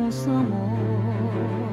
nosso amor.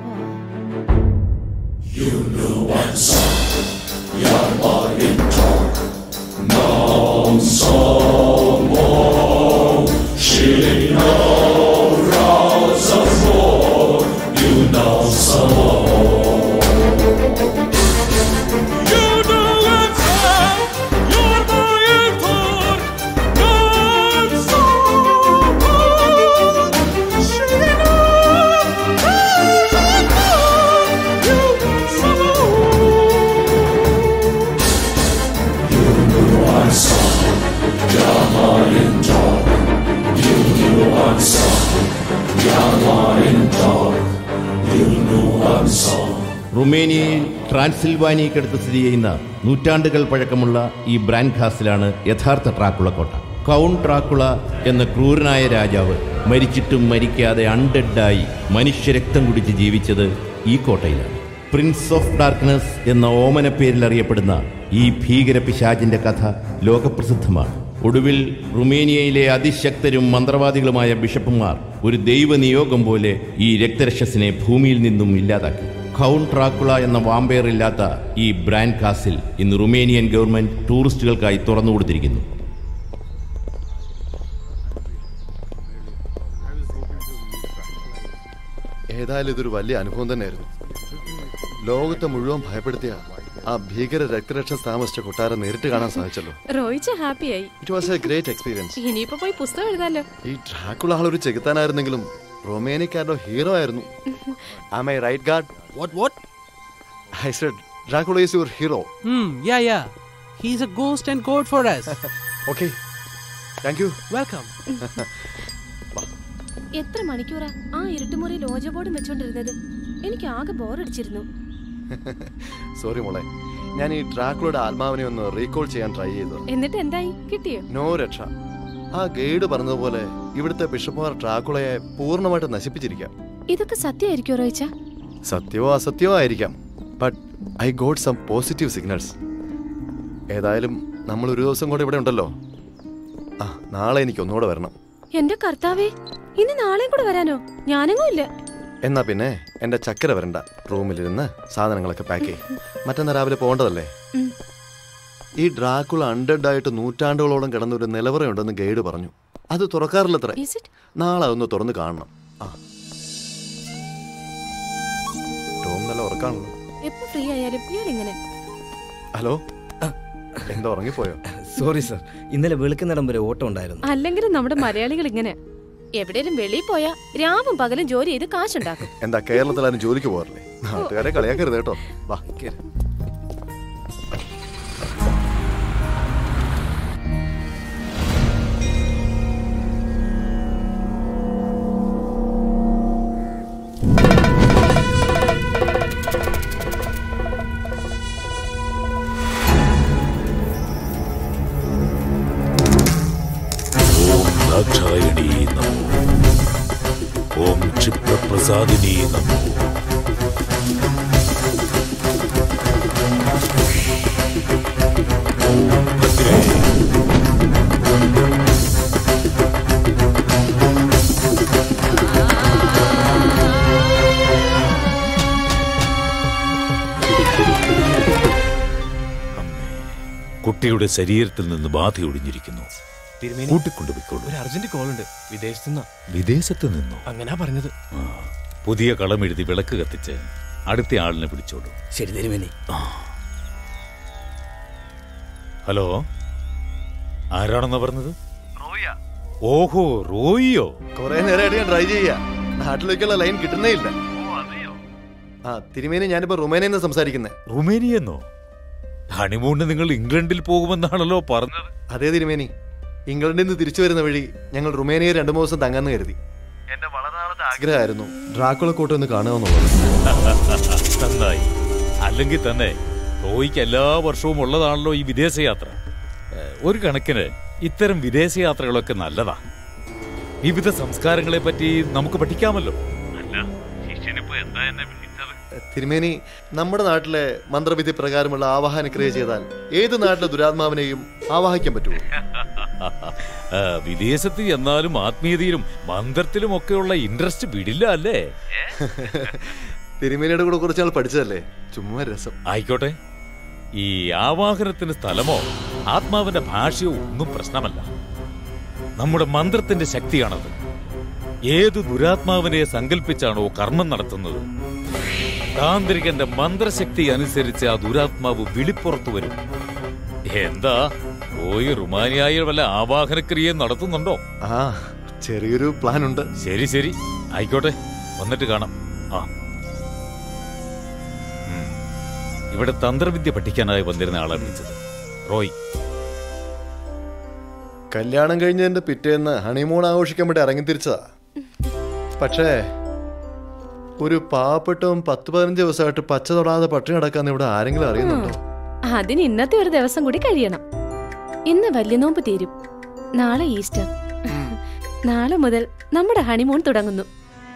റുമേനിയയിൽ ട്രാൻസിൽവാനിയക്കടുത്ത് സ്ഥിതി ചെയ്യുന്ന നൂറ്റാണ്ടുകൾ പഴക്കമുള്ള ഈ ബ്രാൻഡ് ഖാസിലാണ് യഥാർത്ഥ ട്രാക്കുള കോട്ട കൗണ്ട് ട്രാക്കുള എന്ന ക്രൂരനായ രാജാവ് മരിച്ചിട്ടും മരിക്കാതെ അൺഡെഡായി മനുഷ്യരക്തം കുടിച്ച് ജീവിച്ചത് ഈ കോട്ടയിലാണ് പ്രിൻസ് ഓഫ് ഡാർക്ക്നെസ് എന്ന ഓമന പേരിൽ അറിയപ്പെടുന്ന ഈ ഭീകര പിശാചിന്റെ കഥ ലോകപ്രസിദ്ധമാണ് ഒടുവിൽ റുമേനിയയിലെ അതിശക്തരും മന്ത്രവാദികളുമായ ബിഷപ്പുമാർ ഒരു ദൈവനിയോഗം പോലെ ഈ രക്തരക്ഷസിനെ ഭൂമിയിൽ നിന്നും ഇല്ലാതാക്കി ഖൗണ്ട് ട്രാക്കുള എന്ന വാമ്പയർ ഇല്ലാത്ത ഈ ബ്രാൻഡ് കാസിൽ ഇന്ന് റുമേനിയൻ ഗവൺമെന്റ് ടൂറിസ്റ്റുകൾക്കായി തുറന്നു കൊടുത്തിരിക്കുന്നു ഏതായാലും ഇതൊരു വലിയ അനുഭവം തന്നെയായിരുന്നു ലോകത്തെ മുഴുവൻ ഭയപ്പെടുത്തിയ ആ ഭീകര രക്തരക്ഷ താമസിച്ച കൊട്ടാരം നേരിട്ട് കാണാൻ സാധിച്ചല്ലോ റോയിച്ച ഹാപ്പിയായി it was a great experience ഇനിയിപ്പോ പോയി പുസ്തകം എഴുതാലോ ഈ ഡ്രാക്കുള ആളൊരു ചെകുത്താനായിരുന്നെങ്കിലും റൊമേനിയക്കാരുടെ ഹീറോ ആയിരുന്നു am I right guard What, what? I said Dracula is your hero Hmm, yeah, yeah. He's a ghost and god for us. Okay thank you Welcome. എത്ര മണിക്കൂറാ ആ ഇരുട്ടുമുറിയിൽ ഓജ ബോർഡും വെച്ചോണ്ടിരുന്നത് എനിക്ക് ആകെ ബോറടിച്ചിരുന്നു സോറി മോളെ ഞാൻ ഈ ഡ്രാക്കുളയുടെ ആത്മാവിനെ ഒന്ന് റീകോൾ ചെയ്യാൻ ട്രൈ ചെയ്തു എന്നിട്ട് എന്തായി കിട്ടിയോ നോ രക്ഷ ആ ഗൈഡ് പറഞ്ഞതുപോലെ ഇവിടുത്തെ ബിഷപ്പുമാർ ഡ്രാക്കുളയെ പൂർണ്ണമായിട്ട് നശിപ്പിച്ചിരിക്കാം ഇതൊക്കെ സത്യമായിരിക്കോ റോയിച്ച സത്യമോ അസത്യമോ ആയിരിക്കാം but I got some positive signals ഏതായാലും നമ്മൾ ഒരു ദിവസം കൂടെ ഇവിടെ ഉണ്ടല്ലോ ആ നാളെ എനിക്ക് ഒന്നുകൂടെ വരണം എന്റെ കർത്താവേ ഇനി നാളെയും കൂടെ വരാനോ ഞാനെങ്ങും ഇല്ല എന്നാ പിന്നെ എന്റെ ചക്കര വരണ്ട റൂമിലിരുന്ന് സാധനങ്ങളൊക്കെ പാക്ക് ചെയ്യും മറ്റന്നാ രാവിലെ പോകേണ്ടതല്ലേ ഉം. ഈ ഡ്രാക്കുള അൺഡെഡ് ആയിട്ട് നൂറ്റാണ്ടുകളോളം കിടന്ന ഒരു നിലവറയുണ്ടെന്ന് ഗൈഡ് പറഞ്ഞു അത് തുറക്കാറില്ലത്ര Is it? നാളെ ഒന്ന് തുറന്ന് കാണണം ആ ടോം നല്ല ഉറക്കാണല്ലോ എപ്പോ ഫ്രീ ആയാലും ഇയാൾ ഇങ്ങനെ ഹലോ എന്താ ഉറങ്ങിപ്പോയോ സോറി സർ ഇന്നലെ വെളുക്കുന്നിടം വരെ ഓട്ടം ഉണ്ടായിരുന്നു അല്ലെങ്കിലും നമ്മുടെ മലയാളികൾ ഇങ്ങനെ എവിടെയും വെളിയിൽ പോയാ രാവും പകലും ജോലി ചെയ്ത് കാശുണ്ടാക്കും എന്താ കേരളത്തിലാരും ജോലിക്ക് പോകാറില്ലേ നാട്ടുകാരെ കളിയാക്കരുത് കേട്ടോ വാ കേറ്. दाक्षायणी नमो ओम क्षिप्रप्रसादिनी नमो ओम भद्रे അമ്മേ, കുട്ടിയുടെ ശരീരത്തിൽ നിന്ന് ബാധ ഒടിഞ്ഞിരിക്കുന്നു തിരുമേനി കൂട്ടിക്കൊണ്ടുപോയിക്കോളൂ ഒരു അർജന്റ് കോൾ ഉണ്ട് വിദേശത്തു നിന്നാ വിദേശത്ത് നിന്നോ അങ്ങനാ പറഞ്ഞത് ആ, പുതിയ കളം എഴുതി വിളക്ക് കത്തിച്ച് അടുത്ത ആളിനെ പിടിച്ചോളൂ ശരി തിരുമേനി ഹലോ ആരാണെന്നാ പറഞ്ഞത് ഓഹോ റോയിയോ കുറെ നേരമായിട്ട് ഞാൻ ട്രൈ ചെയ്യാ നാട്ടിലേക്കുള്ള ലൈൻ കിട്ടുന്നേ ഇല്ല ആ തിരുമേനി ഞാനിപ്പോ റുമേനയിൽ നിന്ന് സംസാരിക്കുന്നേ റുമേനിയെന്നോ ഹണിമൂണിന് നിങ്ങൾ ഇംഗ്ലണ്ടിൽ പോകുമെന്നാണല്ലോ പറഞ്ഞത് അതേ തിരുമേനി ഇംഗ്ലണ്ടിൽ നിന്ന് തിരിച്ചു വരുന്ന വഴി ഞങ്ങൾ റുമേനിയയിൽ രണ്ടു മൂന്ന് ദിവസം തങ്ങാന്ന് കരുതി എന്റെ വളരെ നാളത്തെ ആഗ്രഹമായിരുന്നു ഡ്രാക്കുള കോട്ട ഒന്ന് കാണുകയെന്നുള്ളത് നന്നായി അല്ലെങ്കിൽ തന്നെ റോയിക്ക് എല്ലാ വർഷവും ഉള്ളതാണല്ലോ ഈ വിദേശയാത്ര ഏ, ഒരു കണക്കിന് ഇത്തരം വിദേശയാത്രകളൊക്കെ നല്ലതാ വിവിധ സംസ്കാരങ്ങളെ പറ്റി നമുക്ക് പഠിക്കാമല്ലോ അല്ല ഈ മനുഷ്യനിപ്പോ എന്താ എന്നെ വിളിച്ചത് തിരുമേനി നമ്മുടെ നാട്ടിലെ മന്ത്രവിധി പ്രകാരമുള്ള ആവാഹന ക്രിയ ചെയ്താൽ ഏത് നാട്ടിലെ ദുരാത്മാവിനെയും ആവാഹിക്കാൻ പറ്റുമോ ആ, വിദേശത്ത് ചെന്നാലും ആത്മീയതയിലും മന്ത്രത്തിലും ഒക്കെയുള്ള ഇൻട്രസ്റ്റ് വിടില്ല അല്ലേ തിരുമേനിയുടെ കൂടെ കുറച്ച് നാൾ പഠിച്ചതല്ലേ ചുമ്മാ രസം ആയിക്കോട്ടെ ഈ ആവാഹനത്തിന് സ്ഥലമോ ആത്മാവിന്റെ ഭാഷയോ ഒന്നും പ്രശ്നമല്ല നമ്മുടെ മന്ത്രത്തിന്റെ ശക്തിയാണത് ഏതു ദുരാത്മാവിനെ സങ്കല്പിച്ചാണോ കർമ്മം നടത്തുന്നത് താന്ത്രികന്റെ മന്ത്രശക്തി അനുസരിച്ച് ആ ദുരാത്മാവ് വിളിപ്പുറത്തു വരും എന്താ പോയി റുമാനിയായ വല്ല ആവാഹനക്രിയ നടത്തുന്നുണ്ടോ ആ ചെറിയൊരു പ്ലാൻ ഉണ്ട് ശരി ശരി ആയിക്കോട്ടെ വന്നിട്ട് കാണാം ആ ഉം. ഇവിടെ തന്ത്രവിദ്യ പഠിക്കാനായി വന്നിരുന്ന ആളെ വിളിച്ചത് റോയ് കല്യാണം കഴിഞ്ഞതിന്റെ പിറ്റേന്ന് ഹണിമൂൺ ആഘോഷിക്കാൻ വേണ്ടി ഇറങ്ങി തിരിച്ചതാ പക്ഷേ ഒരു പാവപ്പെട്ടവും പത്ത് പതിനഞ്ച് ദിവസമായിട്ട് പച്ച തൊടാതെ പട്ടിണി കിടക്കാന്ന് ഇവിടെ ആരെങ്കിലും അറിയുന്നുണ്ടോ അതിന് ഇന്നത്തെ ഒരു ദിവസം കൂടി കഴിയണം ഇന്ന് വലിയ നോമ്പ് തീരും നാളെ ഈസ്റ്റർ നാളെ മുതൽ നമ്മുടെ ഹണിമൂൺ തുടങ്ങുന്നു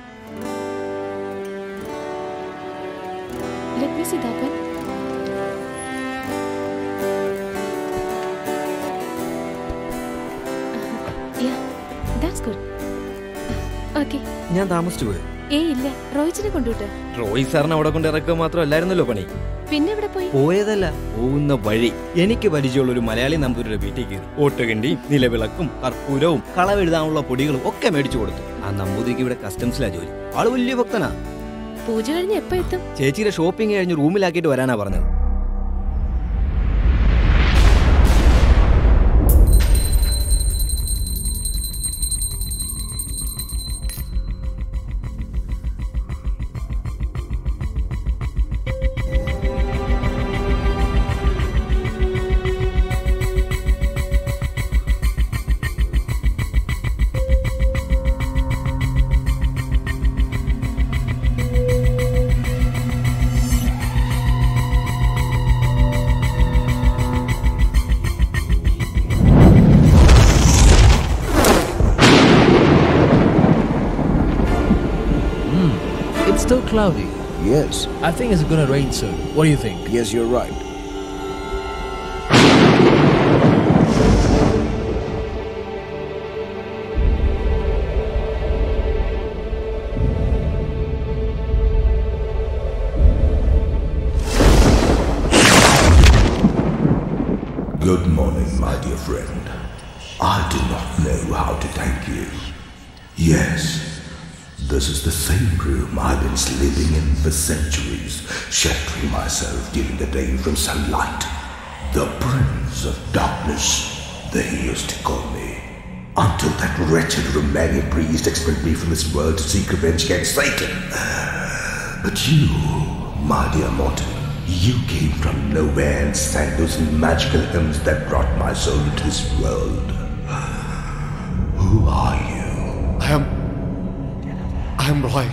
Let me see that one. Yeah, that's good. Okay. ഞാൻ താമസിച്ചു പോയി ഏയ് ഇല്ല റോയിച്ചിനെ കൊണ്ടുവിട്ട് റോയ് സാറിന് അവിടെ കൊണ്ട് ഇറക്കുക മാത്രമല്ലായിരുന്നല്ലോ പണി പിന്നെ എവിടെ പോയി പോയതല്ല പോകുന്ന വഴി എനിക്ക് പരിചയമുള്ള ഒരു മലയാളി നമ്പൂരിയുടെ വീട്ടിൽ കയറി ഓട്ടുകണ്ടിയും നിലവിളക്കും കർപ്പൂരവും കളവെഴുതാനുള്ള പൊടികളും ഒക്കെ മേടിച്ചു കൊടുത്തു ആ നമ്പൂതിരിക്ക് ഇവിടെ കസ്റ്റംസിലാ ജോലി ആള് വലിയ ഭക്തനാ പൂജ കഴിഞ്ഞ് എപ്പോ എത്തും ചേച്ചിയുടെ ഷോപ്പിംഗ് കഴിഞ്ഞ് റൂമിലാക്കിയിട്ട് വരാനാ പറഞ്ഞത് It's still cloudy. Yes, I think it's gonna rain soon. What do you think? yes, you're right. Good morning, my dear friend. I do not know how to thank you. Yes, this is the same room I've been sleeping in for centuries, sheltering myself during the day from sunlight. The Prince of Darkness, they used to call me. Until that wretched Romanian priest expelled me from this world to seek revenge against Satan. But you, my dear Morton, you came from nowhere and sang those magical hymns that brought my soul into this world. Who are you? I am. I am Roy.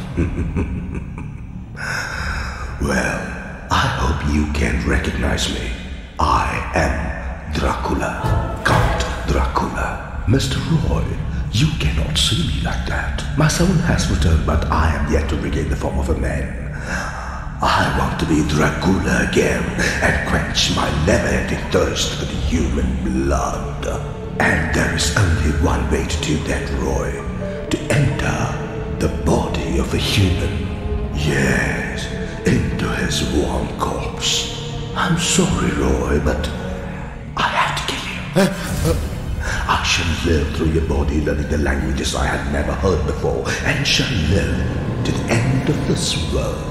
Well, I hope you can recognize me. I am Dracula, Count Dracula. Mr. Roy, you cannot see me like that. My soul has returned, but I am yet to regain the form of a man. I want to be Dracula again and quench my never-ending thirst for the human blood. And there is only one way to do that, Roy. To enter the body of a human. Yes, into his warm corpse. I'm sorry, Roy, but I have to kill you. I shall live through your body, learning the languages I had never heard before, and shall live to the end of this world.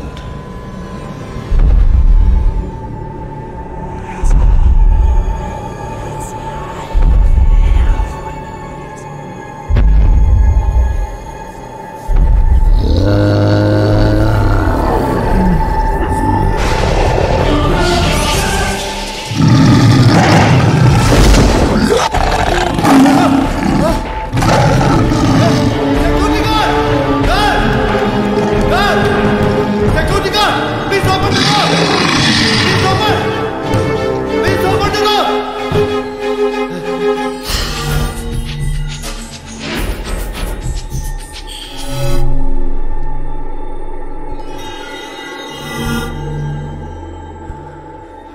Security guard! Guard! Guard!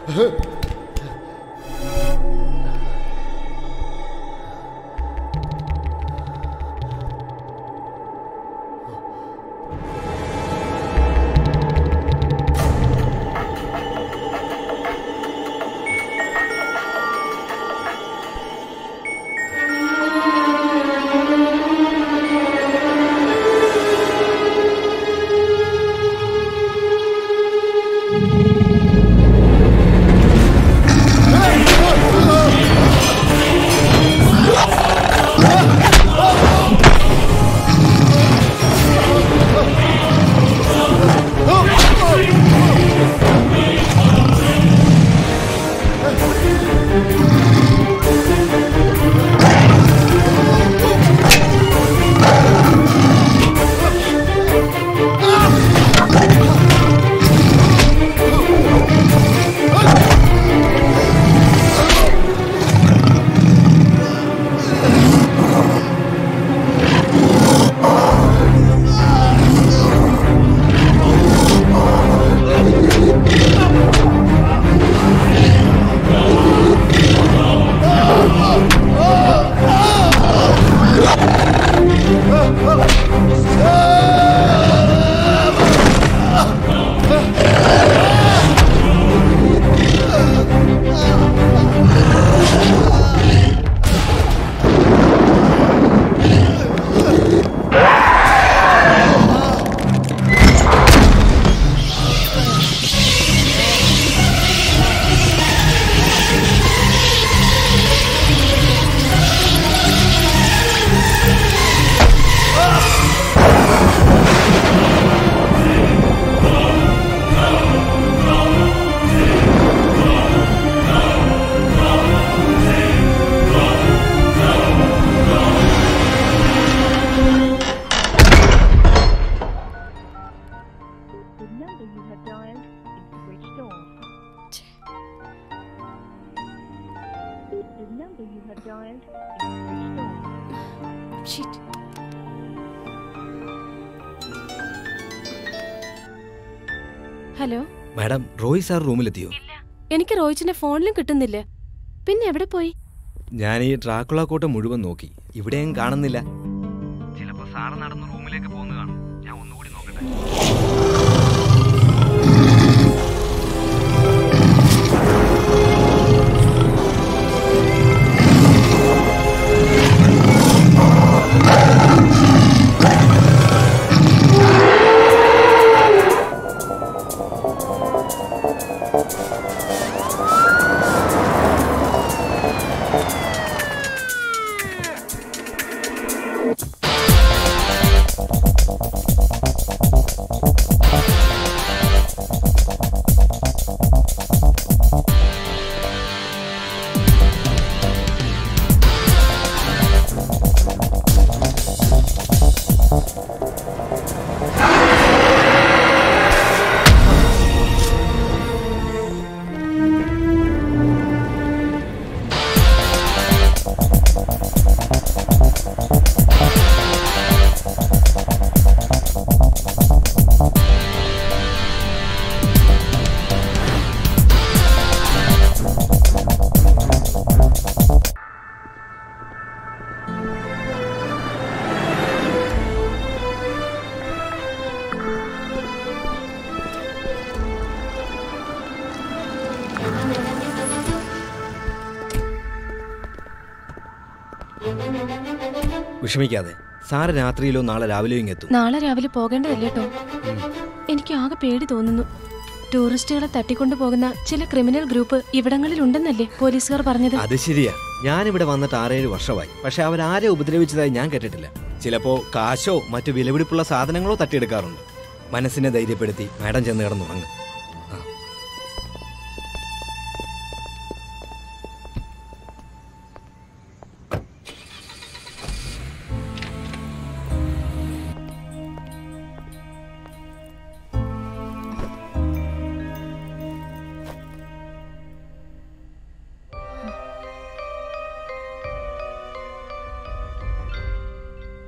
The number you have dialed is switched off. The number you have dialed is switched off. Shit. Hello madam Roy sir റൂമിലെത്തിയോ എനിക്ക് റോയിച്ചിന്റെ ഫോണിലും കിട്ടുന്നില്ല പിന്നെ എവിടെ പോയി ഞാൻ ഈ ഡ്രാക്കുള കോട്ട മുഴുവൻ നോക്കി ഇവിടെയും കാണുന്നില്ല ചിലപ്പോ സാറ് നടന്ന് റൂമിലേക്ക് പോന്നു കാണും ഞാൻ ഒന്നുകൂടി നോക്കട്ടെ വിഷമിക്കാതെ സാറ് രാത്രിയിലോ നാളെ രാവിലെയോ ഇങ്ങെത്തും നാളെ രാവിലെ പോകേണ്ടതല്ലേ കേട്ടോ എനിക്ക് ആകെ പേടി തോന്നുന്നു ടൂറിസ്റ്റുകളെ തട്ടിക്കൊണ്ടു പോകുന്ന ചില ക്രിമിനൽ ഗ്രൂപ്പ് ഇവിടങ്ങളിൽ ഉണ്ടെന്നല്ലേ പോലീസുകാർ പറഞ്ഞത് അത് ശരിയാ ഞാനിവിടെ വന്നിട്ട് ആറേഴ് വർഷമായി പക്ഷെ അവരാരെ ഉപദ്രവിച്ചതായി ഞാൻ കേട്ടിട്ടില്ല ചിലപ്പോ കാശോ മറ്റു വിലപിടിപ്പുള്ള സാധനങ്ങളോ തട്ടിയെടുക്കാറുണ്ട് മനസ്സിനെ ധൈര്യപ്പെടുത്തി മാഡം ചെന്ന് കിടന്നുറങ്ങും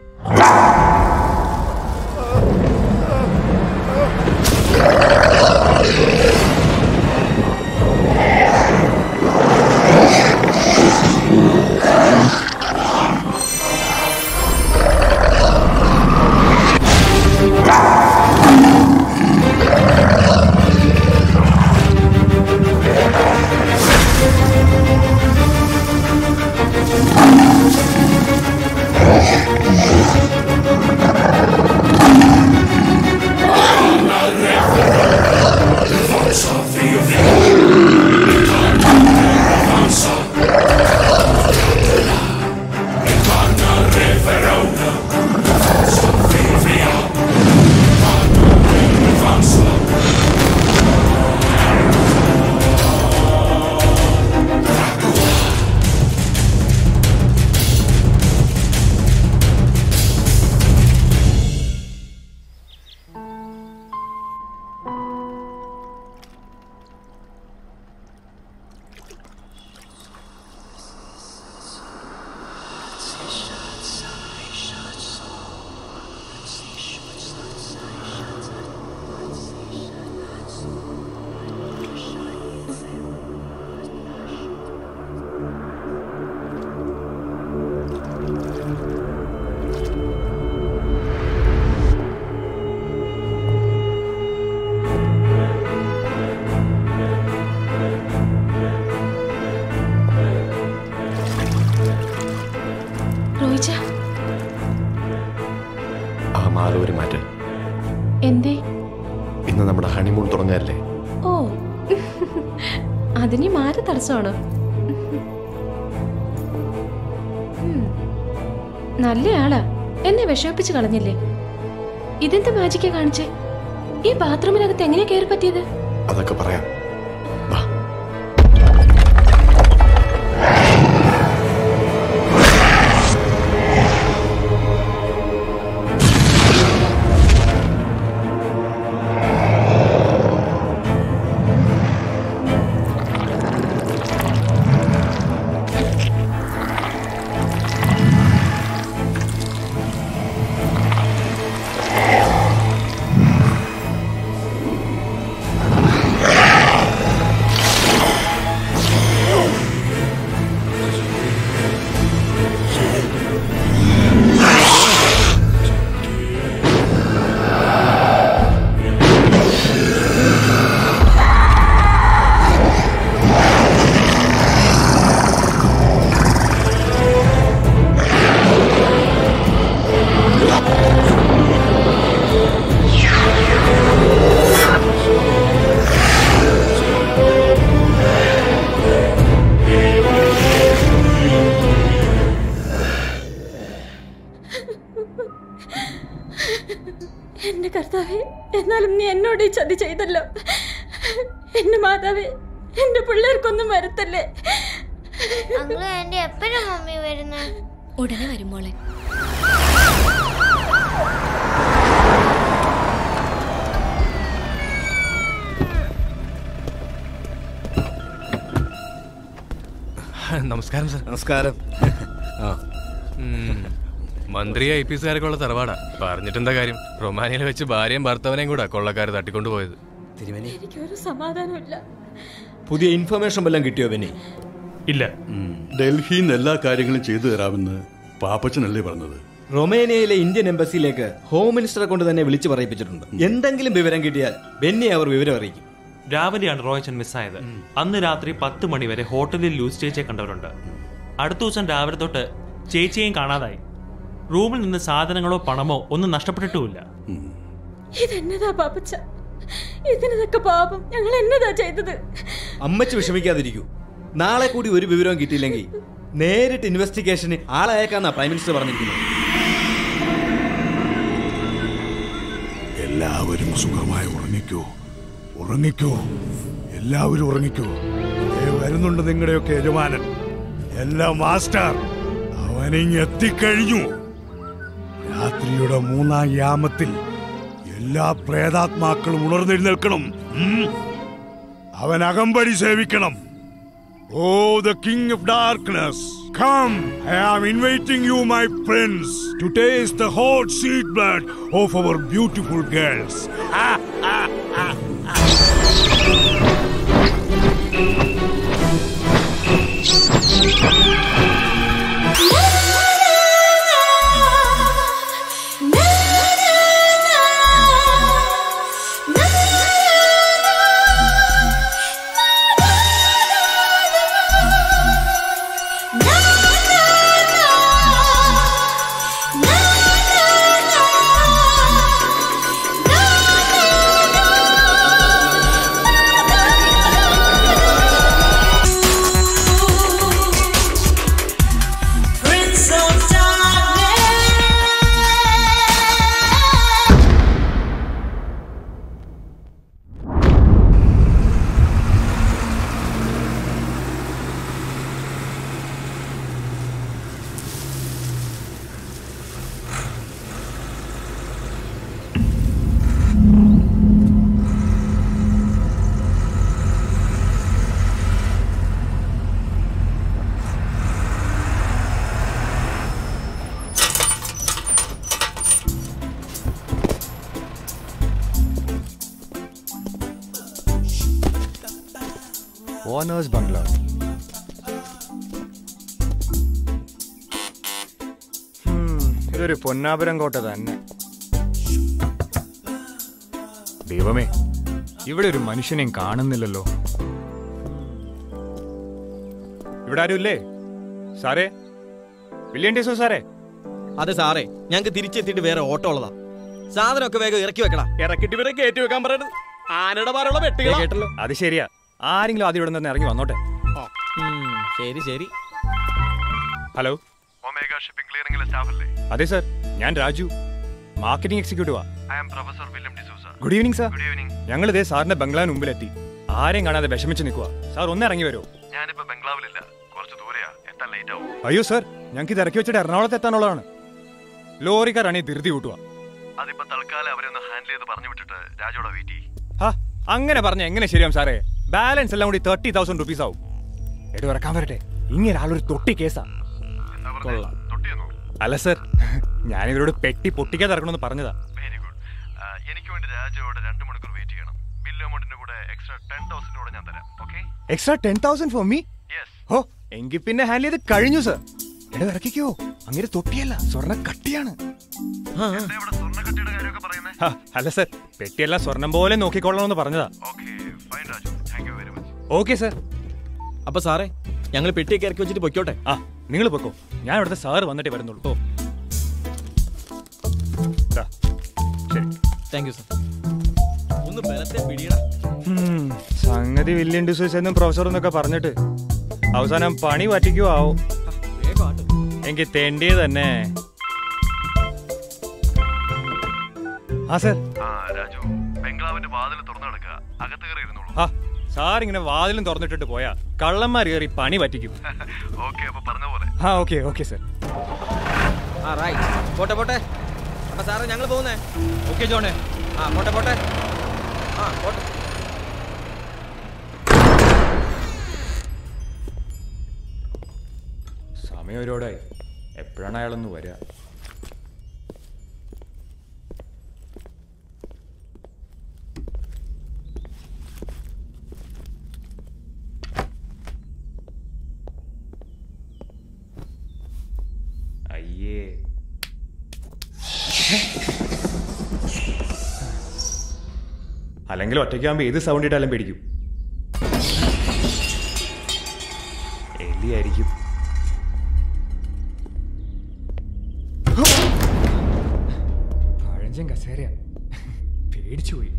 Ah! ഇന്ന് നമ്മുടെ ഹണിമൂൺ തുടങ്ങാല്ലേ ഓ അതിനി മാറി തടസ്സമാണ് ഉം. നല്ലയാളാ എന്നെ വിഷമിപ്പിച്ച് കളഞ്ഞില്ലേ ഇതെന്ത് മാജിക്കാ കാണിച്ചേ ഈ ബാത്റൂമിനകത്ത് എങ്ങനെ കയറി പറ്റിയത് അതൊക്കെ പറയാം വാ എന്റെ കർത്താവേ എന്നാലും നീ എന്നോട് ഈ ചതി ചെയ്തല്ലോ എന്റെ മാതാവേ എന്റെ പിള്ളേർക്കൊന്നും വരുത്തല്ലേ അങ്കിൾ എന്റെ എപ്പോഴും മമ്മി വരുന്നത് ഉടനെ വരുമ്പോളെ നമസ്കാരം സർ നമസ്കാരം ആ മന്ത്രി ഐ പി എസുകാരൊക്കെ ഉള്ള തറവാടാ പറഞ്ഞിട്ടെന്താ കാര്യം റൊമാനിയയിൽ വെച്ച് ഭാര്യയും ഭർത്താവിനെയും കൂടെ കൊള്ളക്കാർ തട്ടിക്കൊണ്ടുപോയത് തിരുമേനി എനിക്കൊരു സമാധാനമില്ല പുതിയ ഇൻഫർമേഷൻ വല്ലതും കിട്ടിയോ ബെന്നി ഇല്ല ഡൽഹിയിൽ നിന്ന് എല്ലാ കാര്യങ്ങളും ചെയ്തു തരാമെന്ന് പാപ്പച്ചനല്ലേ പറഞ്ഞത് റൊമേനിയയിലെ ഇന്ത്യൻ എംബസിയിലേക്ക് ഹോം മിനിസ്റ്ററെ കൊണ്ട് തന്നെ വിളിച്ചു പറയിപ്പിച്ചിട്ടുണ്ട് എന്തെങ്കിലും വിവരം കിട്ടിയാൽ ബെന്നി അവർ വിവരം അറിയിക്കും രാവിലെയാണ് റോയച്ചൻ മിസ്സായത് അന്ന് രാത്രി പത്ത് മണിവരെ ഹോട്ടലിൽ ലൂസ് ചേച്ചിയെ കണ്ടവരുണ്ട് അടുത്ത ദിവസം രാവിലെ തൊട്ട് ചേച്ചിയെയും കാണാതായി റൂമിൽ നിന്ന് സാധനങ്ങളോ പണമോ ഒന്നും നഷ്ടപ്പെട്ടിട്ടുമില്ല ഇതെന്നതാ പാപ്പച്ച ഇതിനതൊക്കെ പാപം ഞങ്ങൾ എന്നതാ ചെയ്തത് അമ്മച്ച് വിഷമിക്കാതിരിക്കൂ നാളെ കൂടി ഒരു വിവരവും കിട്ടിയില്ലെങ്കിൽ നേരിട്ട് ഇൻവെസ്റ്റിഗേഷന് ആളയക്കാന്നാ പ്രൈം മിനിസ്റ്റർ പറഞ്ഞിരിക്കുന്നത് എല്ലാവരും സുഖമായി ഉറങ്ങിക്കോ ഉറങ്ങിക്കോ എല്ലാവരും ഉറങ്ങിക്കോ ദേ വരുന്നുണ്ട് നിങ്ങളുടെയൊക്കെ യജമാനൻ എല്ലാ മാസ്റ്റർ അവനിങ് എത്തിക്കഴിഞ്ഞു രാത്രിയുടെ മൂന്നാം യാമത്തിൽ എല്ലാ പ്രേതാത്മാക്കളും ഉണർന്നെഴുന്നേൽക്കണം ഉം. അവൻ അകമ്പടി സേവിക്കണം oh the king of darkness come I am inviting you my friends to taste the hot sweet blood of our beautiful girls owner's ബംഗ്ലാവ് ഇതൊരു പൊന്നാപുരം കോട്ട തന്നെ ദൈവമേ ഇവിടെ ഒരു മനുഷ്യനെയും കാണുന്നില്ലല്ലോ ഇവിടെ ആരും ഇല്ലേ സാറേ വില്യം ടീസോ സാറേ അതെ സാറേ ഞങ്ങൾക്ക് തിരിച്ചെത്തിയിട്ട് വേറെ ഓട്ടോ ഉള്ളതാ സാധനമൊക്കെ വേഗം ഇറക്കി വെക്കടാ ഇറക്കിട്ട് ഇവരെ കയറ്റി വെക്കാൻ പറയരുത് ആനയുടെ പാലുള്ള വെട്ടികളാ കേട്ടല്ലോ അത് ശരിയാ ആരെങ്കിലും ആദ്യം ഇവിടെ നിന്ന് ഇറങ്ങി വന്നോട്ടെ ശരി ശരി ഹലോ ഒമേഗ ഷിപ്പിംഗ് ക്ലിയറിംഗിലെ സ്റ്റാഫ് അല്ലേ അതെ സർ ഞാൻ രാജു മാർക്കറ്റിംഗ് എക്സിക്യൂട്ടീവാ I am professor William D'Souza good evening sir good evening ഞങ്ങൾ ഇതേ സാറിന്റെ ബംഗ്ലാവിന് മുമ്പിലെത്തി ആരെയും കാണാതെ വിഷമിച്ച് നിൽക്കുക സാർ ഒന്ന് ഇറങ്ങി വരുമോ ഞാനിപ്പോ ബംഗ്ലാവിലില്ല കുറച്ച് ദൂരെയാ എത്താൻ ലേറ്റ് ആവും അയ്യോ സാർ ഞങ്ങൾക്ക് ഇത് ഇറക്കി വെച്ചിട്ട് എറണാകുളത്ത് എത്താനുള്ളതാണ് ലോറിക്കാരാണെങ്കിൽ ധൃതി കൂട്ടുക അതിപ്പോ തൽക്കാലം അവരെ ഒന്ന് ഹാൻഡിൽ ചെയ്ത് പറഞ്ഞു വിട്ടിട്ട് രാജോടെ വെയിറ്റ് ചെയ്യും ഹാ അങ്ങനെ പറഞ്ഞ എങ്ങനെ ശരിയാവും സാറേ ബാലൻസ് എല്ലാം കൂടി തേർട്ടി തൗസൻഡ് റുപ്പീസ് ആവും എടു ഇറക്കാൻ വരട്ടെ ഇങ്ങനെ ആളൊരു തൊട്ടി കേസാ കൊള്ളാം അല്ല സർ ഞാൻ ഇവരോട് പെട്ടി പൊട്ടിക്കാതെ ഇറക്കണമെന്ന് പറഞ്ഞതാ വെരി ഗുഡ് എനിക്ക് വേണ്ടി രാജോടെ രണ്ട് മണിക്കൂർ വെയിറ്റ് ചെയ്യണം ബില്ല് എമൗണ്ടിന്റെ കൂടെ എക്സ്ട്രാ ടെൻ തൗസൻഡ് കൂടെ ഞാൻ തരാം okay extra ten thousand for me ഓ എങ്കിൽ പിന്നെ ഹാൻഡിൽ ചെയ്ത് കഴിഞ്ഞു സർ എടോ ഇറക്കിക്കോ അങ്ങനെ തൊട്ടിയല്ല സ്വർണ്ണ കട്ടിയാണ് ഹാ, അല്ല സർ പെട്ടിയെല്ലാം സ്വർണം പോലെ നോക്കിക്കൊള്ളണമെന്ന് പറഞ്ഞതാ ഓക്കെ സർ അപ്പൊ സാറേ ഞങ്ങൾ പെട്ടിയൊക്കെ ഇറക്കി വെച്ചിട്ട് പൊയ്ക്കോട്ടെ ആ നിങ്ങൾ പൊക്കോ ഞാൻ ഇവിടുത്തെ സാറ് വന്നിട്ടേ വരുന്നുള്ളൂ ഓ ദാ, ശരി താങ്ക് യു സർ ഒന്ന് ബലത്തെ പിടിയടാ ഉം, സംഗതി വില്യൻ ഡിസോസ് എന്നും പ്രൊഫസർ എന്നൊക്കെ പറഞ്ഞിട്ട് അവസാനം പണി പറ്റിക്കോ ആവും എനിക്ക് തെണ്ടിയത് തന്നെ ആ സർ ആ രാജു ബംഗ്ലാവിന്റെ വാതിൽ തുറന്നു കിടക്കുക അകത്ത് കയറി ഇരുന്നോളൂ ആ സാർ ഇങ്ങനെ വാതിലും തുറന്നിട്ടിട്ട് പോയാ കള്ളന്മാർ കയറി പണി പറ്റിക്കും ഓക്കെ അപ്പൊ പറഞ്ഞ പോലെ ആ ഓക്കെ ഓക്കെ സർ ആ റൈറ്റ് പോട്ടെ പോട്ടെ അപ്പൊ സാറേ ഞങ്ങൾ പോകുന്നേ ഓക്കെ ജോണേ ആ പോട്ടെ പോട്ടെ ആ പോട്ടെ സമയം ഒരുപാടായി എപ്പോഴാണ് അയാളൊന്ന് വരിക അയ്യേ അല്ലെങ്കിൽ ഒറ്റയ്ക്കാകുമ്പോ ഏത് സൗണ്ട് ഇട്ടാലും പേടിക്കും എലിയായിരിക്കും പഴഞ്ചൻ കസേരയാ പേടിച്ചു പോയി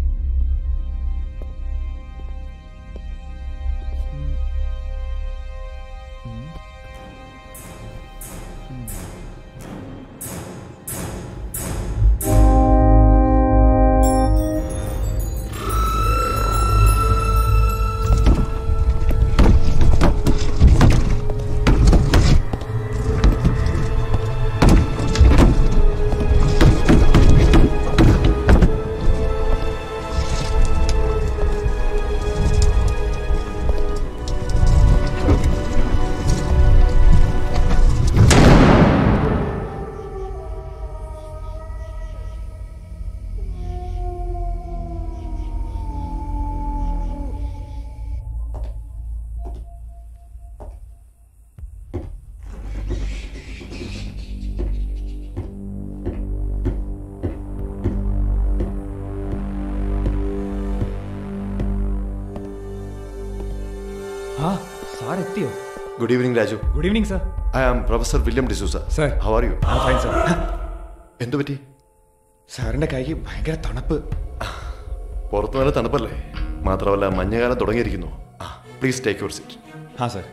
ആ സാർ എത്തിയോ good evening Raju good evening sir I am professor William D'Souza Sir. How are you fine sir എന്തു പറ്റി സാറിന്റെ കൈക്ക് ഭയങ്കര തണുപ്പ് പുറത്തു നല്ല തണുപ്പല്ലേ മാത്രമല്ല മഞ്ഞകാലം തുടങ്ങിയിരിക്കുന്നു പ്ലീസ് ടേക്ക് യുവർ സീറ്റ് ആ സർ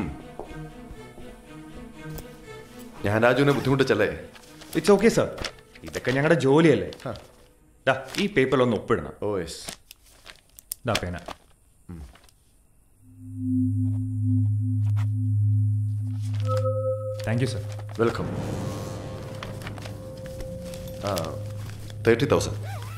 ഞാൻ രാജുവിനെ ബുദ്ധിമുട്ടിച്ചല്ലേ ഇറ്റ്സ് ഓക്കെ സർ ഇതൊക്കെ ഞങ്ങളുടെ ജോലിയല്ലേ ദാ ഈ പേപ്പറിൽ ഒന്ന് ഒപ്പിടണം ഓ യെസ് ദാ പേന താങ്ക് യു സർ വെൽക്കം ആ തേർട്ടി തൗസൻഡ്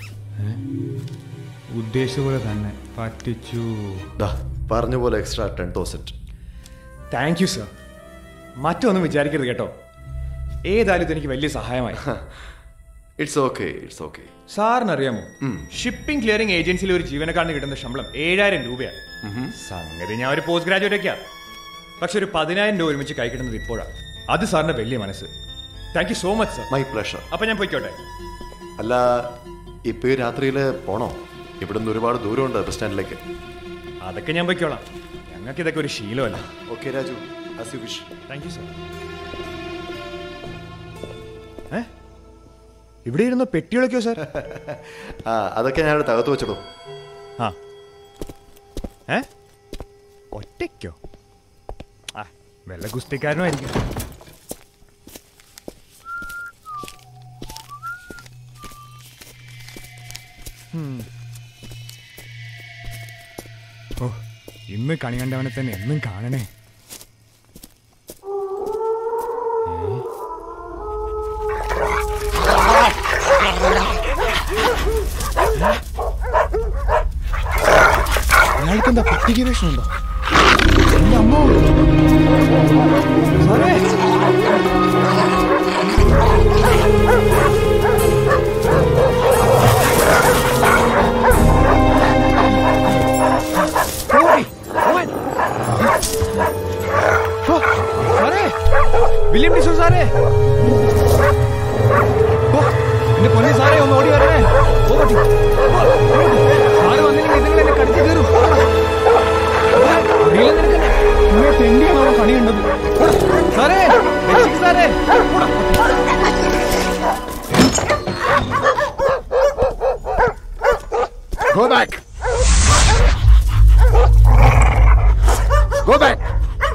ഉദ്ദേശിച്ച പോലെ തന്നെ പറ്റിച്ചു ദാ പറഞ്ഞ പോലെ extra ten thousand thank you sir മറ്റൊന്നും വിചാരിക്കരുത് കേട്ടോ ഏതായാലും ഇതെനിക്ക് വലിയ സഹായമായി ഇറ്റ്സ് ഓക്കെ ഇറ്റ്സ് ഓക്കെ സാറിന് അറിയാമോ ഷിപ്പിംഗ് ക്ലിയറിംഗ് ഏജൻസിയിൽ ഒരു ജീവനക്കാരന് കിട്ടുന്ന ശമ്പളം ഏഴായിരം രൂപയാണ് സംഗതി ഞാൻ ഒരു പോസ്റ്റ് ഗ്രാജുവേറ്റ് ഒക്കെയാ പക്ഷെ ഒരു പതിനായിരം രൂപ ഒരുമിച്ച് കൈ കിട്ടുന്നത് ഇപ്പോഴാണ് അത് സാറിന്റെ വലിയ മനസ്സ് thank you so much sir my pleasure അപ്പൊ ഞാൻ പോയിക്കോട്ടെ അല്ല ഇപ്പൊ ഈ രാത്രിയിൽ പോണോ ഇവിടുന്ന് ഒരുപാട് ദൂരമുണ്ട് ബസ് സ്റ്റാൻഡിലേക്ക് അതൊക്കെ ഞാൻ പോയിക്കോളാം ഞങ്ങൾക്ക് ഇതൊക്കെ ഒരു ശീലമല്ല okay Raju as you wish thank you sir ഏ ഇവിടെ ഇരുന്ന പെട്ടികളൊക്കെയോ സാർ ആ അതൊക്കെ ഞാൻ തകർത്ത് വെച്ചിടും ആ ഏ ഒറ്റയ്ക്കോ ആ വല്ല ഗുസ്തിക്കാരനുമായിരിക്കും ഉം. ഓ ഇന്ന് കണി കണ്ടവനെ തന്നെ എന്നും കാണണേ അയാൾക്ക് എന്താ പട്ടിക വേഷമുണ്ടോ എന്റെ അമ്മോ സാറേ ഓടി, ഓൻ. ഓ, സാറേ വില്യം ഡിസോ സാറേ ഓ, എന്റെ പൊന്നി സാറേ ഒന്ന് ഓടി വരണേ ഓടി സാറ് വന്നില്ലെങ്കിൽ നിങ്ങൾ എന്നെ കടിച്ചു കയറും അറിയില്ല നിനക്ക് നിന്നെ തെണ്ടിയാണോ പണി ഉണ്ടത് സാറേ രക്ഷിക്ക് സാറേ ഓടാ. Go back. Go back.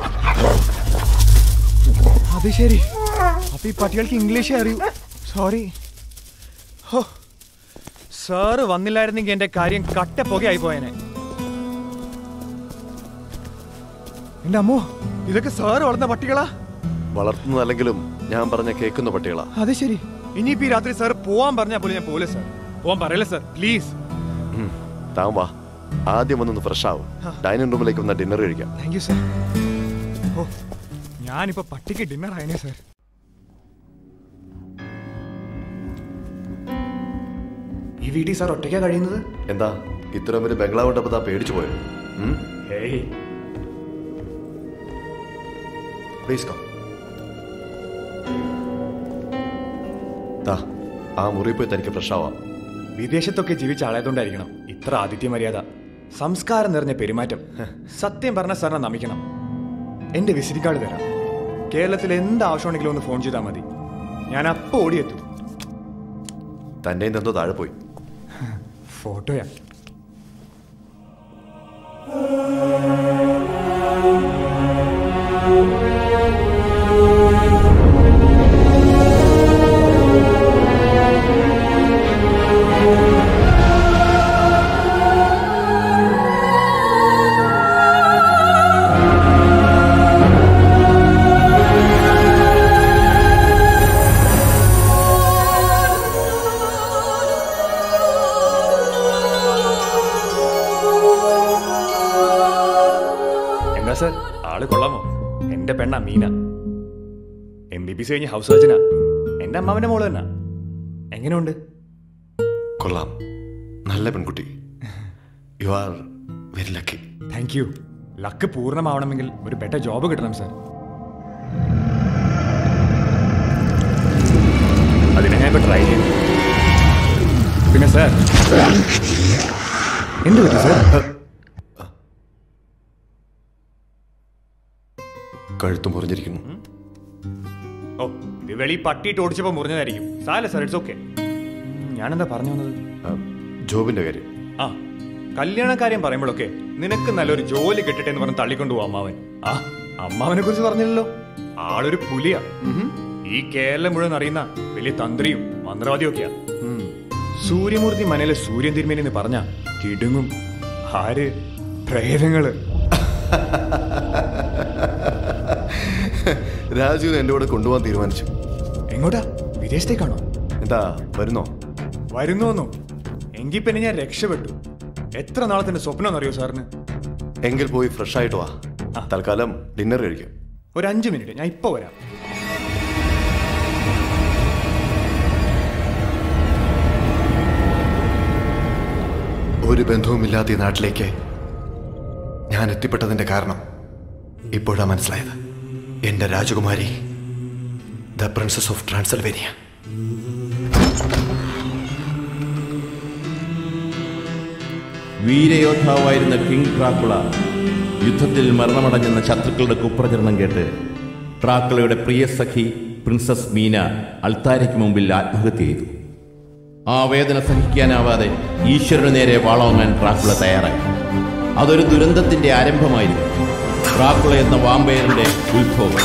അത് ശരി അപ്പൊ ഈ പട്ടികൾക്ക് ഇംഗ്ലീഷേ അറിയൂ സോറി ഹോ സാറ് വന്നില്ലായിരുന്നെങ്കിൽ എന്റെ കാര്യം കട്ട പുകയായി പോയനെ എന്റെ അമ്മോ ഇതൊക്കെ സാറ് വളർന്ന പട്ടികളാ വളർത്തുന്നതല്ലെങ്കിലും ഞാൻ പറഞ്ഞ കേൾക്കുന്ന പട്ടികളാ അത് ശരി ഇനിയിപ്പോ ഈ രാത്രി സാർ പോവാൻ പറഞ്ഞാൽ പോലും ഞാൻ പോലെ സാർ പോവാൻ പറയല്ലേ സാർ പ്ലീസ് ഉം, താൻ വാ ആദ്യം വന്നൊന്ന് ഫ്രഷ് ആവും ഡൈനിങ് റൂമിലേക്ക് വന്ന ഡിന്നർ കഴിക്കാം താങ്ക് യു സാർ ഓ ഞാനിപ്പോ പട്ടിക്ക് ഡിന്നർ ആയനെ സാർ ഈ വീട്ടിൽ സാർ ഒറ്റയ്ക്കാ കഴിയുന്നത് എന്താ ഇത്രയും ഒരു ബംഗ്ലാവ് ഉണ്ടപ്പോ താൻ പേടിച്ചു പോയോ ഹേയ് പ്ലീസ് കം ദാ ആ മുറി പോയി തനിക്ക് ഫ്രഷ് ആവാം വിദേശത്തൊക്കെ ജീവിച്ച ആളായതുകൊണ്ടായിരിക്കണം ഇത്ര ആതിഥ്യ മര്യാദ സംസ്കാരം നിറഞ്ഞ പെരുമാറ്റം സത്യം പറഞ്ഞ സാറിനെ നമിക്കണം എന്റെ വിസിറ്റ് കാർഡ് തരാം കേരളത്തിൽ എന്ത് ആവശ്യമുണ്ടെങ്കിലും ഒന്ന് ഫോൺ ചെയ്താൽ മതി ഞാൻ അപ്പോ ഓടിയെത്തും തന്റെ എന്തോ താഴെ പോയി ഫോട്ടോയാ എന്താ സർ ആള് കൊള്ളാമോ എന്റെ പെണ്ണ Meena M B B S കഴിഞ്ഞ് ഹൗസ് സർജനാ എന്റെ അമ്മാവന്റെ മോള് തന്നെ എങ്ങനെയുണ്ട് കൊള്ളാം നല്ല പെൺകുട്ടി you are very lucky thank you luck പൂർണ്ണമാവണമെങ്കിൽ ഒരു ബെറ്റർ ജോബ് കിട്ടണം സർ അതിനെ ഞാൻ ഇപ്പൊ ട്രൈ ചെയ്യുന്നു പിന്നെ സർ എന്ത് പറ്റി സർ കഴുത്ത് മുറിഞ്ഞിരിക്കുന്നു ഓ ഇത് വെളി പട്ടിയിട്ട് ഓടിച്ചപ്പോ മുറിഞ്ഞതായിരിക്കും സാല സർ ഇറ്റ്സ് ഓക്കെ ഞാനെന്താ പറഞ്ഞു വന്നത് ജോബിന്റെ കാര്യം ആ കല്യാണക്കാര്യം പറയുമ്പോഴൊക്കെ നിനക്ക് നല്ലൊരു ജോലി കിട്ടട്ടെ എന്ന് പറഞ്ഞ് തള്ളിക്കൊണ്ടു പോകും അമ്മാവൻ ആ അമ്മാവനെ കുറിച്ച് പറഞ്ഞില്ലല്ലോ ആളൊരു പുലിയാ ഈ കേരളം മുഴുവൻ അറിയുന്ന വലിയ തന്ത്രിയും മന്ത്രവാദിയും ഒക്കെയാ സൂര്യമൂർത്തി മനയിലെ സൂര്യൻ തിരുമേനി എന്ന് പറഞ്ഞ കിടുങ്ങും ആര് പ്രേതങ്ങള് രാജുവിനെ എന്റെ കൂടെ കൊണ്ടുപോകാൻ തീരുമാനിച്ചു എങ്ങോട്ടാ വിദേശത്തേക്കാണോ എന്താ വരുന്നോ വരുന്നോന്നോ എങ്കിൽ പിന്നെ ഞാൻ രക്ഷപ്പെട്ടു എത്ര നാളത്തിന്റെ സ്വപ്നം എന്നറിയോ സാറിന് എങ്കിൽ പോയി ഫ്രഷ് ആയിട്ട് വാ തൽക്കാലം ഡിന്നർ കഴിക്കാം ഒരു അഞ്ച് മിനിറ്റ് ഞാൻ ഇപ്പൊ വരാം ഒരു ബന്ധവുമില്ലാത്ത ഈ നാട്ടിലേക്ക് ഞാൻ എത്തിപ്പെട്ടതിന്റെ കാരണം ഇപ്പോഴാ മനസ്സിലായത് എന്റെ രാജകുമാരി ദ പ്രിൻസസ് ഓഫ് ട്രാൻസൽവേനിയ വീരയോദ്ധാവായിരുന്ന കിങ് ട്രാക്കുള യുദ്ധത്തിൽ മരണമടഞ്ഞെന്ന ശത്രുക്കളുടെ കുപ്രചരണം കേട്ട് ട്രാക്കുളയുടെ പ്രിയ സഖി പ്രിൻസസ് മീന അൾത്താരയ്ക്ക് മുമ്പിൽ ആത്മഹത്യ ചെയ്തു ആ വേദന സഹിക്കാനാവാതെ ഈശ്വരന് നേരെ വാളോങ്ങാൻ ഡ്രാക്കുള തയ്യാറായി അതൊരു ദുരന്തത്തിന്റെ ആരംഭമായിരുന്നു ഡ്രാക്കുള എന്ന വാമ്പയറിന്റെ ഉത്ഭവം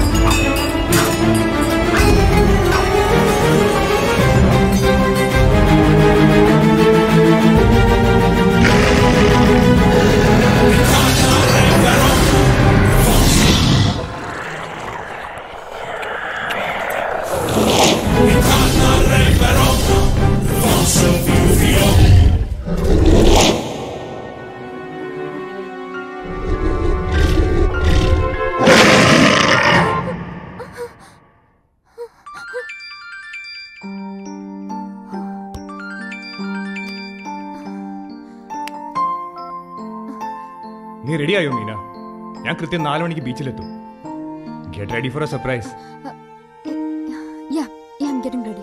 നീ റെഡിയായോ മീന ഞാൻ കൃത്യം നാല് മണിക്ക് ബീച്ചിലെത്തും get ready for a surprise Yeah, yeah, I'm getting ready.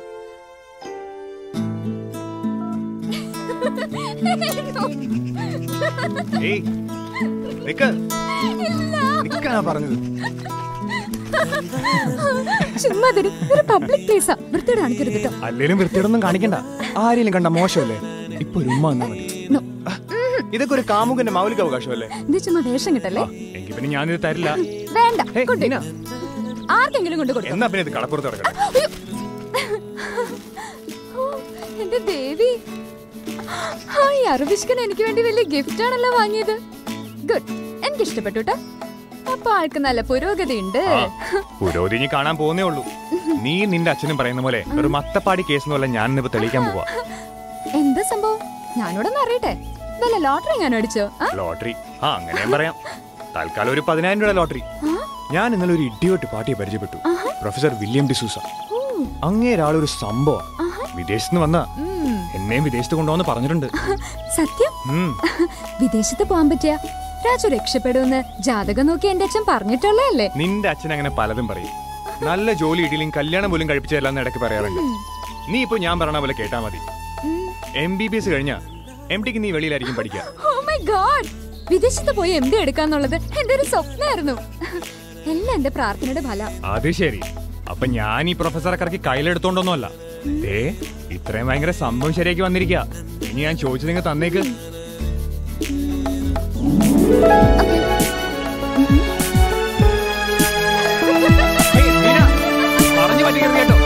ഏയ് നിക്ക് നിക്കാനാ പറഞ്ഞത് ചുമ്മാ തരും ഒരു പബ്ലിക് പ്ലേസാ വൃത്തിയുടെ കാണിക്കരുത് കേട്ടോ അല്ലേലും വൃത്തിയോടൊന്നും കാണിക്കണ്ട ആരെയും കണ്ട മോശമല്ലേ ഇപ്പൊ ഒരു ഉമ്മ വന്നാ മതി No. ഇതൊക്കെ ഒരു കാമുകന്റെ മൗലിക അവകാശമല്ലേ ഇത് ചുമ്മാ വേഷം കിട്ടല്ലേ എങ്കിൽ പിന്നെ ഞാനിത് തരില്ല വേണ്ട കൊണ്ടുവരൂ. ആർക്കെങ്കിലും കൊണ്ട് കൊടുക്കാം എന്നാ പിന്നെ ഇത് കടപ്പുറത്ത് കിടക്കണം ഓ, എന്റെ ദേവി ആ ഈ അറുബിഷ്കൻ എനിക്ക് വേണ്ടി വലിയ ഗിഫ്റ്റ് ആണല്ലോ വാങ്ങിയത് ഗുഡ് എനിക്ക് ഇഷ്ടപ്പെട്ടു കേട്ടോ അപ്പൊ ആൾക്ക് നല്ല പുരോഗതി ഉണ്ട് പുരോഗതി ഇനി കാണാൻ പോകുന്നേ ഉള്ളൂ നീ നിന്റെ അച്ഛനും പറയുന്ന പോലെ ഒരു മത്തപ്പാടി കേസ് പോലെ ഞാൻ ഇന്നിപ്പോ തെളിയിക്കാൻ പോവാ എന്താ സംഭവം ഞാനിവിടെ ഒന്ന് അറിയട്ടെ വല്ല ലോട്ടറി ഞാൻ അടിച്ചോ ആ? ലോട്ടറി ആ അങ്ങനെയും പറയാം തൽക്കാലം ഒരു പതിനായിരം രൂപ ലോട്ടറി ഞാൻ ഇന്നലെ ഒരു ഇഡിയോട്ട് പാർട്ടിയെ പരിചയപ്പെട്ടു പ്രൊഫസർ വില്യം ഡിസൂസ ഓ, അങ്ങേരാളൊരു സംഭവം വിദേശത്ത് നിന്ന് വന്ന ഉം. എന്നെയും വിദേശത്ത് കൊണ്ടുവന്ന് പറഞ്ഞിട്ടുണ്ട് സത്യം ഉം. വിദേശത്ത് പോകാൻ പറ്റിയ രാജു രക്ഷപ്പെടുമെന്ന് ജാതകം നോക്കി എന്റെ അച്ഛൻ പറഞ്ഞിട്ടുള്ളതല്ലേ നിന്റെ അച്ഛൻ അങ്ങനെ പലതും പറയും നല്ല ജോലി ഇടിയിലും കല്യാണം പോലും കഴിപ്പിച്ചു തരില്ലെന്ന് ഇടയ്ക്ക് പറയാറുണ്ട് നീ ഇപ്പൊ ഞാൻ പറഞ്ഞ പോലെ കേട്ടാ മതി എം ബി ബി എസ് കഴിഞ്ഞ എം ടിക്ക് നീ വെളിയിലായിരിക്കും പഠിക്കുക ഓ മൈ ഗോഡ് വിദേശത്ത് പോയി എം ഡി എടുക്കാന്നുള്ളത് എന്റെ ഒരു സ്വപ്നമായിരുന്നു എല്ലാം എന്റെ പ്രാർത്ഥനയുടെ ഫല അത് ശരി അപ്പൊ ഞാൻ ഈ പ്രൊഫസറെ കറക്കി കയ്യിലെടുത്തോണ്ടൊന്നുമല്ല ദേ ഇത്രയും ഭയങ്കര സംഭവം ശരിയാക്കി വന്നിരിക്കുക ഇനി ഞാൻ ചോദിച്ചു നിങ്ങൾ തന്നേക്ക് പറഞ്ഞു പറ്റിക്കരുത് കേട്ടോ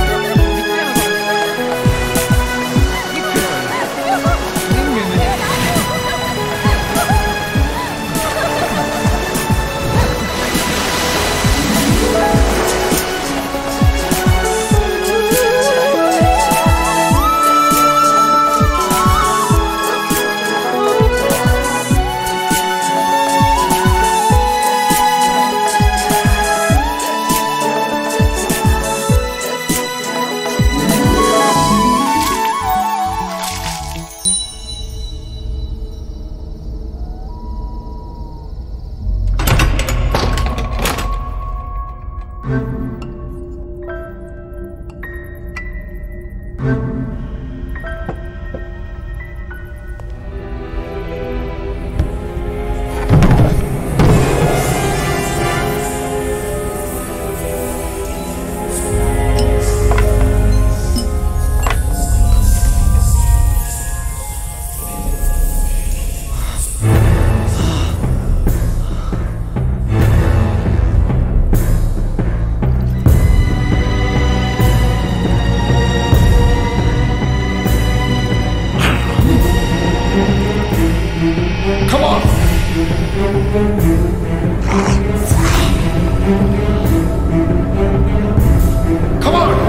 Come on! Come on!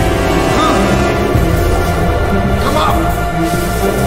Come on!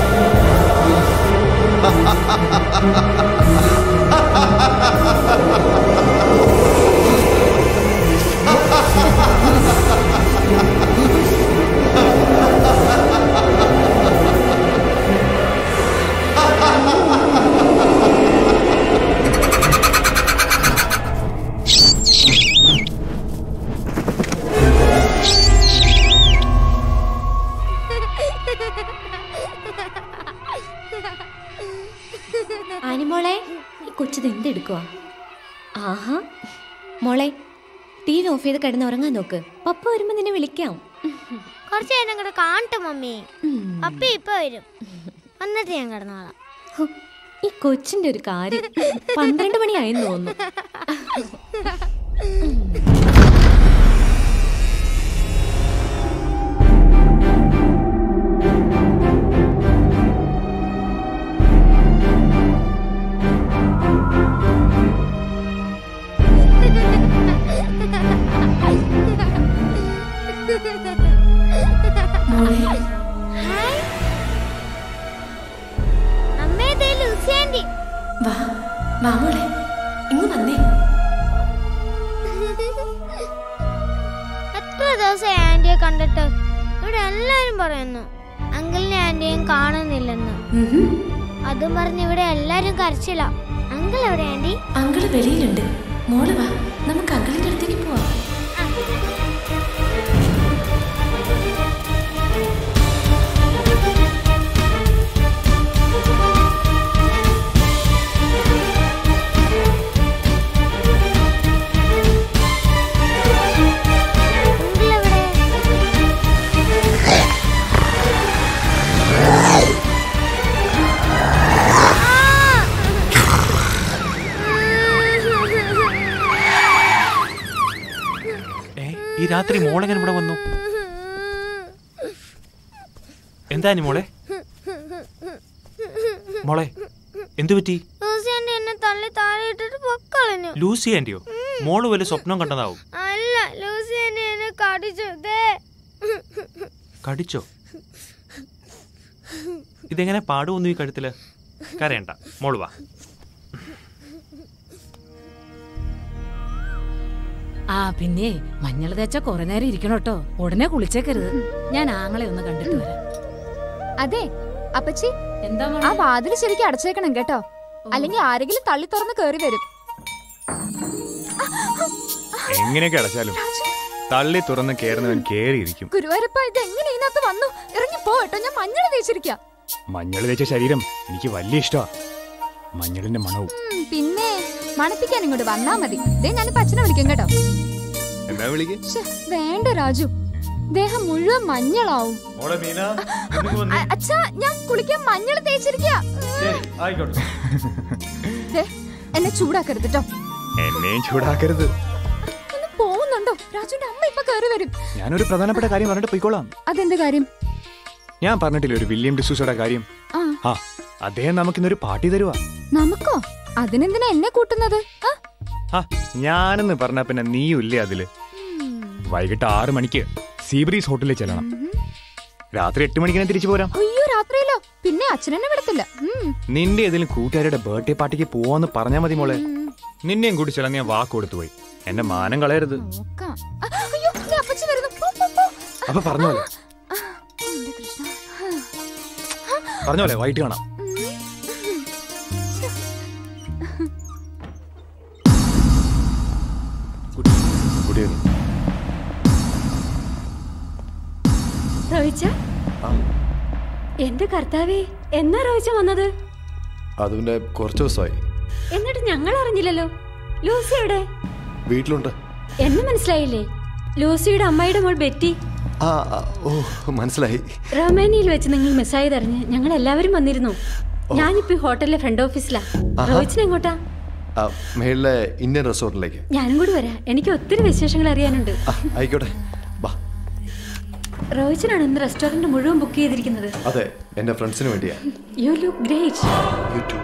ആനിമോളെ ഈ കൊച്ചിത് എന്തെടുക്കുക ആഹാ മോളെ ടി വി ഓഫ് ചെയ്ത് കിടന്ന് ഉറങ്ങാൻ നോക്ക് പപ്പ വരുമ്പോ നിന്നെ വിളിക്കാം കുറച്ച് നേരം കൂടെ കാണട്ടെ മമ്മി അപ്പി ഇപ്പൊ വരും വന്നിട്ട് ഞാൻ കിടന്നോളാം ഈ കൊച്ചിന്റെ ഒരു കാര്യം പന്ത്രണ്ട് മണിയായെന്ന് തോന്നുന്നു ഹായ്. അമ്മേ ദേ ലൂസി ആന്റി വാ വാ മോളെ ഇങ്ങ് വന്നേ എത്ര ദിവസമായി ആന്റിയെ കണ്ടിട്ട് ഇവിടെ എല്ലാരും പറയുന്നു അങ്കിളിനെ ആന്റിയും കാണുന്നില്ലെന്ന് അതും പറഞ്ഞ് ഇവിടെ എല്ലാരും കരച്ചില്ല അങ്കിൾ എവിടെ ആന്റി അങ്കിള് വെളിയിലുണ്ട് മോള് വാ നമുക്ക് അങ്കിളിന്റെ അടുത്തേക്ക് പോവാം അങ്കിൾ എവിടെ ഏ ഈ രാത്രി മോളെങ്ങനെ ഇവിടെ വന്നു എന്താ ഇനി മോളെ മോളെ എന്തു പറ്റി ലൂസി ആന്റി എന്നെ തള്ളി താഴെ ഇട്ടിട്ട് പൊക്കളഞ്ഞു ലൂസി ആന്റിയോ മോള് വലിയ സ്വപ്നം കണ്ടതാവും അല്ല ലൂസി ആന്റി എന്നെ കടിച്ചു ദേ കടിച്ചോ ഇതെങ്ങനെ പാടുവന്നു ഈ കഴുത്തില് കരയണ്ട മോള് വാ ആ പിന്നെ മഞ്ഞൾ തേച്ച കുറെ നേരം ഇരിക്കണം കേട്ടോ ഉടനെ കുളിച്ചേക്കരുത് ഞാൻ ആങ്ങളെ ഒന്ന് കണ്ടിട്ട് വരാം അതെ അപ്പച്ചി എന്താ ആ വാതിൽ ശരിക്കും അടച്ചേക്കണം കേട്ടോ അല്ലെങ്കിൽ ആരെങ്കിലും തള്ളി തുറന്ന് കേറി വരും എങ്ങനെയൊക്കെ അടച്ചാലും തള്ളി തുറന്ന് കയറുന്നവൻ കേറിയിരിക്കും ഗുരുവായൂരപ്പ ഇത് എങ്ങനെ ഇതിനകത്ത് വന്നു ഇറങ്ങി പോ കേട്ടോ ഞാൻ മഞ്ഞൾ തേച്ചിരിക്ക മഞ്ഞൾ തേച്ച ശരീരം എനിക്ക് വലിയ ഇഷ്ടമാ മഞ്ഞളിന്റെ മണവും പിന്നെ മണപ്പിക്കാൻ ഇങ്ങോട്ട് വന്നാ മതി ദേ ഞാനിപ്പോ അച്ഛനെ വിളിക്കും കേട്ടോ എന്നാ വിളിക്ക് ശ്ശെ, വേണ്ട രാജു ദേഹം മുഴുവൻ മഞ്ഞളാവും മോളെ മീന അ- അച്ഛാ ഞാൻ കുളിക്കാൻ മഞ്ഞൾ തേച്ചിരിക്ക ആയിക്കോട്ടെ ദേ, എന്നെ ചൂടാക്കരുത് കേട്ടോ എന്നെയും ചൂടാക്കരുത് ഒന്ന് പോകുന്നുണ്ടോ രാജുവിന്റെ അമ്മ ഇപ്പൊ കയറി വരും ഞാനൊരു പ്രധാനപ്പെട്ട കാര്യം പറഞ്ഞിട്ട് പോയിക്കോളാം അതെന്ത് കാര്യം ഞാൻ പറഞ്ഞിട്ടില്ലേ ഒരു വില്യം ഡിസൂസയുടെ കാര്യം ആ ആ അദ്ദേഹം നമുക്കിന്നൊരു പാർട്ടി തരുവാ നമുക്കോ അതിനെന്തിനാ എന്നെ കൂട്ടുന്നത് ആ ആ ഞാനെന്ന് പറഞ്ഞ പിന്നെ നീയും ഇല്ലേ അതില് വൈകിട്ട് ആറ് മണിക്ക് സീബ്രീസ് ഹോട്ടലിൽ ചെല്ലണം രാത്രി എട്ട് മണിക്ക് ഞാൻ തിരിച്ചു പോരാം അയ്യോ രാത്രിയിലോ പിന്നെ അച്ഛനെന്നെ വിടത്തില്ല ഉം. നിന്റെ ഏതെങ്കിലും കൂട്ടുകാരുടെ ബർത്ത്ഡേ പാർട്ടിക്ക് പോവാന്ന് പറഞ്ഞാ മതി മോളെ നിന്നെയും കൂടി ചെല്ലാൻ ഞാൻ വാക്ക് കൊടുത്തു പോയി എന്റെ മാനം കളയരുത് നോക്കാം. ആ, അയ്യോ ദേ അപ്പച്ചി വരുന്നു പോ, പോ, പോ. അപ്പൊ പറഞ്ഞോലെ എന്റെ കൃഷ്ണ പറഞ്ഞോലെ വൈകിട്ട് കാണാം ഗുഡ് ഈവനിങ് റോയിച്ച എന്റെ കർത്താവേ എന്നാ റോയിച്ച വന്നത് അത് പിന്നെ കുറച്ച് ദിവസമായി എന്നിട്ട് ഞങ്ങൾ അറിഞ്ഞില്ലല്ലോ ലൂസി എവിടെ വീട്ടിലുണ്ട് എന്നെ മനസ്സിലായില്ലേ ലൂസിയുടെ അമ്മയുടെ മോൾ ബെറ്റി ആ ആ, ഓ മനസ്സിലായി റൊമാനിയയിൽ വെച്ച് നിങ്ങൾ മിസ്സായതറിഞ്ഞ് ഞങ്ങൾ എല്ലാവരും വന്നിരുന്നു ഞാനിപ്പോ ഈ ഹോട്ടലിലെ ഫ്രണ്ട് ഓഫീസിലാ ആഹാ. റോയിച്ചിന് എങ്ങോട്ടാ ആ, മേളിലെ ഇന്ത്യൻ റെസ്റ്റോറൻറ്റിലേക്ക് ഞാനും കൂടി വരാം എനിക്ക് ഒത്തിരി വിശേഷങ്ങൾ അറിയാനുണ്ട് ആ ആയിക്കോട്ടെ ബാ റോയിച്ചനാണ് ഇന്ന് റെസ്റ്റോറന്റ് മുഴുവൻ ബുക്ക് ചെയ്തിരിക്കുന്നത് അതെ എൻ്റെ ഫ്രണ്ട്സിന് വേണ്ടിയാ you look great you too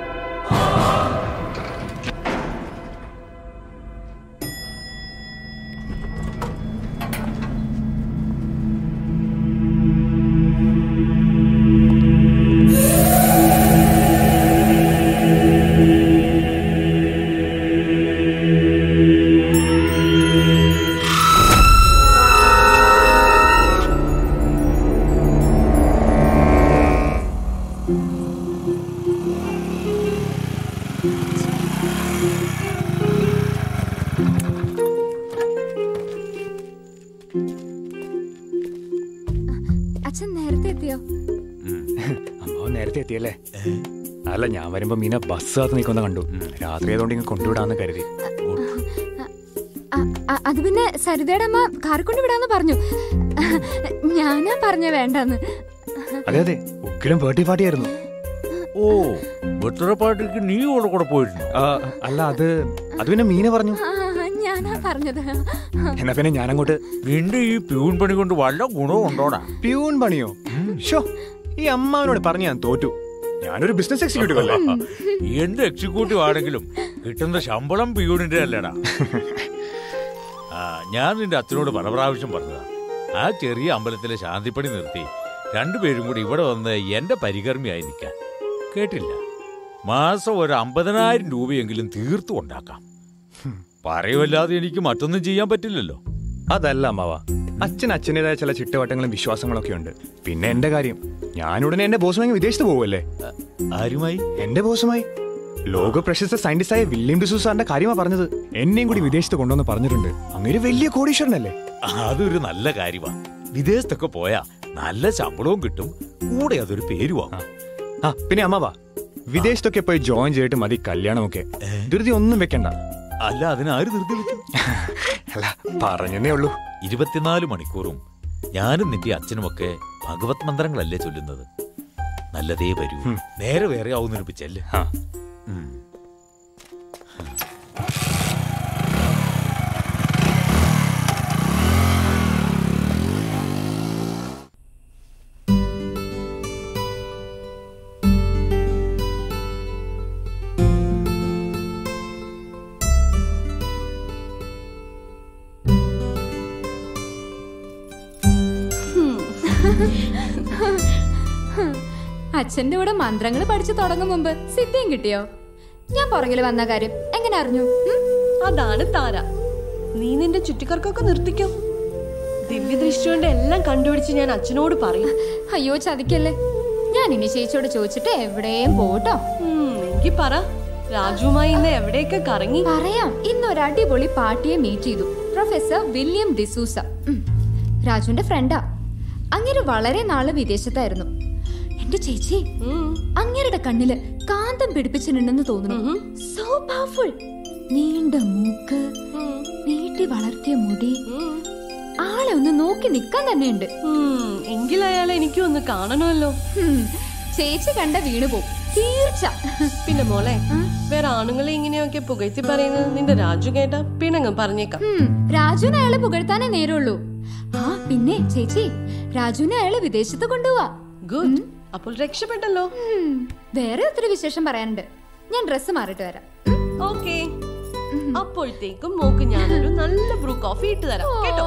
അച്ഛൻ നേരത്തെ എത്തിയോ അമ്മാവൻ നേരത്തെ എത്തിയല്ലേ അല്ല ഞാൻ വരുമ്പോ മീന ബസ് കാത്ത് നിൽക്കുന്ന കണ്ടു രാത്രി ആയതുകൊണ്ട് ഇങ്ങ് കൊണ്ടുവിടാന്ന് കരുതി ആ, ആ, അത് പിന്നെ സരിതയുടെ അമ്മ കാറിൽ കൊണ്ട് വിടാന്ന് പറഞ്ഞു ഞാനാ പറഞ്ഞ വേണ്ടെന്ന് അതെ അതെ ഉക്കിലും പേർട്ടി പാർട്ടിയായിരുന്നു ഓ ബർത്ത്ഡേ പാർട്ടിക്ക് നീ കൂടെ കൂടെ പോയിരുന്നു ആ, അല്ല അത് അത് പിന്നെ മീന പറഞ്ഞു ആ, ഞാനാ പറഞ്ഞത് എന്നാ പിന്നെ ഞാനങ്ങോട്ട് നിന്റെ ഈ പ്യൂൺ പണി കൊണ്ട് വല്ല ഗുണവും ഉണ്ടോടാ പ്യൂൺ പണിയോ ഷോ ഈ അമ്മാവനോട് പറഞ്ഞ് ഞാൻ തോറ്റു ഞാനൊരു ബിസിനസ് എക്സിക്യൂട്ടീവ് അല്ലേ എന്ത് എക്സിക്യൂട്ടീവ് ആണെങ്കിലും കിട്ടുന്ന ശമ്പളം പിയൂണിന്റെ അല്ലടാ ആ ഞാൻ നിന്റെ അച്ഛനോട് പല പ്രാവശ്യം പറഞ്ഞതാ ആ ചെറിയ അമ്പലത്തിലെ ശാന്തിപ്പണി നിർത്തി രണ്ടുപേരും കൂടി ഇവിടെ വന്ന് എന്റെ പരികർമ്മിയായി നിൽക്കാൻ കേട്ടില്ല മാസം ഒരു അമ്പതിനായിരം രൂപയെങ്കിലും തീർത്തു ഉണ്ടാക്കാം പറയുമല്ലാതെ എനിക്ക് മറ്റൊന്നും ചെയ്യാൻ പറ്റില്ലല്ലോ അതല്ല അമ്മാവ അച്ഛൻ അച്ഛൻ്റെതായ ചില ചിട്ടവട്ടങ്ങളും വിശ്വാസങ്ങളൊക്കെ ഉണ്ട് പിന്നെ എന്റെ കാര്യം ഞാനുടനെ എന്റെ ബോസുമായി വിദേശത്ത് പോകുമല്ലേ ആരുമായി എന്റെ ബോസുമായി ലോക പ്രശസ്ത സയന്റിസ്റ്റായ വില്യം ഡിസൂസ് സാറിന്റെ കാര്യമാ പറഞ്ഞത് എന്നെയും കൂടി വിദേശത്ത് കൊണ്ടുവന്ന് പറഞ്ഞിട്ടുണ്ട് അങ്ങനെ വലിയ കോടീശ്വരനല്ലേ അതൊരു നല്ല കാര്യമാ വിദേശത്തൊക്കെ പോയാ നല്ല ശമ്പളവും കിട്ടും കൂടെ അതൊരു പേരുവാ ആ പിന്നെ അമ്മാവ വിദേശത്തൊക്കെ പോയി ജോയിൻ ചെയ്തിട്ട് മതി കല്യാണമൊക്കെ ധൃതി ഒന്നും വെക്കണ്ട അല്ല അതിനാര് ധൃതി വെച്ചു അല്ല പറഞ്ഞതേ ഉള്ളൂ ഇരുപത്തിനാല് മണിക്കൂറും ഞാനും നിന്റെ അച്ഛനുമൊക്കെ ഭഗവത് മന്ത്രങ്ങളല്ലേ ചൊല്ലുന്നത് നല്ലതേ വരൂ നേരെ വേറെ ആവുന്നൊരു ചെല്ല് ഉം. അച്ഛന്റെ കൂടെ മന്ത്രങ്ങൾ പഠിച്ചു തുടങ്ങും മുമ്പ് സിദ്ധിയും കിട്ടിയോ ഞാൻ പുറകിൽ വന്ന കാര്യം എങ്ങനെ അറിഞ്ഞു ഉം? അതാണ് താര നീ നിന്റെ ചുറ്റിക്കർക്കൊക്കെ നിർത്തിക്കോ ദിവ്യദൃഷ്ടി കൊണ്ട് എല്ലാം കണ്ടുപിടിച്ച് ഞാൻ അച്ഛനോട് പറയും അയ്യോ ചതിക്കല്ലേ ഞാൻ ഇനി ചേച്ചിയോട് ചോദിച്ചിട്ട് എവിടെയും പോട്ടോ എങ്കി പറ രാജുവുമായി ഇന്ന് എവിടെയൊക്കെ കറങ്ങി പറയാം ഇന്ന് ഒരു അടിപൊളി പാർട്ടിയെ മീറ്റ് ചെയ്തു പ്രൊഫസർ വില്യം ഡിസൂസ ഉം. രാജുവിന്റെ ഫ്രണ്ടാ അങ്ങനെ വളരെ നാള് വിദേശത്തായിരുന്നു എന്റെ ചേച്ചി അങ്ങേരുടെ കണ്ണില് കാന്തം പിടിപ്പിച്ചിട്ടുണ്ടെന്ന് തോന്നുന്നു സോ പവർഫുൾ നീണ്ട മൂക്ക് നീട്ടി വളർത്തിയ മുടി ആളെ ഒന്ന് നോക്കി നിക്കാൻ തന്നെ ഉണ്ട് എങ്കിൽ അയാളെ എനിക്കും ഒന്ന് കാണണമല്ലോ ചേച്ചി കണ്ട വീണു പോവും തീർച്ച പിന്നെ മോളെ വേറെ ആണുങ്ങളെ ഇങ്ങനെയൊക്കെ പുകഴ്ത്തി പറയുന്നത് നിന്റെ രാജു കേട്ടാ പിണങ്ങും പറഞ്ഞേക്കാം ഉം, രാജുവിനെ അയാളെ പുകഴ്ത്താനേ നേരമുള്ളൂ ആ പിന്നെ ചേച്ചി രാജുവിനെ അയാളെ വിദേശത്ത് കൊണ്ടുപോവാ ഗുഡ് അപ്പോൾ രക്ഷപ്പെട്ടല്ലോ വേറെ ഒത്തിരി വിശേഷം പറയാനുണ്ട് ഞാൻ ഡ്രസ്സ് മാറിയിട്ട് വരാം ഓക്കെ അപ്പോഴത്തേക്കും മോക്ക് ഞാനൊരു നല്ല ബ്രൂ കോഫി ഇട്ട് തരാം കേട്ടോ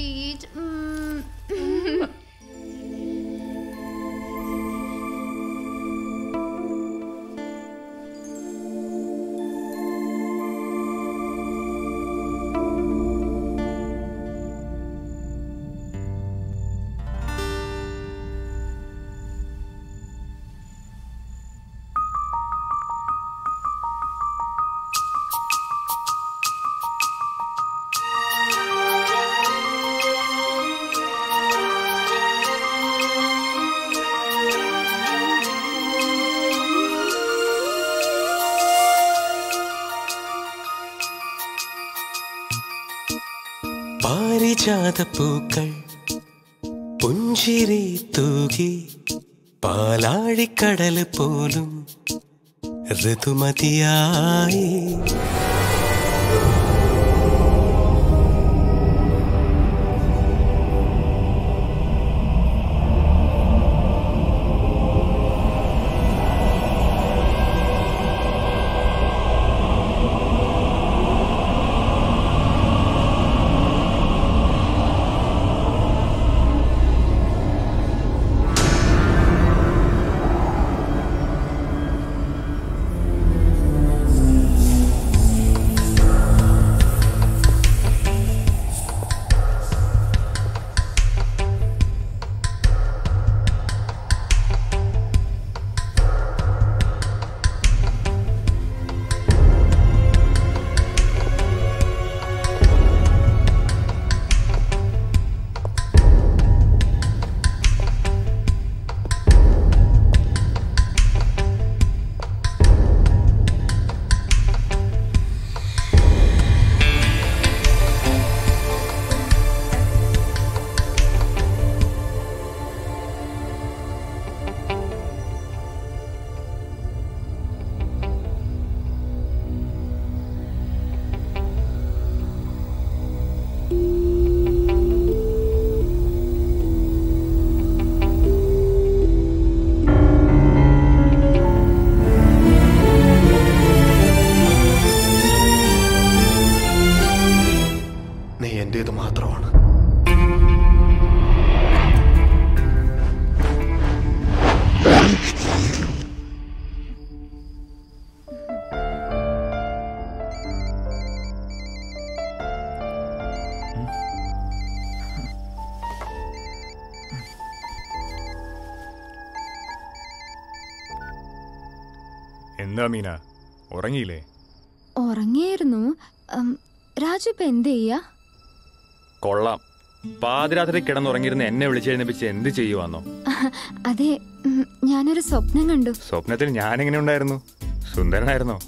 പാരിജാതപ്പൂക്കൾ പുഞ്ചിരി തൂകി പാലാഴിക്കടൽ പോലും ഋതുമതിയായി എന്താ മീന ഉറങ്ങിയില്ലേ ഉറങ്ങിയായിരുന്നു ഉം, രാജു ഇപ്പൊ എന്ത് ചെയ്യാ കൊള്ളാം പാതിരാത്രി കിടന്നുറങ്ങിയിരുന്ന എന്നെ വിളിച്ചെഴുന്നേപ്പിച്ച് എന്ത് ചെയ്യുവാന്നോ അതെ ഉം, ഞാനൊരു സ്വപ്നം കണ്ടു സ്വപ്നത്തിൽ ഞാൻ എങ്ങനെ ഉണ്ടായിരുന്നു സുന്ദരനായിരുന്നോ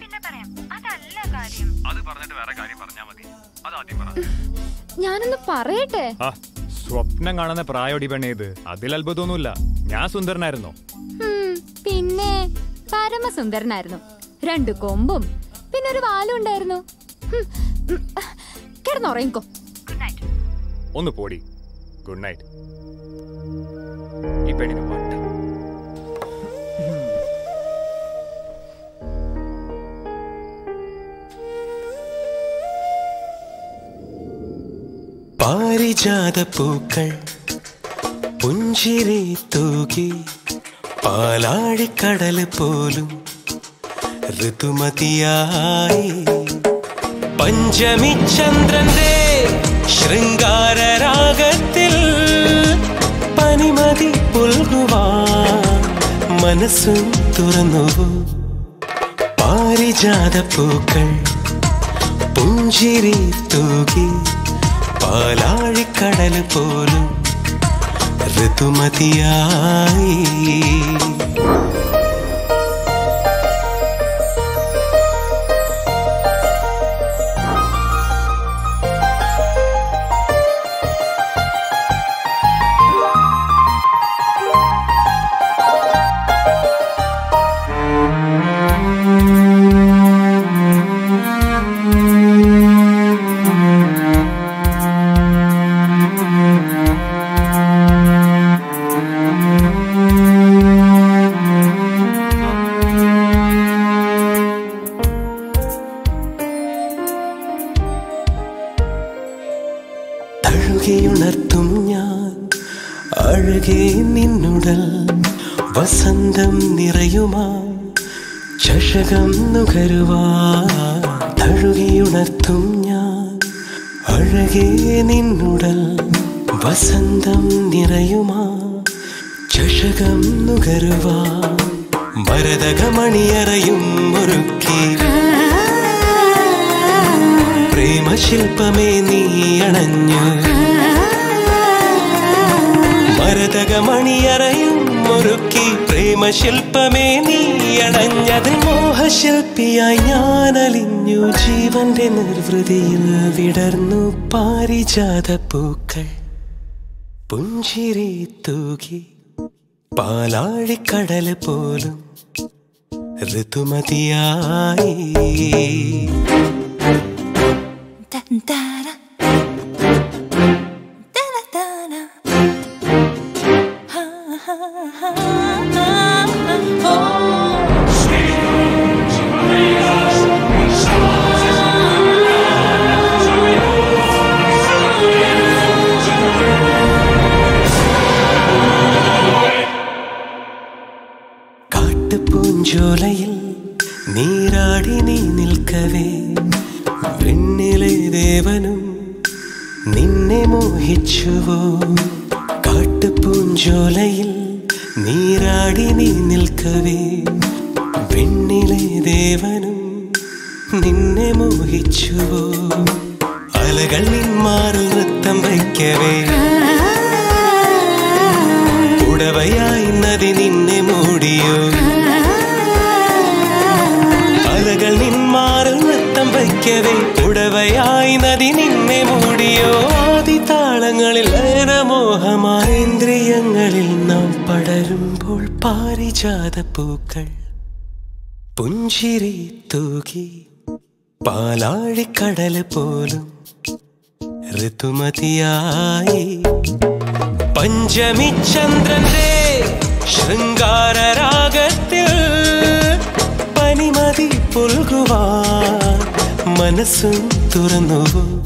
ഞാനൊന്ന് പറയട്ടെ ആ സ്വപ്നം കാണുന്ന പ്രായോടി പെണ്ണേ ഇത് അതിൽ അത്ഭുതമൊന്നുമില്ല ഞാൻ സുന്ദരനായിരുന്നോ ഉം, പിന്നെ പരമസുന്ദരനായിരുന്നു രണ്ട് കൊമ്പും പിന്നെ ഒരു വാലും ഉണ്ടായിരുന്നു ഉം, ഉം, കിടന്നുറങ്ങിക്കോ ഒന്ന് പോടി ഗുഡ് നൈറ്റ് ഈ പെണ്ണിന് വട്ടം പാരിജാത പൂക്കൾ പുഞ്ചിരി തൂകി പാലാഴിക്കടൽ പോലും ഋതുമതിയായി പഞ്ചമി ചന്ദ്രന്റെ ശൃംഗാരരാഗത്തിൽ പനിമതി പുൽകുവാൻ മനസ്സും തുറന്നു പാരിജാത പൂക്കൾ പുഞ്ചിരി തൂകി പാലാഴിക്കടൽ പോലും ഋതുമതിയായി തഴുകിയുണർത്തും ഞാൻ അഴകേ നിന്നുടൽ വസന്തം നിറയുമാ ചഷകം നുകരുവാ തഴുകിയുണർത്തും ഞാൻ അഴകേ നിന്നുടൽ വസന്തം നിറയുമാ ചഷകം നുകരുവാ ഭരതകമണിയറയും ഒരുക്കി പ്രേമശില്പമേ നീ അണഞ്ഞു ഭരതകമണിയറയും ഒരുക്കി പ്രേമശില്പമേ നീ അണഞ്ഞതിൽ മോഹശില്പിയായി ഞാൻ അലിഞ്ഞു ജീവന്റെ നിർവൃതിയിൽ വിടർന്നു പാരിജാത പൂക്കൾ പുഞ്ചിരി തൂകി പാലാഴിക്കടൽ പോലും ഋതുമതിയായി കാട്ടുപൂഞ്ചോലയിൽ നീരാടി നീ നിൽക്കവേ വെണ്ണിലെ ദേവനും നിന്നെ മോഹിച്ചുവോ കാട്ടുപൂഞ്ചോലയിൽ നീരാടി നീ നിൽക്കവേ വെണ്ണിലെ ദേവനും നിന്നെ മോഹിച്ചുവോ അലകൾ നിന്മാറിൽ നൃത്തം വയ്ക്കവേ ഉടവയായി നദി നിന്നെ മൂടിയോ അലകൾ നിന്മാറിൽ നൃത്തം വയ്ക്കവേ ഉടവയായി നദി നിന്നെ മൂടിയോ ആദി താളങ്ങളിൽ ലയനമോഹമാരേന്ദ്രിയങ്ങളിൽ നാം പടരുമ്പോൾ പാരിജാത പൂക്കൾ പുഞ്ചിരി തൂകി പാലാഴിക്കടൽ പോലും ഋതുമതിയായി പഞ്ചമി ചന്ദ്രന്റെ ശൃംഗാരരാഗത്തിൽ പനിമതി പുൽകുവാൻ മനസ്സും തുറന്നു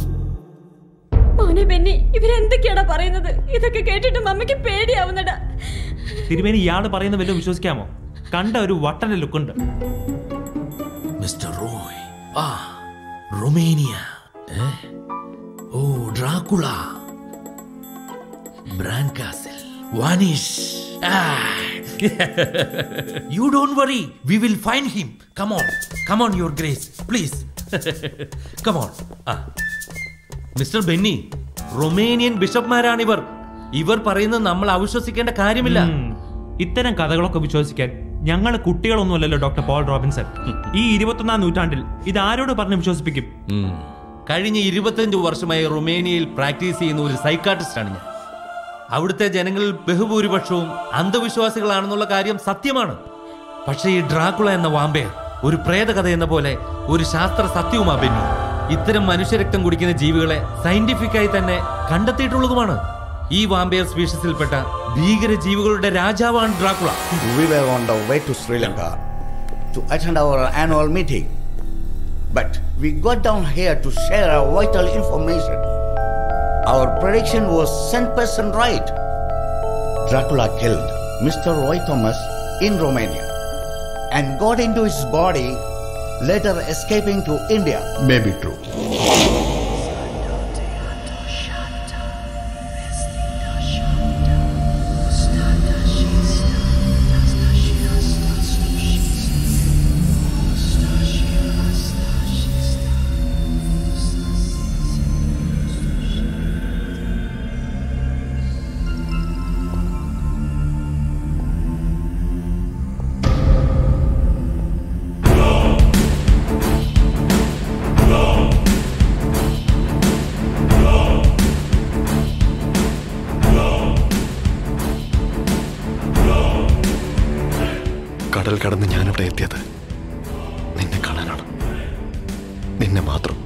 മോനെ ബെന്നി ഇവരെന്തൊക്കെയാടാ പറയുന്നത് ഇതൊക്കെ കേട്ടിട്ട് മമ്മിക്ക് പേടിയാവുന്നടാ തിരുമേനി ഇയാള് പറയുന്ന വല്ലതും വിശ്വസിക്കാമോ കണ്ട ഒരു വട്ടന്റെ ലുക്കുണ്ട് മിസ്റ്റർ റോയ് ആ റൊമേനിയ ഏ? ഓ ഡ്രാക്കുള ബ്രാൻകാസിൽ വാനിഷ് ആ you don't worry. We will find him. Come on. Come on, Your Grace. Please. Come on. Ah. Mister Benny Romanian ബിഷപ്പ്മാരാണിവർ ഇവർ പറയുന്നത് നമ്മൾ അവിശ്വസിക്കേണ്ട കാര്യമില്ല ഇത്തരം കഥകളൊക്കെ വിശ്വസിക്കാൻ ഞങ്ങൾ കുട്ടികളൊന്നുമല്ലല്ലോ ഡോക്ടർ പോൾ റോബിൻസൺ ഈ ഇരുപത്തൊന്നാം നൂറ്റാണ്ടിൽ ഇത് ആരോട് പറഞ്ഞ് വിശ്വസിപ്പിക്കും ഉം. കഴിഞ്ഞ ഇരുപത്തഞ്ച് വർഷമായി റൊമേനിയയിൽ പ്രാക്ടീസ് ചെയ്യുന്ന ഒരു സൈക്കാട്രിസ്റ്റാണ് ഞാൻ അവിടുത്തെ ജനങ്ങളിൽ ബഹുഭൂരിപക്ഷവും അന്ധവിശ്വാസികളാണെന്നുള്ള കാര്യം സത്യമാണ് പക്ഷേ ഈ ഡ്രാക്കുള എന്ന വാമ്പയർ ഒരു പ്രേതകഥ എന്ന പോലെ ഒരു ശാസ്ത്ര സത്യവുമാ ബെന്നി ഇത്തരം മനുഷ്യരക്തം കുടിക്കുന്ന ജീവികളെ സയന്റിഫിക്കായി തന്നെ കണ്ടെത്തിയിട്ടുള്ളതുമാണ് ഈ വാമ്പയർ സ്പീഷീസിൽപ്പെട്ട ഭീകര ജീവികളുടെ രാജാവാണ് Dracula We were on the way to Sri Lanka to attend our annual meeting. But we got down here to share our vital information. Our prediction was 100% right. Dracula killed Mr. Roy Thomas in Romania and got into his body, later escaping to India. May be true. കടൽ കടന്ന് ഞാനിവിടെ എത്തിയത് നിന്നെ കാണാനാണ് നിന്നെ മാത്രം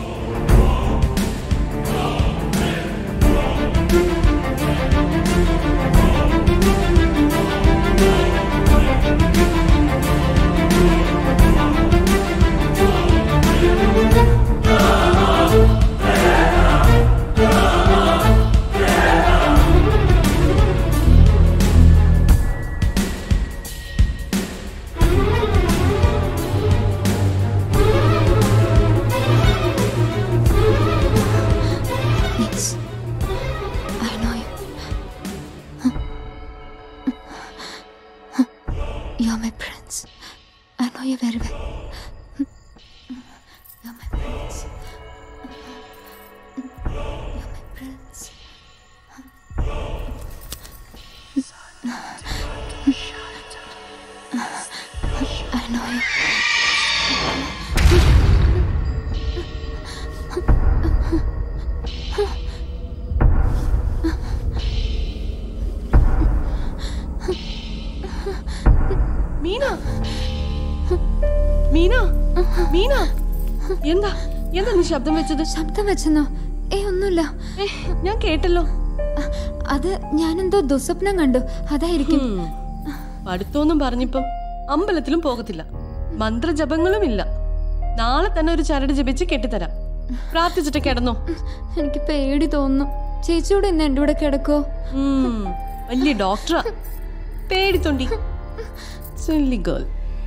Yes. I know you. You're my prince. I know you very well. You're my prince. You're my prince. I know you. Meena Meena Meena എന്താ എന്താ നീ ശബ്ദം വെച്ചത് ശബ്ദം വെച്ചെന്നോ ഏ ഒന്നുമില്ല ഞാൻ കേട്ടല്ലോ അത് ഞാനെന്തോ ദുസ്വപ്നം കണ്ടു അതായിരിക്കും പഠിത്തമൊന്നും പറഞ്ഞിപ്പം അമ്പലത്തിലും പോകത്തില്ല മന്ത്രജപങ്ങളും ഇല്ല നാളെ തന്നെ ഒരു ചരട് ജപിച്ച് കെട്ടിത്തരാം പ്രാർത്ഥിച്ചിട്ട് കിടന്നോ എനിക്ക് പേടി തോന്നുന്നു ചേച്ചിയോട് ഇന്ന് എൻ്റെ കൂടെ കിടക്കോ വലിയ ഡോക്ടറാ പേടിത്തൊണ്ടി സില്ലി ഗേൾ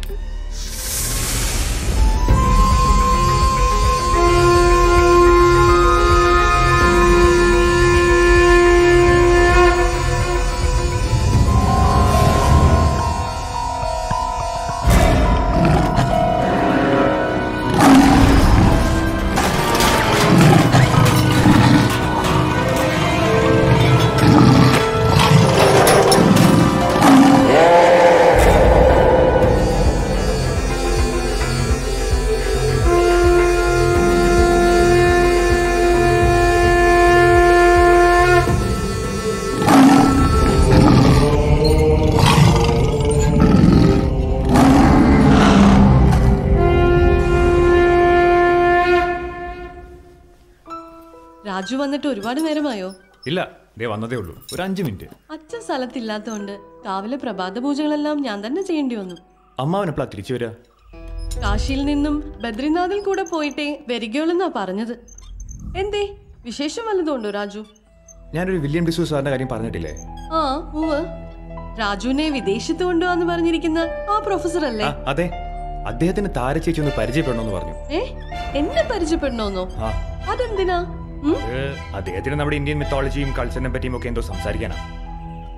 രാജു വന്നിട്ട് ഒരുപാട് നേരമായോ ഇല്ല ദേ വന്നതേ ഉള്ളൂ ഒരു അഞ്ച് മിനിറ്റ് അച്ഛൻ സ്ഥലത്തില്ലാത്തതുകൊണ്ട് രാവിലെ പ്രഭാത പൂജകളെല്ലാം ഞാൻ തന്നെ ചെയ്യേണ്ടി വന്നു അമ്മാവൻ എപ്പോഴാ തിരിച്ചു വരിക കാശിയിൽ നിന്നും ബദ്രിനാഥിൽ കൂടെ പോയിട്ടേ വരികയുള്ളെന്നാ പറഞ്ഞത് എന്തേ വിശേഷം വല്ലതുണ്ടോ രാജു ഞാനൊരു വില്യം ഡിസൂ സാറിന്റെ കാര്യം പറഞ്ഞിട്ടില്ലേ ആ ഉവ് രാജുവിനെ വിദേശത്ത് കൊണ്ടുപോവാന്ന് പറഞ്ഞിരിക്കുന്ന ആ പ്രൊഫസർ അല്ലേ ആ അതെ അദ്ദേഹത്തിന് താരചേച്ചി ഒന്ന് പരിചയപ്പെടണമെന്ന് പറഞ്ഞു ഏ എന്നെ പരിചയപ്പെടണോന്നോ ആ അതെന്തിനാ ഉം? അത് അദ്ദേഹത്തിന് നമ്മുടെ ഇന്ത്യൻ മിത്തോളജിയും കൾച്ചറിനെ പറ്റിയും ഒക്കെ എന്തോ സംസാരിക്കാനാ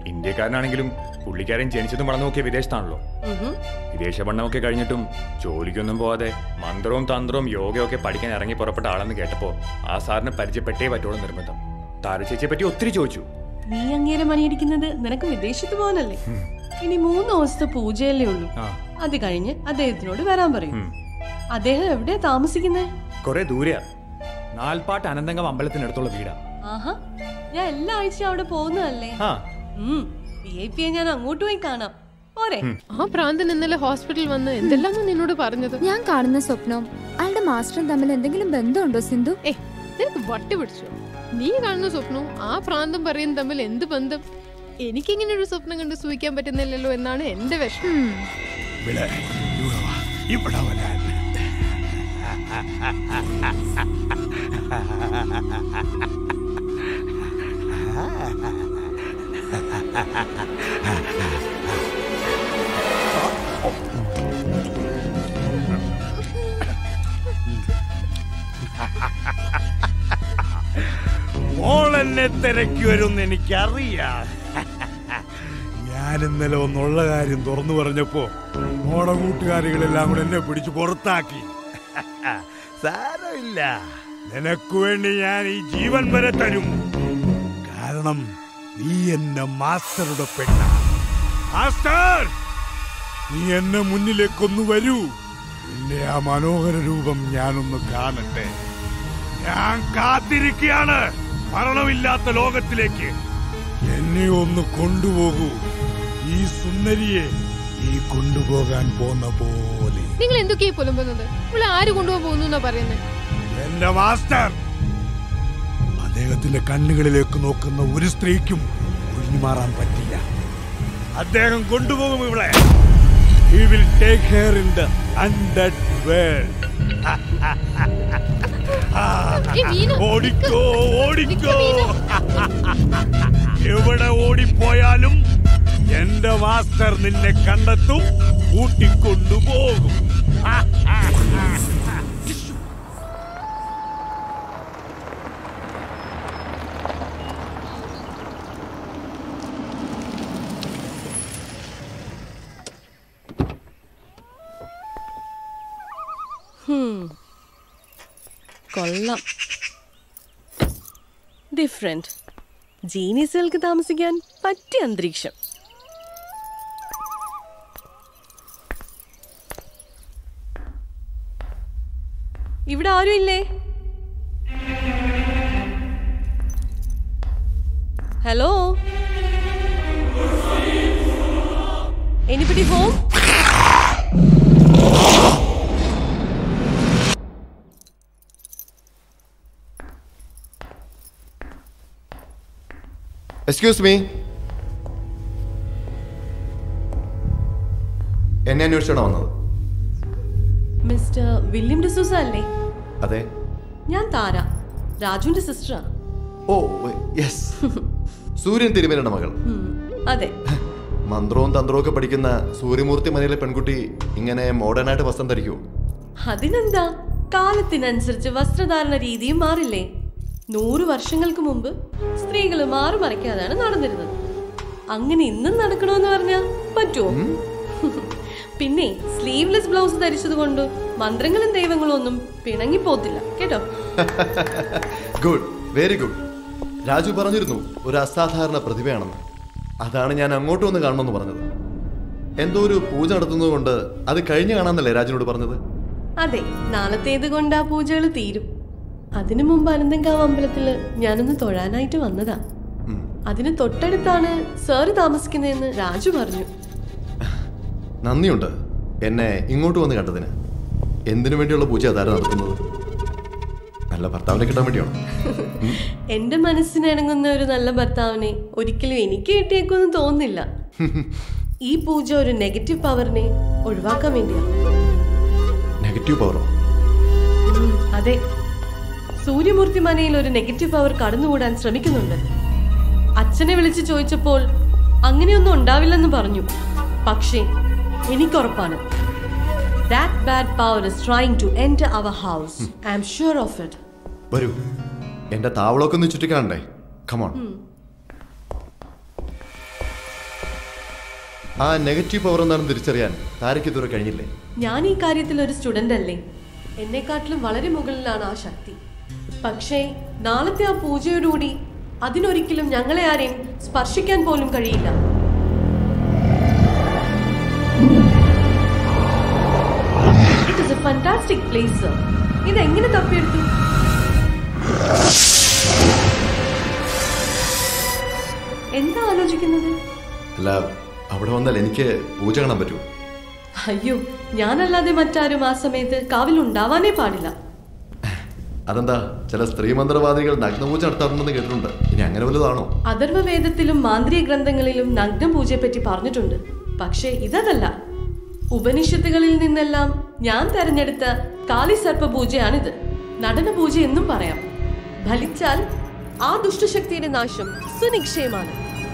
ഇന്ത്യക്കാരനാണെങ്കിലും പുള്ളിക്കാരൻ ജനിച്ചതും വളർന്നു നോക്കിയ വിദേശത്താണല്ലോ വിദേശ പഠനമൊക്കെ കഴിഞ്ഞിട്ടും ജോലിക്കൊന്നും പോവാതെ മന്ത്രവും തന്ത്രവും യോഗയൊക്കെ പഠിക്കാൻ ഇറങ്ങി പുറപ്പെട്ട ആളെന്ന് കേട്ടപ്പോ ആ സാറിന് പരിചയപ്പെട്ടേ പറ്റുള്ളൂ നിർബന്ധം താരചേച്ചിയെ പറ്റി ഒത്തിരി ചോദിച്ചു നീ അങ്ങേരെ മണിയടിക്കുന്നത് നിനക്ക് വിദേശത്ത് പോകാനല്ലേ ഇനി മൂന്ന് ദിവസത്തെ പൂജയല്ലേ ഉള്ളൂ ആ അത് കഴിഞ്ഞ് അദ്ദേഹത്തിനോട് വരാൻ പറയും അദ്ദേഹം എവിടെയാ താമസിക്കുന്നേ കുറെ ദൂരെയാ നാൽപ്പാട്ട് അനന്തങ്കം അമ്പലത്തിനടുത്തുള്ള വീടാ ആഹാ ഞാൻ എല്ലാ ആഴ്ചയും അവിടെ പോകുന്നതല്ലേ ആ വി ഐ പിയെ ഞാൻ അങ്ങോട്ട് പോയി കാണാം പോരെ ആ പ്രാന്തൻ ഇന്നലെ ഹോസ്പിറ്റലിൽ വന്ന് എന്തെല്ലാമോ നിന്നോട് പറഞ്ഞത് ഞാൻ കാണുന്ന സ്വപ്നവും അയാളുടെ മാസ്റ്ററും തമ്മിൽ എന്തെങ്കിലും ബന്ധമുണ്ടോ സിന്ധു ഏ നിനക്ക് വട്ടി പിടിച്ചോ നീ കാണുന്ന സ്വപ്നവും ആ പ്രാന്തം പറയും തമ്മിൽ എന്ത് ബന്ധം എനിക്കിങ്ങനെ ഒരു സ്വപ്നം കണ്ട് സൂഹിക്കാൻ പറ്റുന്നില്ലല്ലോ എന്നാണ് എന്റെ വിഷമം ഇവിടെ ഇവിടെ വാ. ഇവിടെ വരാൻ മോളെന്നെ തിരക്കി വരുമെന്ന് എനിക്കറിയാം ഞാൻ ഇന്നലെ ഒന്നുള്ള കാര്യം തുറന്നു പറഞ്ഞപ്പോ മോടെ കൂട്ടുകാരികളെല്ലാം കൂടെ എന്നെ പിടിച്ച് പുറത്താക്കി സാരമില്ല നിനക്ക് വേണ്ടി ഞാൻ ഈ ജീവൻ വരെ തരും കാരണം നീ എന്റെ മാസ്റ്ററുടെ പെണ്ണ മാസ്റ്റർ നീ എന്നെ മുന്നിലേക്കൊന്ന് വരൂ നിന്റെ ആ മനോഹര രൂപം ഞാനൊന്ന് കാണട്ടെ ഞാൻ കാത്തിരിക്കുകയാണ് മരണമില്ലാത്ത ലോകത്തിലേക്ക് എന്നെ ഒന്ന് കൊണ്ടുപോകൂ ഈ സുന്ദരിയെ നീ കൊണ്ടുപോകാൻ പോന്ന പോലെ നിങ്ങൾ എന്തൊക്കെയാ പുലമ്പുന്നത് ഇവിടെ ആര് കൊണ്ടുപോകാൻ പോകുന്നു എന്നാ പറയുന്നത് എന്റെ മാസ്റ്റർ അദ്ദേഹത്തിന്റെ കണ്ണുകളിലേക്ക് നോക്കുന്ന ഒരു സ്ത്രീക്കും ഒഴിഞ്ഞു മാറാൻ പറ്റില്ല അദ്ദേഹം കൊണ്ടുപോകും ഇവിടെ He will take her in the undead world. ഈ മീനു, ഓടിക്കോ ഓടിക്കോ എവിടെ ഓടിപ്പോയാലും എന്റെ മാസ്റ്റർ നിന്നെ കണ്ടെത്തും കൂട്ടിക്കൊണ്ടുപോകും ഹും. കൊള്ളാം ഡിഫറെന്റ് ജീനിയസുകൾക്ക് താമസിക്കാൻ പറ്റിയ അന്തരീക്ഷം ഇവിടെ ആരും ഇല്ലേ hello anybody home excuse me എന്നെ അന്വേഷിച്ചാണോ വന്നത് മിസ്റ്റർ വില്യം ഡിസൂസ അല്ലേ അതെ ഞാൻ താര രാജുവിന്റെ സിസ്റ്ററാ ഓ യെസ് സൂര്യൻ തിരുമേനയുടെ മകൾ അതെ മന്ത്രവും തന്ത്രവും ഒക്കെ പഠിക്കുന്ന സൂര്യമൂർത്തി മനയിലെ പെൺകുട്ടി ഇങ്ങനെ മോഡേൺ ആയിട്ട് വസ്ത്രം ധരിക്കുമോ അതിനെന്താ കാലത്തിനനുസരിച്ച് വസ്ത്രധാരണ രീതിയും മാറില്ലേ നൂറ് വർഷങ്ങൾക്ക് മുമ്പ് സ്ത്രീകൾ മാറി മറയ്ക്കാതാണ് നടന്നിരുന്നത് അങ്ങനെ ഇന്നും നടക്കണമെന്ന് പറഞ്ഞാ പറ്റുമോ പിന്നെ സ്ലീവ്ലെസ് ബ്ലൗസ് ധരിച്ചത് കൊണ്ട് മന്ത്രങ്ങളും ദൈവങ്ങളും ഒന്നും പിണങ്ങിപ്പോത്തില്ല കേട്ടോ ഗുഡ് വെരി ഗുഡ് രാജു പറഞ്ഞിരുന്നു ഒരു അസാധാരണ പ്രതിഭയാണെന്ന് അതാണ് ഞാൻ അങ്ങോട്ട് വന്ന് കാണണമെന്ന് പറഞ്ഞത് എന്തോ ഒരു പൂജ നടത്തുന്നത് കൊണ്ട് അത് കഴിഞ്ഞ് കാണാന്നല്ലേ രാജുനോട് പറഞ്ഞത് അതെ നാളത്തേത് കൊണ്ട് ആ പൂജകൾ തീരും അതിനു മുമ്പ് അനന്തങ്കാവ് അമ്പലത്തില് ഞാനൊന്ന് തൊഴാനായിട്ട് വന്നതാ അതിന് തൊട്ടടുത്താണ് സാറ് താമസിക്കുന്നതെന്ന് രാജു പറഞ്ഞു നന്ദിയുണ്ട് എന്നെ ഇങ്ങോട്ട് വന്ന് കണ്ടതിന് എന്തിനു വേണ്ടിയുള്ള പൂജ അതാരം നടത്തുന്നത് നല്ല ഭർത്താവിനെ കിട്ടാൻ വേണ്ടിയാണോ എന്റെ മനസ്സിനിണങ്ങുന്ന ഒരു നല്ല ഭർത്താവിനെ ഒരിക്കലും എനിക്ക് കിട്ടിയേക്കൊന്നും തോന്നുന്നില്ല ഈ പൂജ ഒരു നെഗറ്റീവ് പവറിനെ ഒഴിവാക്കാൻ വേണ്ടിയാ നെഗറ്റീവ് പവറോ ഉം, അതെ സൂര്യമൂർത്തി മനയിൽ ഒരു നെഗറ്റീവ് പവർ കടന്നുകൂടാൻ ശ്രമിക്കുന്നുണ്ട് അച്ഛനെ വിളിച്ച് ചോദിച്ചപ്പോൾ അങ്ങനെയൊന്നും ഉണ്ടാവില്ലെന്ന് പറഞ്ഞു പക്ഷേ എനിക്കുറപ്പാണ് that bad power is trying to enter our house I am sure of it വരൂ എന്റെ താവളമൊക്കെ ഒന്ന് ചുറ്റിക്കാണണ്ടേ കമോൺ ആ നെഗറ്റീവ് പവർ എന്താണെന്ന് തിരിച്ചറിയാൻ താരയ്ക്ക് ഇതുവരെ കഴിഞ്ഞില്ലേ ഞാൻ ഈ കാര്യത്തിൽ ഒരു സ്റ്റുഡന്റ് അല്ലേ എന്നെക്കാട്ടിലും വളരെ മുകളിലാണ് ആ ശക്തി പക്ഷേ നാളത്തെ ആ പൂജയോടുകൂടി അതിനൊരിക്കലും ഞങ്ങളെ ആരെയും സ്പർശിക്കാൻ പോലും കഴിയില്ല it is a fantastic place ഇത് എങ്ങനെ തപ്പിയെടുത്തു എന്താ ആലോചിക്കുന്നത് അല്ല അവിടെ വന്നാൽ എനിക്ക് പൂജ കാണാൻ പറ്റൂ അയ്യോ ഞാനല്ലാതെ മറ്റാരും ആ സമയത്ത് കാവിൽ ഉണ്ടാവാനേ പാടില്ല അതെന്താ ചില സ്ത്രീ മന്ത്രവാദികൾ നഗ്നപൂജ നടത്താറുണ്ടെന്ന് കേട്ടിട്ടുണ്ട് ഇനി അങ്ങനെ വലുതാണോ അഥർവവേദത്തിലും മാന്ത്രിക ഗ്രന്ഥങ്ങളിലും നഗ്നപൂജയെ പറ്റി പറഞ്ഞിട്ടുണ്ട് പക്ഷേ ഇതല്ല ഉപനിഷത്തുകളിൽ നിന്നെല്ലാം ഞാൻ തെരഞ്ഞെടുത്ത കാളിസർപ്പ പൂജയാണിത് നടന പൂജ എന്നും പറയാം ഫലിച്ചാൽ ആ ദുഷ്ടശക്തിയുടെ നാശം സുനിക്ഷയമാണ്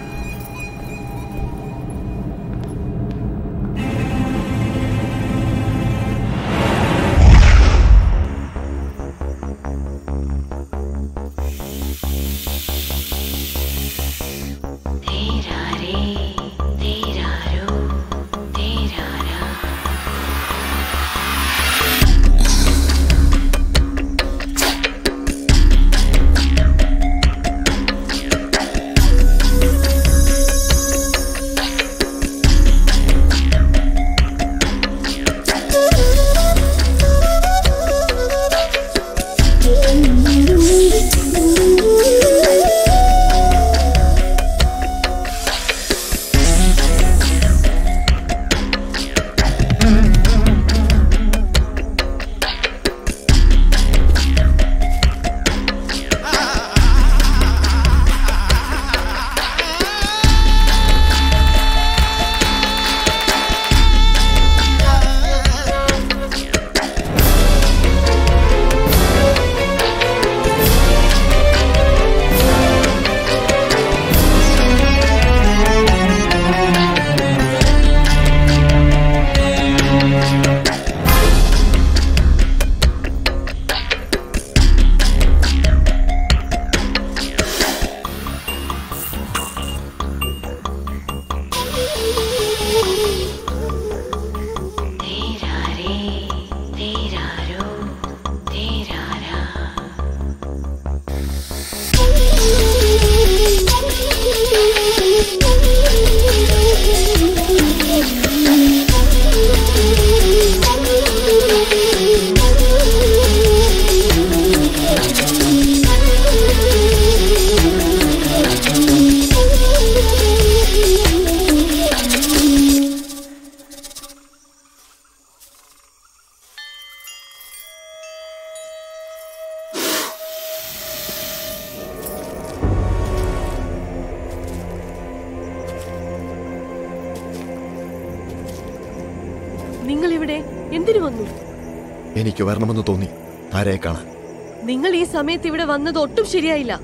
നിങ്ങൾ ഇവിടെ എന്തിനു വന്നു എനിക്ക് വരണമെന്ന് തോന്നി താരയെ കാണാൻ നിങ്ങൾ ഈ സമയത്ത് ഇവിടെ വന്നത് ഒട്ടും ശരിയായില്ല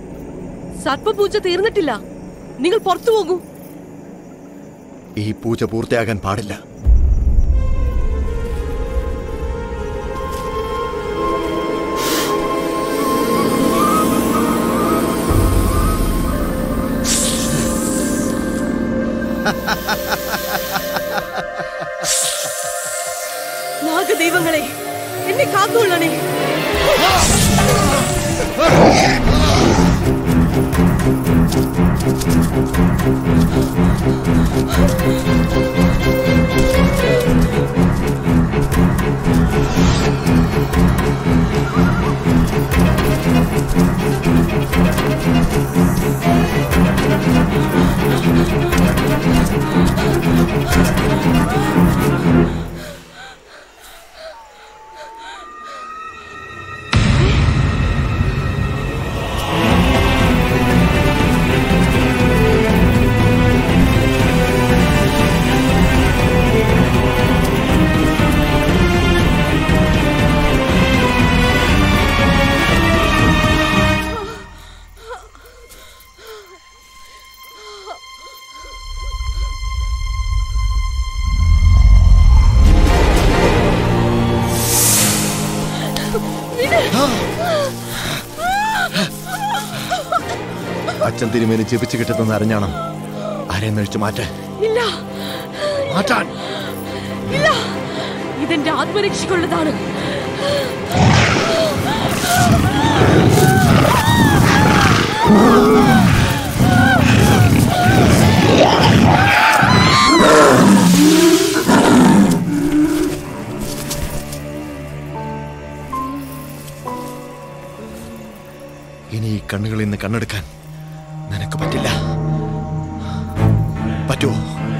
സർപ്പപൂജ തീർന്നിട്ടില്ല നിങ്ങൾ പുറത്തു പോകൂ ഈ പൂജ പൂർത്തിയാകാൻ പാടില്ല നാഗദൈവങ്ങളെ എന്നെ കാത്തുകൊള്ളണേ അച്ഛൻ തിരുമേനി ജപിച്ചു കിട്ടുന്ന അറിഞ്ഞാണം ആരെയും നഴിച്ചു മാറ്റാൻ ഇല്ല മാറ്റാൻ ഇല്ല ഇതെന്റെ ആത്മരക്ഷയ്ക്കുള്ളതാണ് ഇനി ഈ കണ്ണുകളിൽ നിന്ന് കണ്ണെടുക്കാൻ നിനക്ക് പറ്റില്ല പറ്റുമോ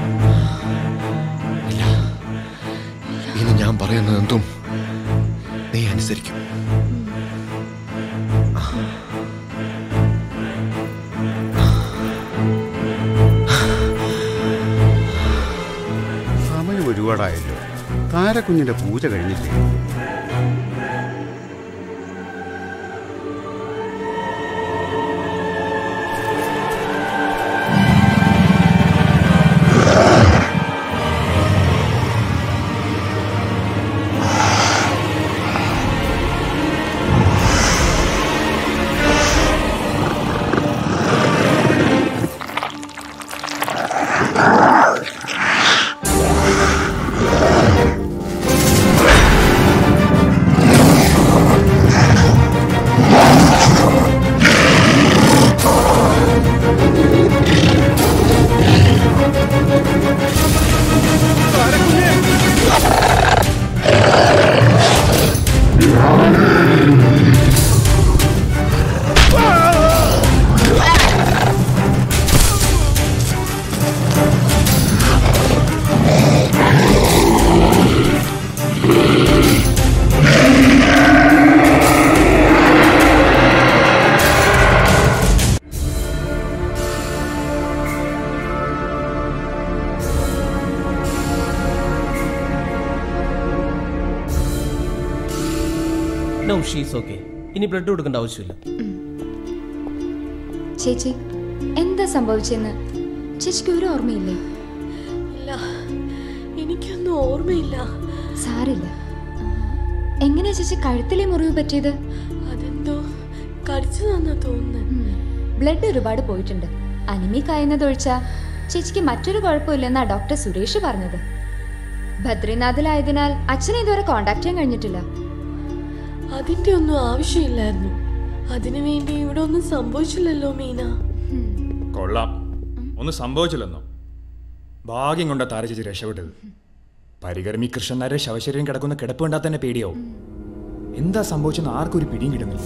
ഇല്ല ഇനി ഞാൻ പറയുന്നത് എന്തും നീ അനുസരിക്കും സമയം ഒരുപാടായല്ലോ താരക്കുഞ്ഞിന്റെ പൂജ കഴിഞ്ഞില്ലേ നോ ഷീസ് ഓക്കെ ഇനി ബ്ലഡ് കൊടുക്കേണ്ട ആവശ്യമില്ല ചേച്ചി എന്താ സംഭവിച്ചെന്ന് ചേച്ചിക്ക് ഒരു ഓർമ്മയില്ലേ ഇല്ല എനിക്കൊന്നും ഓർമ്മയില്ല സാരില്ല എങ്ങനെയാ ചേച്ചി കഴുത്തിലെ മുറിവ് പറ്റിയത് അതെന്തോ കടിച്ചു തന്നാ തോന്നുന്നു ബ്ലഡ് ഒരുപാട് പോയിട്ടുണ്ട് അനിമിക് ആയെന്നതൊഴിച്ചാ ചേച്ചിക്ക് മറ്റൊരു കുഴപ്പമില്ലെന്നാ ഡോക്ടർ സുരേഷ് പറഞ്ഞത് ബദ്രിനാഥിലായതിനാൽ അച്ഛനെ ഇതുവരെ കോണ്ടാക്ട് ചെയ്യാൻ കഴിഞ്ഞിട്ടില്ല അതിന്റെ ഒന്നും ആവശ്യമില്ലായിരുന്നു അതിനു വേണ്ടി ഇവിടെ ഒന്നും സംഭവിച്ചില്ലല്ലോ മീന കൊള്ളാം ഒന്നും സംഭവിച്ചില്ലെന്നോ ഭാഗ്യം കൊണ്ട താരചേച്ചി രക്ഷപ്പെട്ടത് പരികർമ്മി കൃഷ്ണനാരെ ശവശരീരം കിടക്കുന്ന കിടപ്പ് കണ്ടാൽ തന്നെ പേടിയാവും എന്താ സംഭവിച്ചെന്ന് ആർക്കും ഒരു പിടിയും കിട്ടുന്നില്ല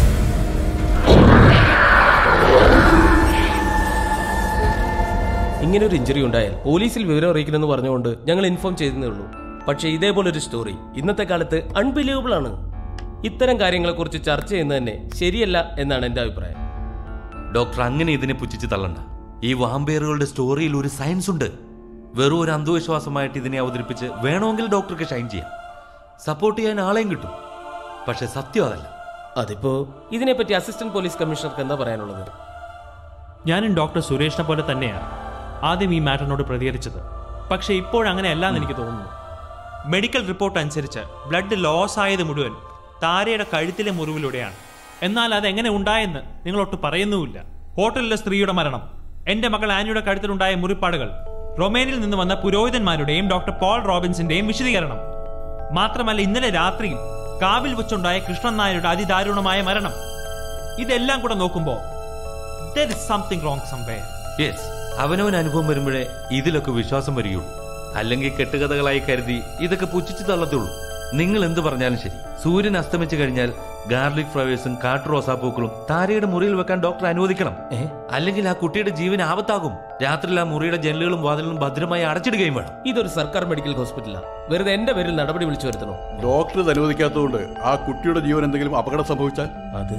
ഇങ്ങനെ ഒരു ഇഞ്ചുറി ഉണ്ടായാൽ പോലീസിൽ വിവരം അറിയിക്കണമെന്ന് പറഞ്ഞുകൊണ്ട് ഞങ്ങൾ ഇൻഫോം ചെയ്തേ ഉള്ളൂ പക്ഷേ ഇതേപോലൊരു സ്റ്റോറി ഇന്നത്തെ കാലത്ത് അൺബിലീവബിൾ ആണ് ഇത്തരം കാര്യങ്ങളെക്കുറിച്ച് ചർച്ച ചെയ്യുന്നത് തന്നെ ശരിയല്ല എന്നാണ് എൻ്റെ അഭിപ്രായം ഡോക്ടർ അങ്ങനെ ഇതിനെ പുച്ഛിച്ച് തള്ളണ്ട ഈ വാമ്പയറുകളുടെ സ്റ്റോറിയിൽ ഒരു സയൻസ് ഉണ്ട് വെറും ഒരു അന്ധവിശ്വാസമായിട്ട് ഇതിനെ അവതരിപ്പിച്ച് വേണമെങ്കിൽ ഡോക്ടർക്ക് ഷൈൻ ചെയ്യാം സപ്പോർട്ട് ചെയ്യാൻ ആളെയും കിട്ടും പക്ഷെ സത്യം അതല്ല അതിപ്പോ ഇതിനെപ്പറ്റി അസിസ്റ്റന്റ് പോലീസ് കമ്മീഷണർക്ക് എന്താ പറയാനുള്ളത് ഞാനും ഡോക്ടർ സുരേഷിനെ പോലെ തന്നെയാണ് ആദ്യം ഈ മാറ്ററിനോട് പ്രതികരിച്ചത് പക്ഷേ ഇപ്പോഴങ്ങനെയല്ല എന്ന് എനിക്ക് തോന്നുന്നു മെഡിക്കൽ റിപ്പോർട്ട് അനുസരിച്ച് ബ്ലഡ് ലോസ് ആയത് മുഴുവൻ താരയുടെ കഴുത്തിലെ മുറിവിലൂടെയാണ് എന്നാൽ അത് എങ്ങനെ ഉണ്ടായെന്ന് നിങ്ങളൊട്ട് പറയുന്നുമില്ല ഹോട്ടലിലെ സ്ത്രീയുടെ മരണം എന്റെ മകൾ ആനിയുടെ കഴുത്തിലുണ്ടായ മുറിപ്പാടുകൾ റൊമേനിൽ നിന്ന് വന്ന പുരോഹിതന്മാരുടെയും ഡോക്ടർ പോൾ റോബിൻസിന്റെയും വിശദീകരണം മാത്രമല്ല ഇന്നലെ രാത്രിയിൽ കാവിൽ വെച്ചുണ്ടായ കൃഷ്ണൻ നായരുടെ അതിദാരുണമായ മരണം ഇതെല്ലാം കൂടെ നോക്കുമ്പോൾ there is something wrong somewhere. Yes അവനവൻ അനുഭവം വരുമ്പോഴേ ഇതിലൊക്കെ വിശ്വാസം വരികയുള്ളൂ അല്ലെങ്കിൽ കെട്ടുകഥകളായി കരുതി ഇതൊക്കെ പുച്ഛിച്ചു തള്ളത്തുള്ളൂ നിങ്ങൾ എന്ത് പറഞ്ഞാലും ശരി സൂര്യൻ അസ്തമിച്ചു കഴിഞ്ഞാൽ ഗാർലിക് ഫ്ലവേഴ്സും കാട്ടു റോസാപ്പൂക്കളും താരയുടെ മുറിയിൽ വെക്കാൻ ഡോക്ടർ അനുവദിക്കണം അല്ലെങ്കിൽ ആ കുട്ടിയുടെ ജീവൻ ആപത്താകും രാത്രിയിൽ ആ മുറിയുടെ ജനലുകളും വാതിലുകളും ഭദ്രമായി അടച്ചിടുകയും വേണം ഇതൊരു സർക്കാർ മെഡിക്കൽ ഹോസ്പിറ്റലാണ് വെറുതെ എന്റെ പേരിൽ നടപടി വിളിച്ചു വരുത്തണോ ഡോക്ടർ ഇത് അനുവദിക്കാത്തതുകൊണ്ട് ആ കുട്ടിയുടെ ജീവൻ എന്തെങ്കിലും അപകടം സംഭവിച്ചാൽ അത്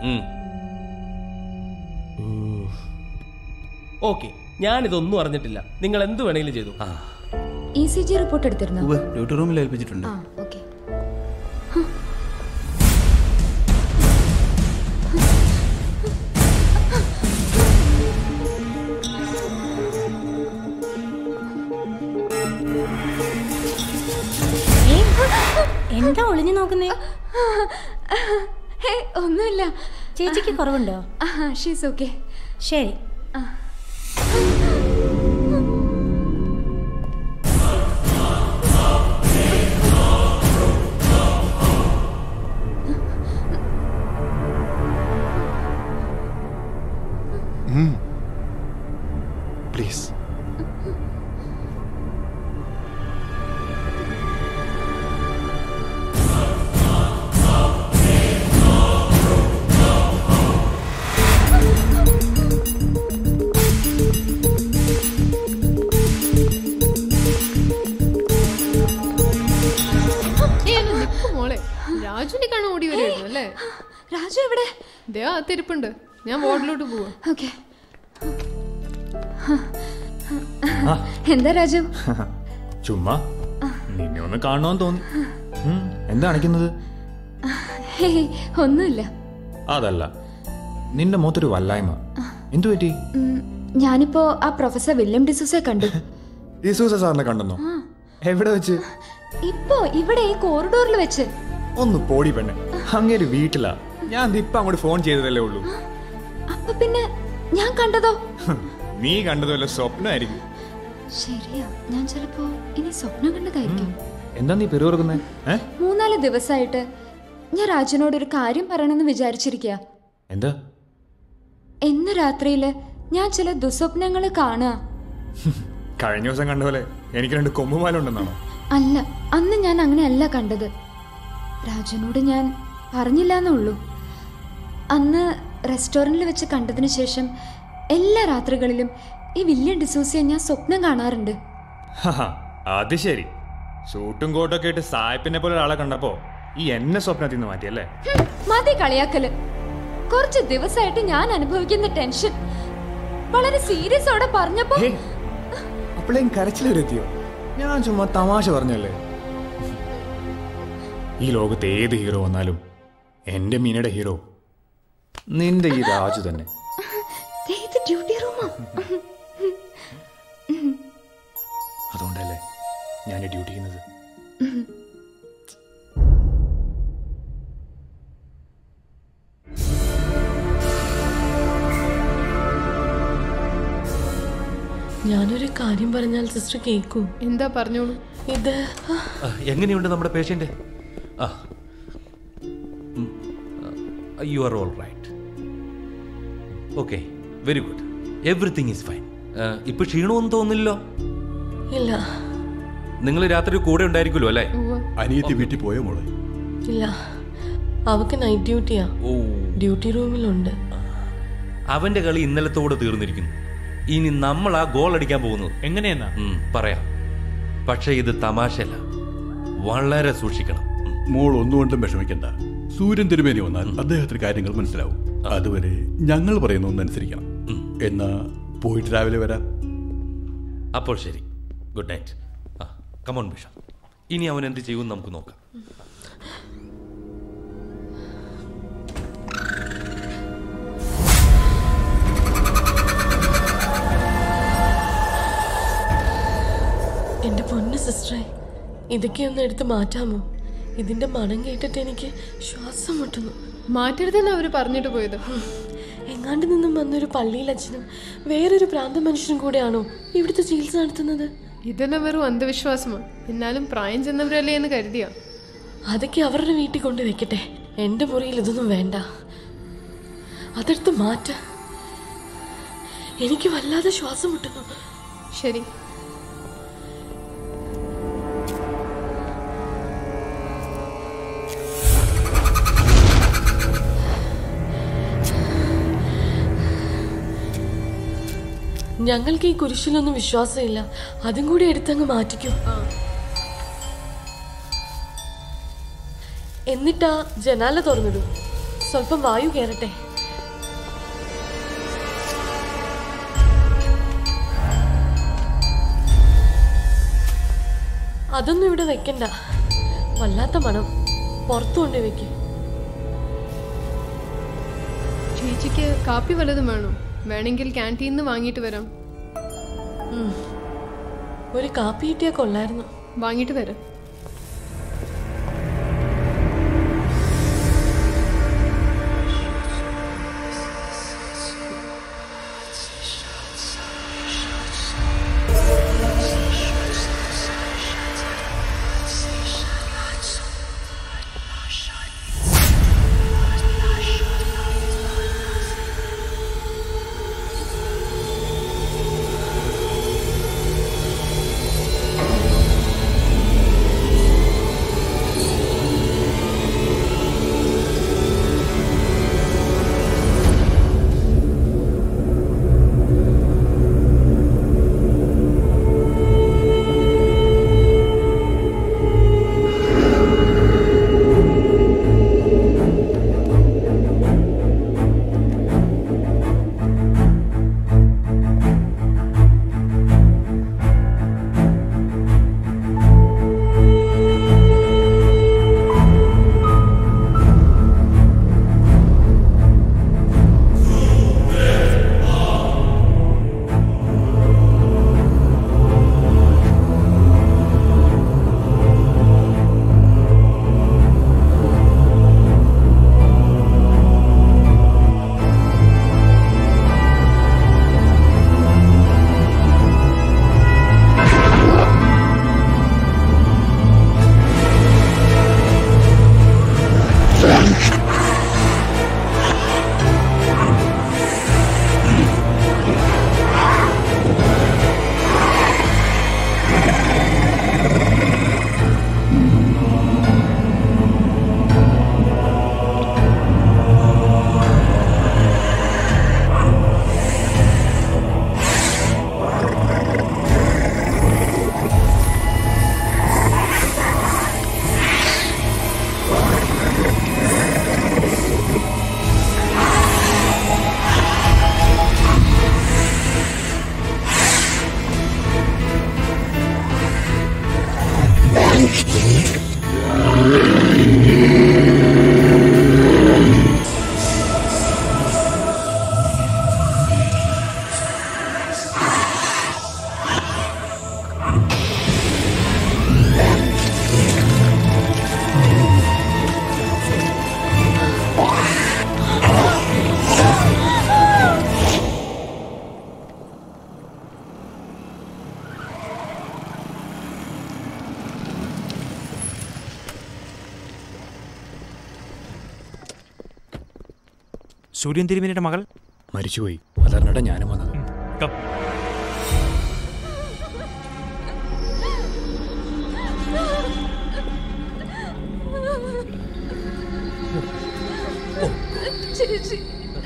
ഓക്കെ ഞാനിതൊന്നും അറിഞ്ഞിട്ടില്ല നിങ്ങൾ എന്ത് വേണേലും ചെയ്തു ഇ സി ജി റിപ്പോർട്ട് എടുത്തിരുന്നോ ഡ്യൂട്ടി റൂമിൽ ഏൽപ്പിച്ചിട്ടുണ്ട് ആ ഓക്കെ എന്താ ഒളിഞ്ഞു നോക്കുന്നേ ഹേ ഒന്നുമില്ല ചേച്ചിക്ക് കുറവുണ്ടോ ഷീസ് ഓക്കെ ശരി ഏയ്, ഒന്ന് നിക്ക് മോളെ രാജുവിനെ കാണാൻ ഓടി വരുമായിരുന്നു അല്ലേ രാജു എവിടെ ദേ അകത്തിരിപ്പുണ്ട് ഞാൻ വാർഡിലോട്ട് പോവാ ഓക്കെ എന്താ രാജു ചുമ്മാ നിന്നെ ഒന്ന് കാണണമെന്ന് തോന്നി ഉം, എന്താ അണിക്കുന്നത് ഹേയ് ഒന്നുമില്ല അതല്ല നിന്റെ മുഖത്തൊരു വല്ലായ്മ എന്തു പറ്റി ഉം, ഞാനിപ്പോ ആ പ്രൊഫസർ വില്യം ഡിസൂസെ കണ്ടു ഡിസൂസ സാറിനെ കണ്ടെന്നോ ആ, എവിടെ വെച്ച് ഇപ്പോ ഇവിടെ ഈ കോറിഡോറിൽ വെച്ച് ഒന്ന് പോടി പെണ്ണെ അങ്ങേര് വീട്ടിലാ ഞാൻ ദേ ഇപ്പൊ അങ്ങോട്ട് ഫോൺ ചെയ്തതല്ലേ ഉള്ളൂ അപ്പൊ പിന്നെ ഞാൻ കണ്ടതോ നീ കണ്ടതുമല്ല സ്വപ്നമായിരിക്കും ശരിയാ ഞാൻ ചിലപ്പോ ഇനി സ്വപ്നം കണ്ടതായിരിക്കും എന്താ നീ പെരുവർക്കുന്നേ ഏ മൂന്നാല് ദിവസമായിട്ട് ഞാൻ രാജുനോട് ഒരു കാര്യം പറയണമെന്ന് വിചാരിച്ചിരിക്കുക എന്താ എന്ന് രാത്രിയില് ഞാൻ ചില ദുസ്വപ്നങ്ങൾ കാണുക കഴിഞ്ഞ ദിവസം കണ്ട പോലെ എനിക്ക് രണ്ട് കൊമ്പുമാലുണ്ടെന്നാണോ അല്ല അന്ന് ഞാൻ അങ്ങനെയല്ല കണ്ടത് രാജുനോട് ഞാൻ പറഞ്ഞില്ല എന്നുള്ളൂ അന്ന് റെസ്റ്റോറൻറ്റിൽ വെച്ച് കണ്ടതിന് ശേഷം എല്ലാ രാത്രികളിലും ഈ വില്യം ഡിസൂസിയെ ഞാൻ സ്വപ്നം കാണാറുണ്ട് ഹഹ, അത് ശരി സൂട്ടും കോട്ടൊക്കെ ഇട്ട് സായിപ്പിനെ പോലെ ഒരാളെ കണ്ടപ്പോ ഈ എന്നെ സ്വപ്നത്തിൽ നിന്ന് മാറ്റിയല്ലേ ഹും, മതി കളിയാക്കല് കുറച്ച് ദിവസമായിട്ട് ഞാൻ അനുഭവിക്കുന്ന ടെൻഷൻ വളരെ സീരിയസോടെ പറഞ്ഞപ്പോ അപ്പോഴേക്കും കരച്ചിലവരെത്തിയോ ഞാൻ ചുമ്മാ തമാശ പറഞ്ഞല്ലേ ഈ ലോകത്ത് ഏത് ഹീറോ വന്നാലും എന്റെ മീനയുടെ ഹീറോ നിന്റെ ഈ രാജു തന്നെ ദേ, ഇത് ഡ്യൂട്ടി റൂമാ അതുകൊണ്ടല്ലേ ഞാൻ ഈ ഡ്യൂട്ടി ചെയ്യുന്നത് ഞാനൊരു കാര്യം പറഞ്ഞാൽ സിസ്റ്റർ കേൾക്കൂ എന്താ പറഞ്ഞോളൂ ഇത് ആ, എങ്ങനെയുണ്ട് നമ്മുടെ പേഷ്യന്റ് ആ you are all right okay very good everything is fine ഇപ്പൊ ക്ഷീണമൊന്നും തോന്നില്ലല്ലോ ഇല്ല നിങ്ങൾ രാത്രി കൂടെ ഉണ്ടായിരിക്കുമല്ലോ അല്ലേ അനിയത്തി വീട്ടിൽ പോയോ മോളെ ഇല്ല അവക്ക് നൈറ്റ് ഡ്യൂട്ടിയാ ഓ ഡ്യൂട്ടി റൂമിലുണ്ട് അവന്റെ കളി ഇന്നലത്തോടെ തീർന്നിരിക്കുന്നു ഇനി നമ്മൾ ആ ഗോൾ അടിക്കാൻ പോകുന്നത് എങ്ങനെയെന്നാ ഉം, പറയാം പക്ഷെ ഇത് തമാശയല്ല വളരെ സൂക്ഷിക്കണം മോൾ ഒന്നുകൊണ്ടും വിഷമിക്കണ്ട സൂര്യൻ തിരുമേനി വന്നാൽ അദ്ദേഹത്തിന് കാര്യങ്ങൾ മനസ്സിലാവും അതുവരെ ഞങ്ങൾ പറയുന്ന ഒന്നനുസരിക്കണം എന്നാ പോയിട്ട് രാവിലെ വരാം അപ്പോൾ ശരി ഗുഡ് നൈറ്റ് ആ കമോൺ ബിഷ ഇനി അവൻ എന്ത് ചെയ്യുമെന്ന് നമുക്ക് നോക്കാം എന്റെ പൊന്ന് സിസ്റ്ററെ ഇതൊക്കെ ഒന്ന് എടുത്ത് മാറ്റാമോ ഇതിന്റെ മണം കേട്ടിട്ട് എനിക്ക് ശ്വാസം മുട്ടുന്നു മാറ്റരുതെന്ന് അവര് പറഞ്ഞിട്ട് പോയത് എങ്ങാണ്ട് നിന്നും വന്നൊരു പള്ളിയിൽ അച്ഛനും വേറൊരു പ്രാന്ത മനുഷ്യനും കൂടെയാണോ ഇവിടുത്തെ ചികിത്സ നടത്തുന്നത് ഇതെല്ലാം വെറും അന്ധവിശ്വാസമാണ് എന്നാലും പ്രായം ചെന്നവരല്ലേ എന്ന് കരുതിയാ അതൊക്കെ അവരുടെ വീട്ടിൽ കൊണ്ട് വെക്കട്ടെ എന്റെ മുറിയിൽ ഇതൊന്നും വേണ്ട അതെടുത്ത് മാറ്റ എനിക്ക് വല്ലാതെ ശ്വാസം മുട്ടുന്നു ശരി ഞങ്ങൾക്ക് ഈ കുരിശിലൊന്നും വിശ്വാസമില്ല അതും കൂടി എടുത്തങ്ങ് മാറ്റിക്കോ എന്നിട്ടാ ജനാല തുറന്നിടും സ്വല്പം വായു കയറട്ടെ അതൊന്നും ഇവിടെ വെക്കണ്ട വല്ലാത്ത മണം പുറത്തു കൊണ്ട് വെക്കും ചേച്ചിക്ക് കാപ്പി വല്ലതും വേണോ വേണമെങ്കിൽ ക്യാൻറ്റീനിൽ നിന്ന് വാങ്ങിയിട്ട് വരാം ഒരു കാപ്പി കിട്ടിയാൽ കൊള്ളായിരുന്നു വാങ്ങിയിട്ട് വരാം ആ സൂര്യൻ തിരുമേനിയുടെ മകൾ മരിച്ചുപോയി അതറിഞ്ഞിട്ടാ ഞാനും വന്നത് കം ചേച്ചി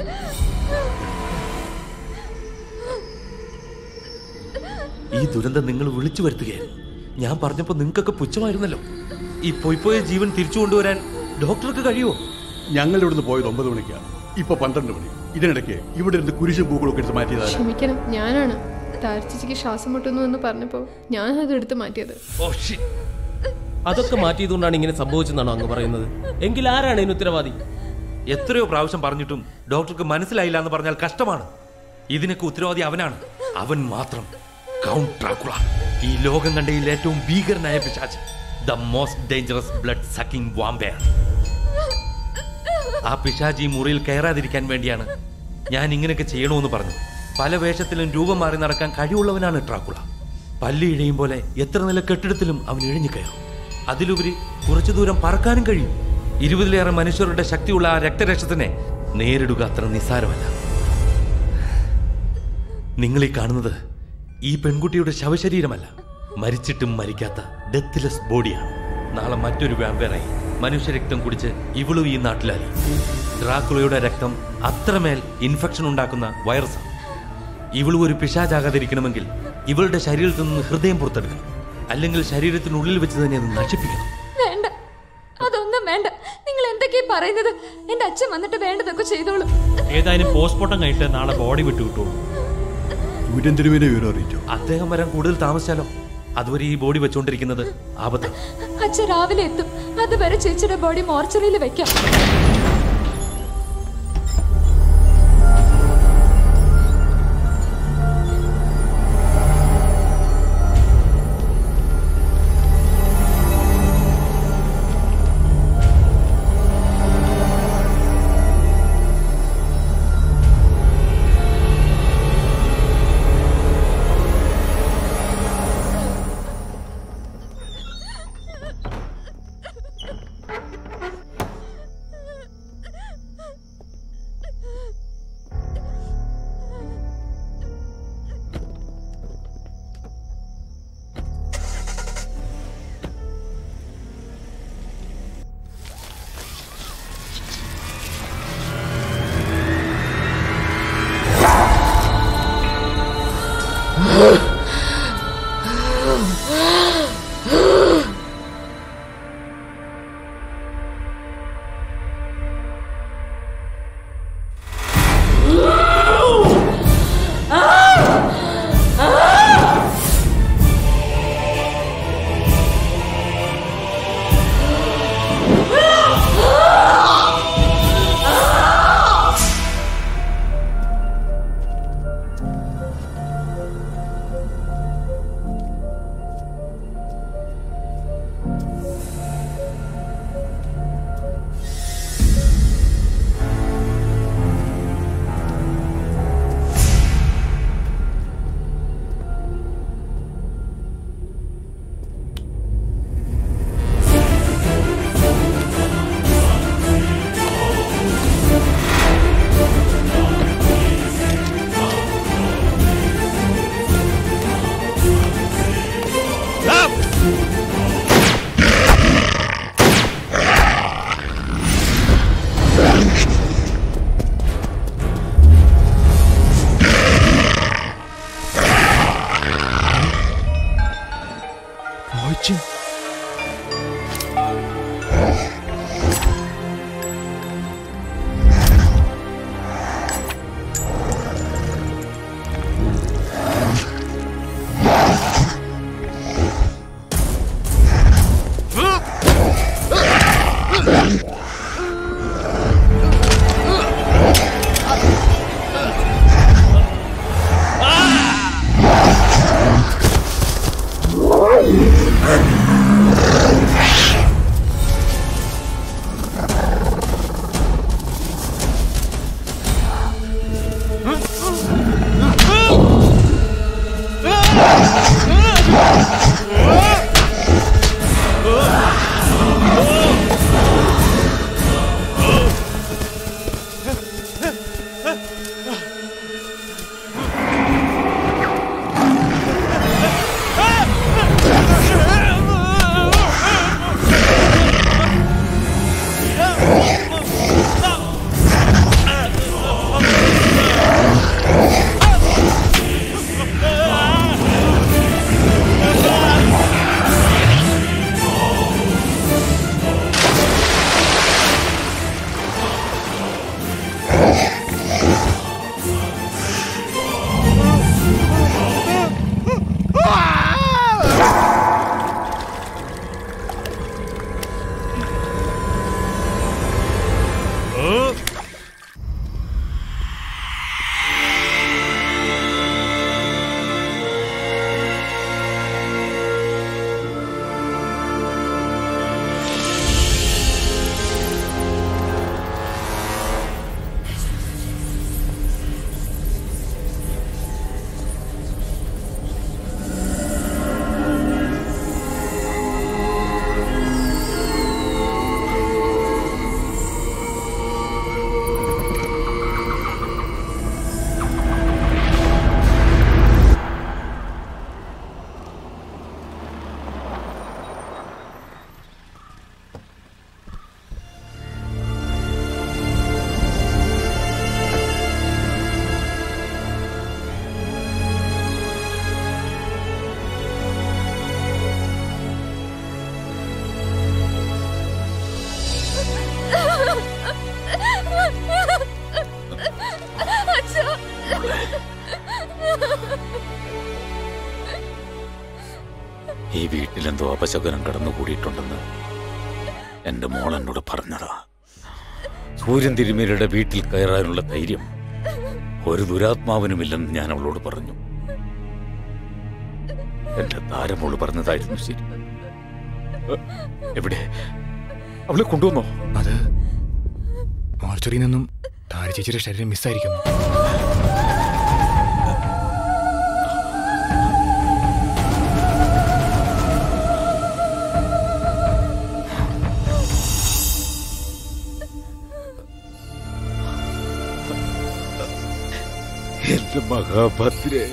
ഈ ദുരന്തം നിങ്ങൾ വിളിച്ചു വരുത്തുകയായിരുന്നു ഞാൻ പറഞ്ഞപ്പോൾ നിങ്ങൾക്കൊക്കെ പുച്ഛമായിരുന്നല്ലോ ഈ പോയി പോയ ജീവൻ തിരിച്ചു കൊണ്ടുവരാൻ ഡോക്ടർക്ക് കഴിയുമോ ഞങ്ങൾ ഇവിടുന്ന് പോയത് ഒമ്പത് മണിക്കാണ് ഇപ്പൊ പന്ത്രണ്ട് മണി ഇതിനിടയ്ക്ക് ഇവിടെ ഇരുന്ന് കുരിശും പൂക്കളൊക്കെ എടുത്ത് മാറ്റിയതാണ് ക്ഷമിക്കണം ഞാനാണ് താരച്ചിക്ക് ശ്വാസം മുട്ടുന്നു എന്ന് പറഞ്ഞപ്പോ ഞാൻ അത് എടുത്ത് മാറ്റിയത് അതൊക്കെ മാറ്റിയതുകൊണ്ടാണ് ഇങ്ങനെ സംഭവിച്ചെന്നാണോ അങ്ങ് പറയുന്നത് എങ്കിൽ ആരാണ് ഇതിന് ഉത്തരവാദി എത്രയോ പ്രാവശ്യം പറഞ്ഞിട്ടും ഡോക്ടർക്ക് മനസ്സിലായില്ല എന്ന് പറഞ്ഞാൽ കഷ്ടമാണ് ഇതിനൊക്കെ ഉത്തരവാദി അവനാണ് അവൻ മാത്രം കൗണ്ട് ഡ്രാക്കുള ഈ ലോകം കണ്ടയിൽ ഏറ്റവും ഭീകരനായ പിശാച്ച് the most dangerous blood sucking vampire ആ പിശാജ് ഈ മുറിയിൽ കയറാതിരിക്കാൻ വേണ്ടിയാണ് ഞാൻ ഇങ്ങനെയൊക്കെ ചെയ്യണമെന്ന് പറഞ്ഞു പല വേഷത്തിലും രൂപം മാറി നടക്കാൻ കഴിവുള്ളവനാണ് ഡ്രാക്കുള പല്ലി ഇഴയും പോലെ എത്ര നില കെട്ടിടത്തിലും അവൻ ഇഴഞ്ഞു കയറും അതിലുപരി കുറച്ചു ദൂരം പറക്കാനും കഴിയും ഇരുപതിലേറെ മനുഷ്യരുടെ ശക്തിയുള്ള ആ രക്തരക്ഷത്തിനെ നേരിടുക അത്ര നിസ്സാരമല്ല നിങ്ങൾ ഈ കാണുന്നത് ഈ പെൺകുട്ടിയുടെ ശവശരീരമല്ല മരിച്ചിട്ടും മരിക്കാത്ത ഡെത്ത്ലെസ് ബോഡിയാണ് നാളെ മറ്റൊരു വാമ്പയറായി മനുഷ്യരക്തം കുടിച്ച് ഇവളും ഈ നാട്ടിലായി ഡ്രാക്കുളയുടെ രക്തം അത്രമേൽ ഇൻഫെക്ഷൻ ഉണ്ടാക്കുന്ന വൈറസാണ് ഇവളും ഒരു പിശാചാകാതിരിക്കണമെങ്കിൽ ഇവളുടെ ശരീരത്തിൽ നിന്ന് ഹൃദയം പുറത്തെടുക്കണം അല്ലെങ്കിൽ ശരീരത്തിനുള്ളിൽ വെച്ച് തന്നെ അത് നശിപ്പിക്കണം വേണ്ട അതൊന്നും വേണ്ട നിങ്ങൾ എന്തൊക്കെയാ പറയുന്നത് എന്റെ അച്ഛൻ വന്നിട്ട് വേണ്ടതൊക്കെ ചെയ്തോളൂ ഏതായാലും പോസ്റ്റ്മോർട്ടം കഴിഞ്ഞിട്ട് നാളെ ബോഡി വിട്ടു കിട്ടുള്ളൂ സൂര്യൻ തിരുമേനെ വിവരം അറിയിച്ചു അദ്ദേഹം വരാൻ കൂടുതൽ താമസിച്ചാലോ അതുവരെ ഈ ബോഡി വെച്ചുകൊണ്ടിരിക്കുന്നത് ആപത്താണ് അച്ഛൻ രാവിലെ എത്തും അതുവരെ ചേച്ചിയുടെ ബോഡി മോർച്ചറിയിൽ വെക്കാം മോയിച്ചു Ah! വീട്ടിലെന്തോ അപശകുനം കടന്നുകൂടിയിട്ടുണ്ടെന്ന് എന്റെ മോൾ എന്നോട് പറഞ്ഞതാ സൂര്യൻ തിരുമേനിയുടെ വീട്ടിൽ കയറാനുള്ള ധൈര്യം ഒരു ദുരാത്മാവിനുമില്ലെന്ന് ഞാൻ അവളോട് പറഞ്ഞു എന്റെ താരമോള് പറഞ്ഞതായിരുന്നു ശരി എ, എവിടെ അവളെ കൊണ്ടുവന്നോ അത് മോർച്ചറിയിൽ നിന്നും താര ചേച്ചിയുടെ ശരീരം മിസ്സായിരിക്കുന്നു എന്റെ മഹാഭദ്രേ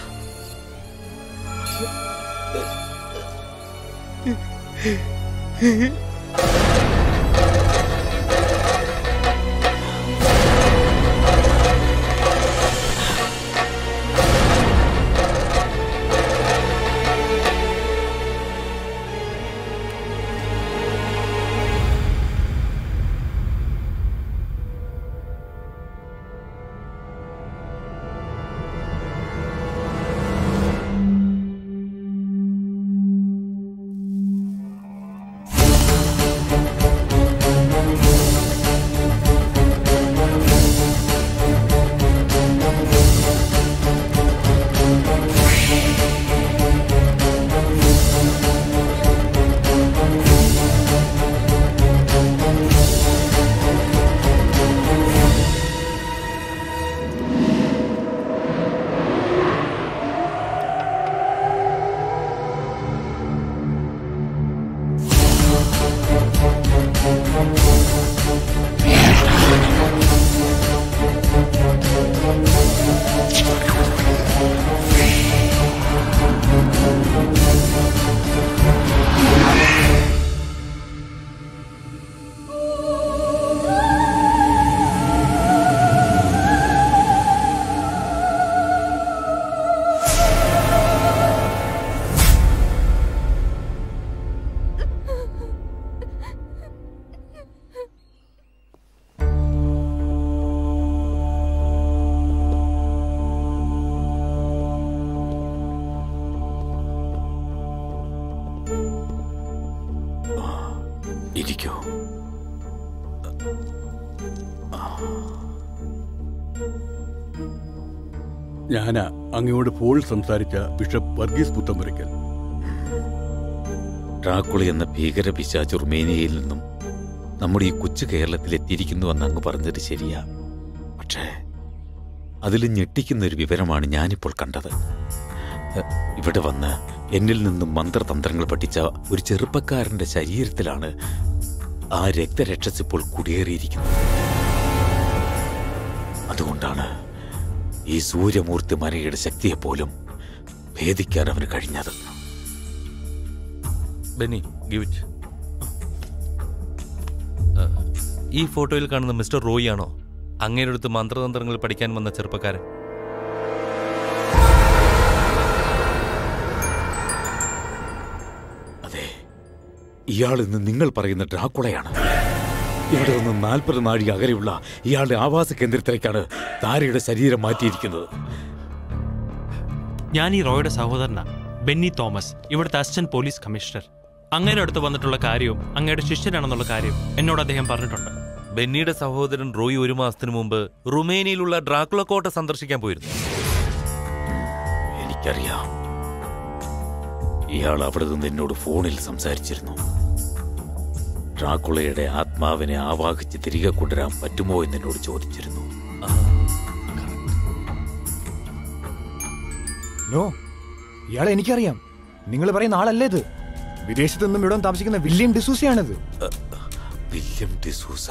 ഇരിക്കൂ ഞാനാ അങ്ങയോട് ഫോണിൽ സംസാരിച്ച ബിഷപ്പ് വർഗീസ് പുത്തമ്പുരയ്ക്കൽ ഡ്രാക്കുളി എന്ന ഭീകര പിശാച്ച് റുമേനിയയിൽ നിന്നും നമ്മുടെ ഈ കൊച്ചു കേരളത്തിൽ എത്തിയിരിക്കുന്നുവെന്ന് അങ്ങ് പറഞ്ഞത് ശരിയാ പക്ഷേ അതിൽ ഞെട്ടിക്കുന്ന ഒരു വിവരമാണ് ഞാനിപ്പോൾ കണ്ടത് എ, ഇവിടെ വന്ന് എന്നിൽ നിന്നും മന്ത്രതന്ത്രങ്ങൾ പഠിച്ച ഒരു ചെറുപ്പക്കാരന്റെ ശരീരത്തിലാണ് ആ രക്തരക്ഷസ് ഇപ്പോൾ കുടിയേറിയിരിക്കുന്നത് അതുകൊണ്ടാണ് ഈ സൂര്യമൂർത്തി മരയുടെ ശക്തിയെപ്പോലും ഭേദിക്കാൻ അവന് കഴിഞ്ഞത് ബെന്നി ഗിവ് ഇറ്റ് ഈ ഫോട്ടോയിൽ കാണുന്ന മിസ്റ്റർ റോയി ആണോ അങ്ങയുടെ അടുത്ത് മന്ത്രതന്ത്രങ്ങൾ പഠിക്കാൻ വന്ന ചെറുപ്പക്കാരൻ ഇയാൾ ഇന്ന് നിങ്ങൾ പറയുന്ന ഡ്രാക്കുളയാണ് ഇവിടെ നിന്ന് നാൽപ്പത് നാഴിക അകലെയുള്ള ഇയാളുടെ ആവാസ കേന്ദ്രത്തിലേക്കാണ് താരയുടെ ശരീരം മാറ്റിയിരിക്കുന്നത് ഞാൻ ഈ റോയുടെ സഹോദരനാ ബെന്നി തോമസ് ഇവിടുത്തെ അസിസ്റ്റന്റ് പോലീസ് കമ്മീഷണർ അങ്ങയുടെ അടുത്ത് വന്നിട്ടുള്ള കാര്യവും അങ്ങയുടെ ശിഷ്യനാണെന്നുള്ള കാര്യം എന്നോട് അദ്ദേഹം പറഞ്ഞിട്ടുണ്ട് ബെന്നിയുടെ സഹോദരൻ റോയി ഒരു മാസത്തിനു മുമ്പ് റുമേനിയയിലുള്ള ഡ്രാക്കുള കോട്ട സന്ദർശിക്കാൻ പോയിരുന്നു എനിക്കറിയാം ഇയാൾ അവിടെ നിന്ന് എന്നോട് ഫോണിൽ സംസാരിച്ചിരുന്നു ഡ്രാക്കുളയുടെ ആത്മാവിനെ ആവാഹിച്ച് തിരികെ കൊണ്ടുവരാൻ പറ്റുമോ എന്ന് എന്നോട് ചോദിച്ചിരുന്നു നോ ഇയാളെ എനിക്കറിയാം നിങ്ങൾ പറയുന്ന ആളല്ലേ ഇത് വിദേശത്ത് നിന്നും ഇവിടെ വന്ന് താമസിക്കുന്ന വില്യം ഡിസൂസയാണിത് വില്യം ഡിസൂസ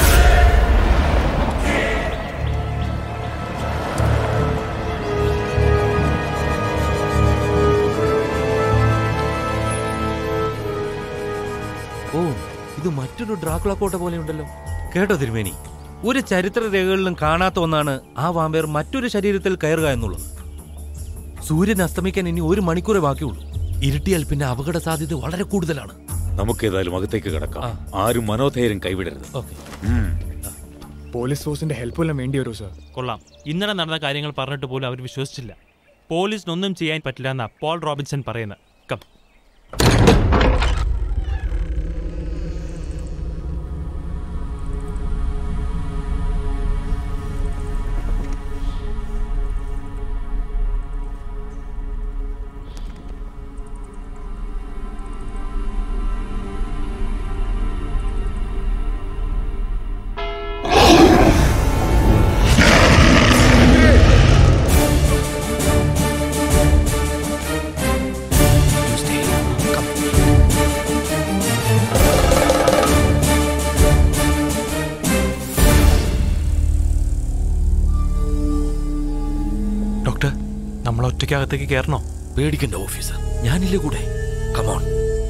ഓ ഇത് മറ്റൊരു ഡ്രാക്കുള കോട്ട പോലെയുണ്ടല്ലോ കേട്ടോ തിരുമേനി ഒരു ചരിത്ര രേഖകളിലും കാണാത്ത ഒന്നാണ് ആ വാമ്പയർ മറ്റൊരു ശരീരത്തിൽ കയറുക എന്നുള്ളത് സൂര്യൻ അസ്തമിക്കാൻ ഇനി ഒരു മണിക്കൂറേ ബാക്കിയുള്ളൂ ഇരുട്ടിയാൽ പിന്നെ അപകട സാധ്യത വളരെ കൂടുതലാണ് നമുക്ക് ഏതായാലും അകത്തേക്ക് കിടക്കാം ആരും മനോധൈര്യം കൈവിടരുത് ഉം. പോലീസ് ഫോഴ്സിന്റെ ഹെൽപ്പ് വല്ലതും വേണ്ടി വരുമോ സാർ കൊള്ളാം ഇന്നലെ നടന്ന കാര്യങ്ങൾ പറഞ്ഞിട്ട് പോലും അവർ വിശ്വസിച്ചില്ല പോലീസിനൊന്നും ചെയ്യാൻ പറ്റില്ല എന്നാ പോൾ റോബിൻസൺ പറയുന്നത് കം ഡോക്ടർ നമ്മൾ ഒറ്റയ്ക്കകത്തേക്ക് കയറണോ പേടിക്കണ്ട ഓഫീസർ ഞാനില്ലേ കൂടെ കമോൺ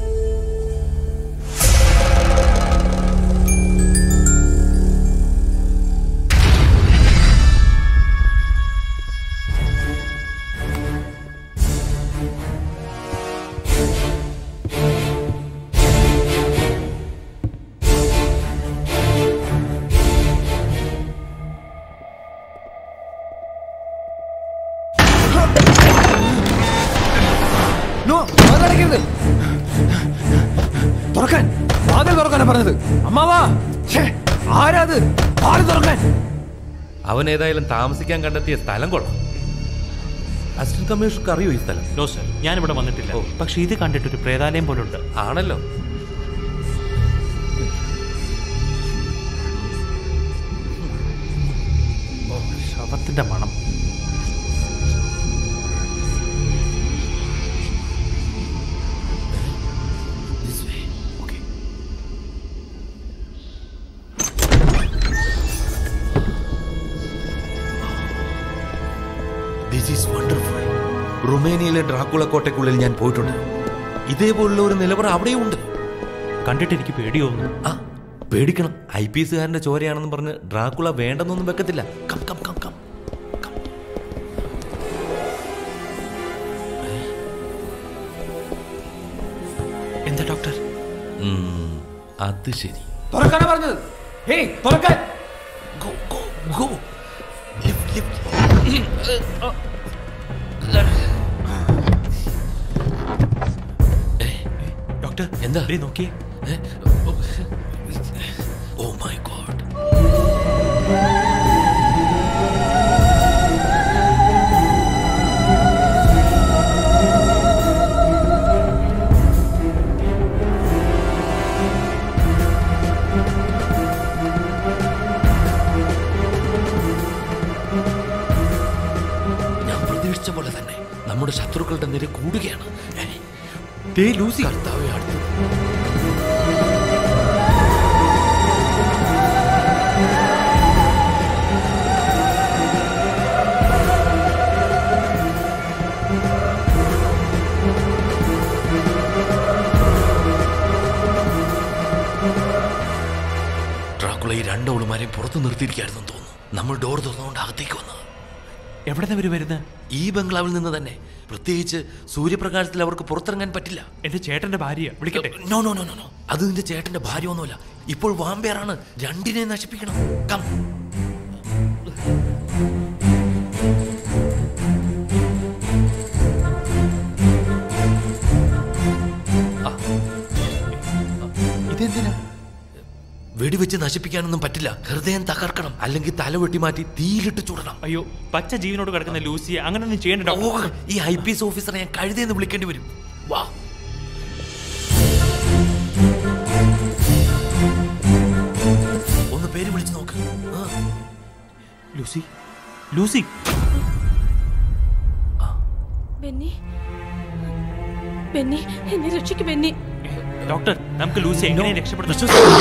നോ വാതിലടയ്ക്കരുത് തുറക്കാൻ വാതിൽ തുറക്കാനാ പറഞ്ഞത് അമ്മാവാ ഛേ, ആരാ അത് വാതിൽ തുറക്കാൻ അവൻ ഏതായാലും താമസിക്കാൻ കണ്ടെത്തിയ സ്ഥലം കൊള്ളാം അസിസ്റ്റന്റ് കമ്മീഷണർക്ക് അറിയോ ഈ സ്ഥലം നോ സർ ഞാനിവിടെ വന്നിട്ടില്ല പക്ഷെ ഇത് കണ്ടിട്ട് ഒരു പ്രേതാലയം പോലുണ്ട് ആണല്ലോ ഓ, ശവത്തിന്റെ മണം ദിസ് ഈസ് വണ്ടർഫുൾ റുമേനിയയിലെ ഡ്രാക്കുള കോട്ടയ്ക്കുള്ളിൽ ഞാൻ പോയിട്ടുണ്ട് ഇതേപോലുള്ള ഒരു നിലവറ അവിടെയും ഉണ്ട് കണ്ടിട്ട് എനിക്ക് പേടി തോന്നുന്നു ആ പേടിക്കണം ഐ പി എസുകാരന്റെ ചോരയാണെന്ന് പറഞ്ഞ് ഡ്രാക്കുള വേണ്ടെന്നൊന്നും വെക്കത്തില്ല കം കം കം കം എന്താ ഡോക്ടർ അത് ശരി തുറക്കാനാ പറഞ്ഞത് ഹേയ് തുറക്കാൻ ഗോ ഡോക്ടർ എന്താ നോക്കിയേ ഓ മൈ ഗോഡ് ഞാൻ പ്രതീക്ഷിച്ച പോലെ തന്നെ നമ്മുടെ ശത്രുക്കളുടെ നിര കൂടുകയാണ് ഏ, ദേ ലൂസി കർത്താവെ അടുത്ത് ഡ്രാക്കുള ഈ രണ്ടോളുമാരെയും പുറത്തു നിർത്തിയിരിക്കായിരുന്നു തോന്നുന്നു നമ്മൾ ഡോർ തുറന്നുകൊണ്ട് അകത്തേക്ക് വന്നത് എവിടെ നിന്ന് വരുന്നത് ഈ ബംഗ്ലാവിൽ നിന്ന് തന്നെ പ്രത്യേകിച്ച് സൂര്യപ്രകാശത്തിൽ അവർക്ക് പുറത്തിറങ്ങാൻ പറ്റില്ല എന്റെ ചേട്ടന്റെ ഭാര്യ വിളിക്കട്ടെ no no no no no അത് നിന്റെ ചേട്ടന്റെ ഭാര്യ ഒന്നുമല്ല ഇപ്പോൾ വാമ്പേറാണ് രണ്ടിനെ നശിപ്പിക്കണം കം ഇതെന്തിനാ വെടിവെച്ച് നശിപ്പിക്കാനൊന്നും പറ്റില്ല ഹൃദയം തകർക്കണം അല്ലെങ്കിൽ തല വെട്ടി മാറ്റി തീയിലിട്ട് ചുടണം അയ്യോ പച്ച ജീവനോട് കിടക്കുന്ന ലൂസിയെ അങ്ങനെയൊന്നും ചെയ്യേണ്ട ഓ, ഡോക്ടർ ഈ ഐ പി എസ് ഓഫീസറെ ഞാൻ കഴുതയെന്ന് വിളിക്കേണ്ടി വരും വാ ഒന്ന് പേര് വിളിച്ചു നോക്ക് ആ. ലൂസി ലൂസി ബെന്നി ബെന്നി എന്നെ രക്ഷിക്ക് ബെന്നി ഡോക്ടർ നമുക്ക് ലൂസി എങ്ങനെ രക്ഷപ്പെടുന്നു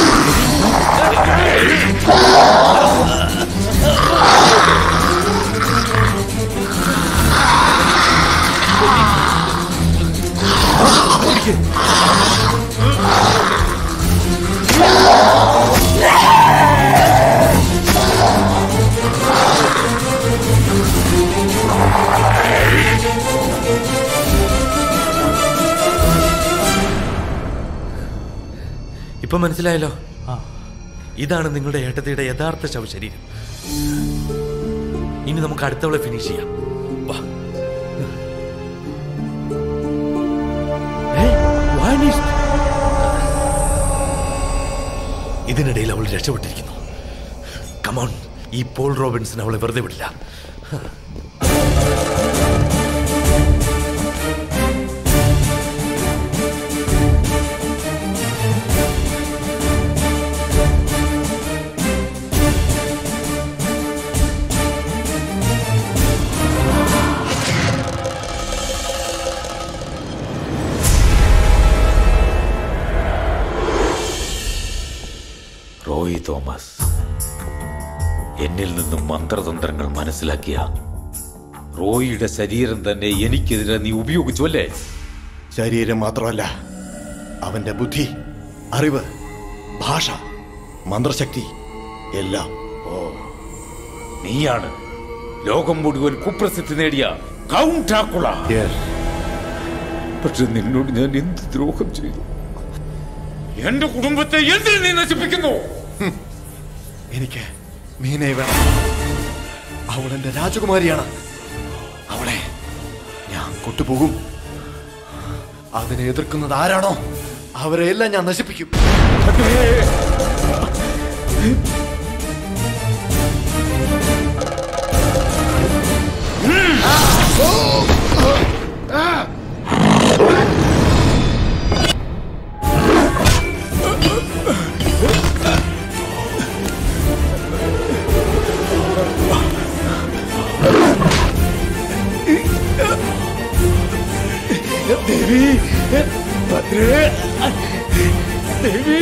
ഇപ്പൊ മനസ്സിലായല്ലോ ഇതാണ് നിങ്ങളുടെ ഏട്ടത്തിയുടെ യഥാർത്ഥ ശവശരീരം ഇനി നമുക്ക് അടുത്തവളെ ഫിനിഷ് ചെയ്യാം വാ ഏ, vanished. ഇതിനിടയിൽ അവൾ രക്ഷപ്പെട്ടിരിക്കുന്നു കമോൺ ഈ പോൾ റോബിൻസൺ അവളെ വെറുതെ വിടില്ല റോയ് തോമസ് എന്നിൽ നിന്നും മന്ത്രതന്ത്രങ്ങൾ മനസ്സിലാക്കിയ റോയിയുടെ ശരീരം തന്നെ എനിക്കെതിരെ നീ ഉപയോഗിച്ചു അല്ലേ ശരീരം മാത്രമല്ല അവന്റെ ബുദ്ധി അറിവ് ഭാഷ മന്ത്രശക്തി എല്ലാം ഓ നീയാണ് ലോകം മുഴുവൻ കുപ്രസിദ്ധി നേടിയ കൗണ്ട് ഡ്രാക്കുള പക്ഷെ നിന്നോട് ഞാൻ എന്ത് ദ്രോഹം ചെയ്തു എന്റെ കുടുംബത്തെ എന്തിനു നീ നശിപ്പിക്കുന്നു എനിക്ക് മീനെ വേണം അവൾ എന്റെ രാജകുമാരിയാണ് അവളെ ഞാൻ കൊണ്ടുപോകും അതിനെ എതിർക്കുന്നത് ആരാണോ അവരെ എല്ലാം ഞാൻ നശിപ്പിക്കും ദേവി ഭദ്രേ ദേവി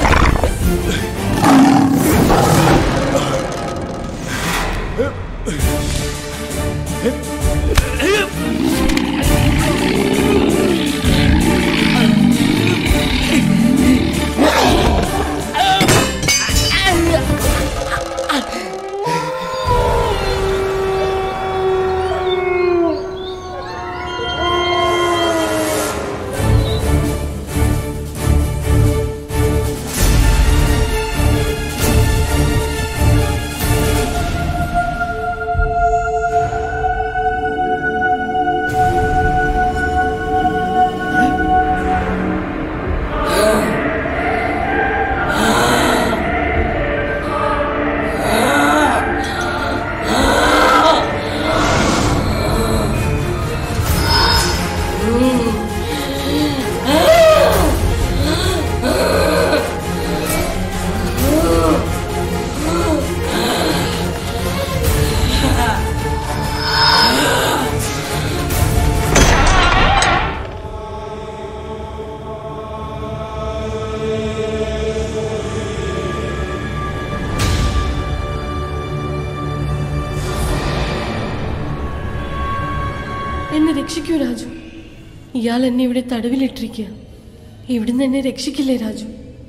എന്നെ രക്ഷിക്കൂ രാജു ഇയാൾ എന്നെ ഇവിടെ തടവിലിട്ടിരിക്കുക ഇവിടുന്ന് എന്നെ രക്ഷിക്കില്ലേ രാജു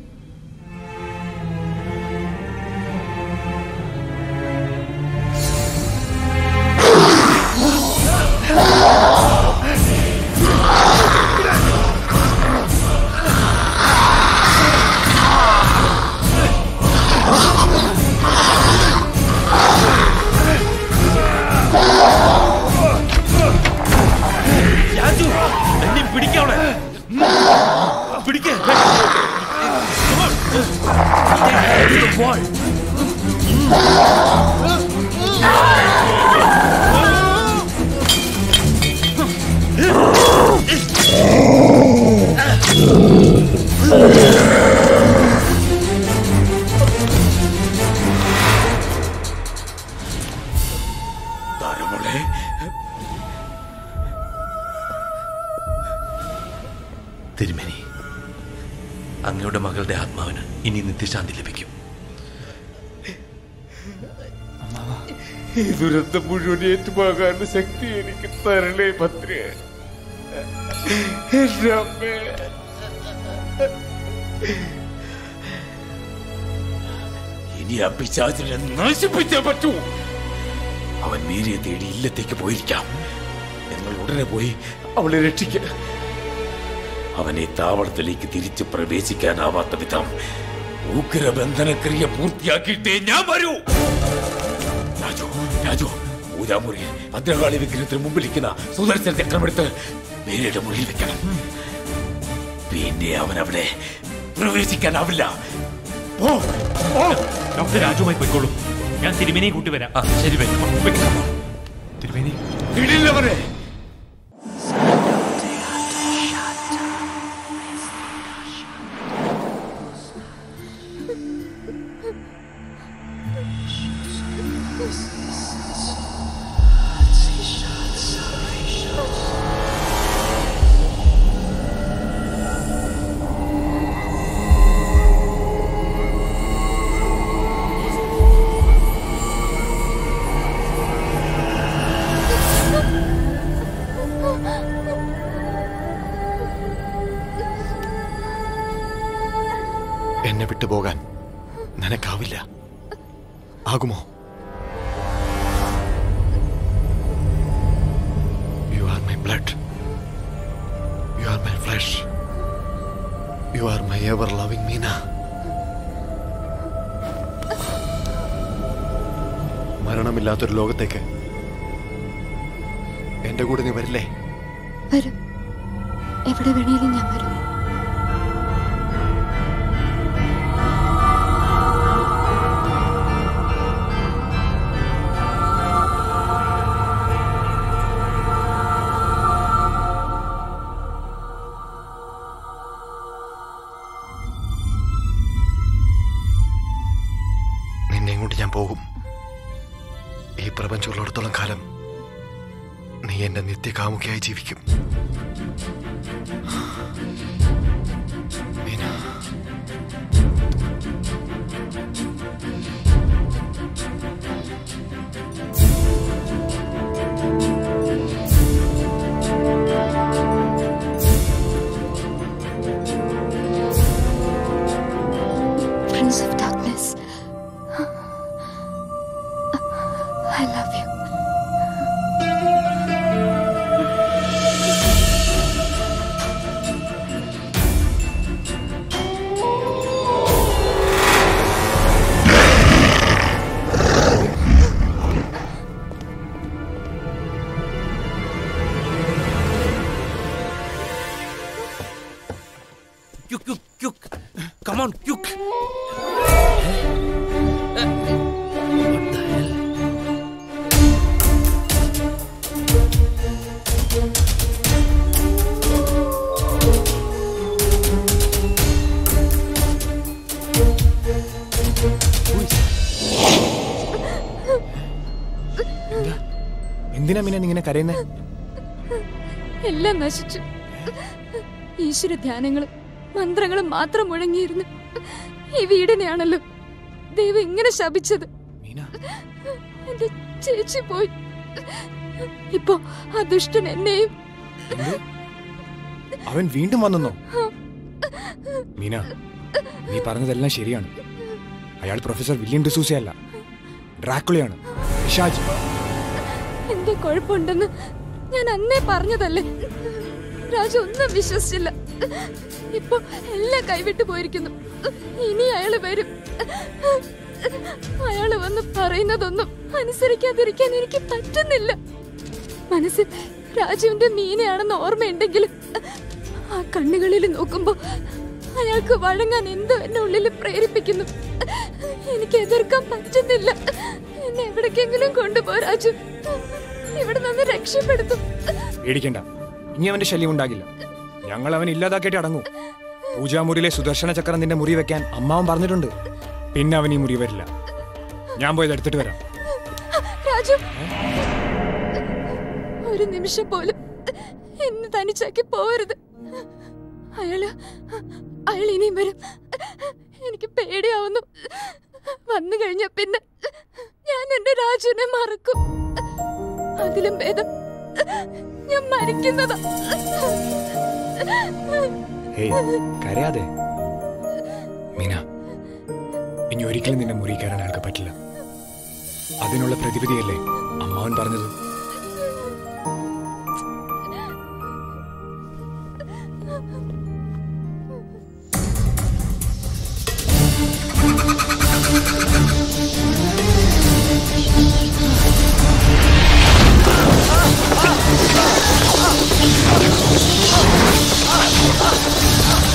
രാജു എന്നെ പിടിക്കവിടെ പിടിക്ക താരമോളെ തിരുമേനി അങ്ങയുടെ മകളുടെ ആത്മാവിന് ഇനി നിത്യശാന്തി ലഭിക്കും ഈ ദുരന്തം മുഴുവൻ ഏറ്റുപോകാനുള്ള ശക്തി എനിക്ക് തരണേ ഭദ്രേ എന്റെ അമ്മേ ഇനി ആ പിശാചിനെ നശിപ്പിച്ചേ പറ്റൂ അവൻ മീരിയെ തേടി ഇല്ലത്തേക്ക് പോയിരിക്കാം നിങ്ങൾ ഉടനെ പോയി അവളെ രക്ഷിക്ക അവനെ താവളത്തിലേക്ക് തിരിച്ചു പ്രവേശിക്കാനാവാത്ത വിധം ഉഗ്രബന്ധനക്രിയ പൂർത്തിയാക്കിയിട്ടേ ഞാൻ വരൂ രാജു രാജു പൂജാമുറി ഭദ്രകാളി വിഗ്രഹത്തിന് മുമ്പിലിരിക്കുന്ന സുദർശന ചക്രമെടുത്ത് മേരിയുടെ മുറിയിൽ വെക്കണം പിന്നെ അവൻ അവിടെ പ്രവേശിക്കാനാവില്ല ഡോക്ടർ രാജുമായി പോയിക്കോളൂ ഞാൻ തിരുമേനിയെ കൂട്ടി വരാം ശരി തിരുമേനി വിടില്ലവരെ എന്നെ വിട്ടുപോകാൻ നിനക്കാവില്ല ആകുമോ you are my blood you are my flesh you are my ever loving Meena മരണമില്ലാത്തൊരു ലോകത്തേക്ക് എന്റെ കൂടെ നീ വരില്ലേ വരും എവിടെ വേണേലും ഞാൻ വരും നിന്നെ കൊണ്ട് ഞാൻ പോകും ഈ പ്രപഞ്ചമുള്ളിടത്തോളം കാലം നീ എന്റെ നിത്യകാമുകിയായി ജീവിക്കും Meena Prince of Darkness. I love you. Quick, quick, quick. Come on, quick. എന്തിനാ മീന നീ ഇങ്ങനെ കരയുന്നേ എല്ലാം നശിച്ചു ഈശ്വര ധ്യാനങ്ങളും മന്ത്രങ്ങളും മാത്രം മുഴങ്ങിയിരുന്നു ഈ വീടിനെയാണല്ലോ ദൈവം ഇങ്ങനെ ശപിച്ചത് എന്റെ ചേച്ചി പോയി ഇപ്പൊ ആ ദുഷ്ടൻ എന്നെയും അവൻ വീണ്ടും വന്നെന്നോ മീന നീ പറഞ്ഞതെല്ലാം ശരിയാണ് അയാൾ പ്രൊഫസർ വില്യം ഡിസൂസയല്ല ഡ്രാക്കുളയാണ് പിശാച് എന്തോ കുഴപ്പമുണ്ടെന്ന് ഞാൻ അന്നേ പറഞ്ഞതല്ലേ രാജു ഒന്നും വിശ്വസിച്ചില്ല ഇപ്പൊ എല്ലാം കൈവിട്ടു പോയിരിക്കുന്നു ഇനി അയാള് വരും അയാള് വന്ന് പറയുന്നതൊന്നും അനുസരിക്കാതിരിക്കാൻ എനിക്ക് പറ്റുന്നില്ല മനസ്സിൽ രാജുവിന്റെ മീനയാണെന്ന് ഓർമ്മയുണ്ടെങ്കിലും ആ കണ്ണുകളിൽ നോക്കുമ്പോ അയാൾക്ക് വഴങ്ങാൻ എന്തോ എന്നെ ഉള്ളിൽ പ്രേരിപ്പിക്കുന്നു എനിക്ക് എതിർക്കാൻ പറ്റുന്നില്ല എന്നെ എവിടേക്കെങ്കിലും കൊണ്ടുപോ രാജു ഇവിടെ നിന്ന് രക്ഷപ്പെടുത്തും പേടിക്കണ്ട ഇനി അവന്റെ ശല്യം ഉണ്ടാകില്ല ഞങ്ങൾ അവൻ ഇല്ലാതാക്കിയിട്ട് അടങ്ങൂ പൂജാമുറിയിലെ സുദർശന ചക്രം നിന്റെ മുറി വെക്കാൻ അമ്മാവൻ പറഞ്ഞിട്ടുണ്ട് പിന്നെ അവൻ ഈ മുറി വരില്ല ഞാൻ പോയത് എടുത്തിട്ട് വരാം രാജു ഒരു നിമിഷം പോലും എന്നെ തനിച്ചാക്കി പോരുത് അയാള് അയാൾ ഇനിയും വരും എനിക്ക് പേടിയാവുന്നു വന്നു കഴിഞ്ഞ പിന്നെ ഞാൻ എന്റെ രാജുവിനെ മറക്കും അതിലും ഭേദം ഞാൻ മരിക്കുന്നതാ ഹേയ് കരയാതെ മീന ഇനി ഒരിക്കലും നിന്നെ മുറി കയറാൻ അയാൾക്ക് പറ്റില്ല അതിനുള്ള പ്രതിവിധിയല്ലേ അമ്മാവൻ പറഞ്ഞത് Ah!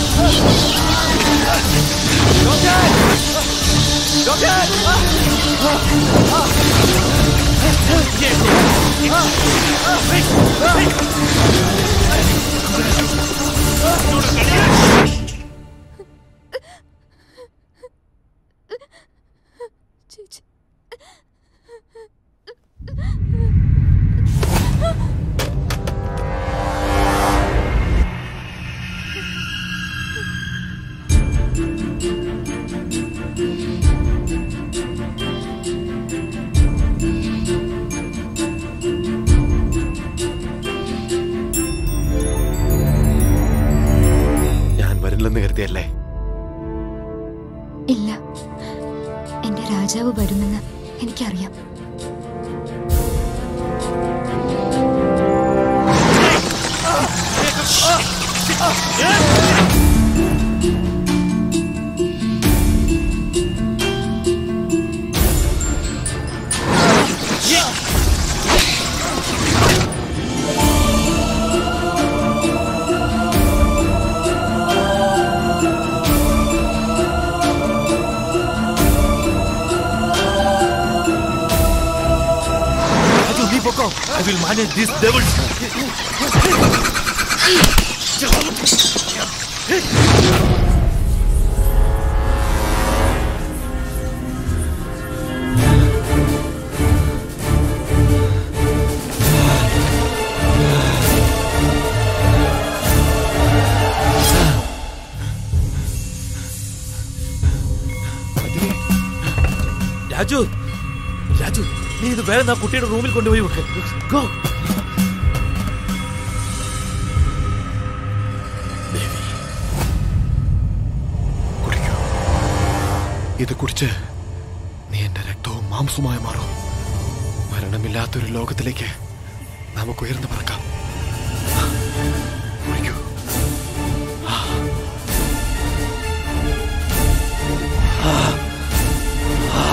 ഞാൻ വരില്ലെന്ന് കരുതിയല്ലേ ഇല്ല എന്റെ രാജാവ് വരുമെന്ന് എനിക്കറിയാം നീ പൊക്കോ I will manage this devils Raju Raju നീ ഇത് വേറെ ആ കുട്ടിയുടെ റൂമിൽ കൊണ്ടുപോയി വെക്ക് ഗോ ഇത് കുടിച്ച് നീ എന്റെ രക്തവും മാംസവുമായി മാറും മരണമില്ലാത്തൊരു ലോകത്തിലേക്ക് നമുക്ക് ഉയർന്നു പറക്കാം കുടിക്കൂ. ആ. ആ. ആ.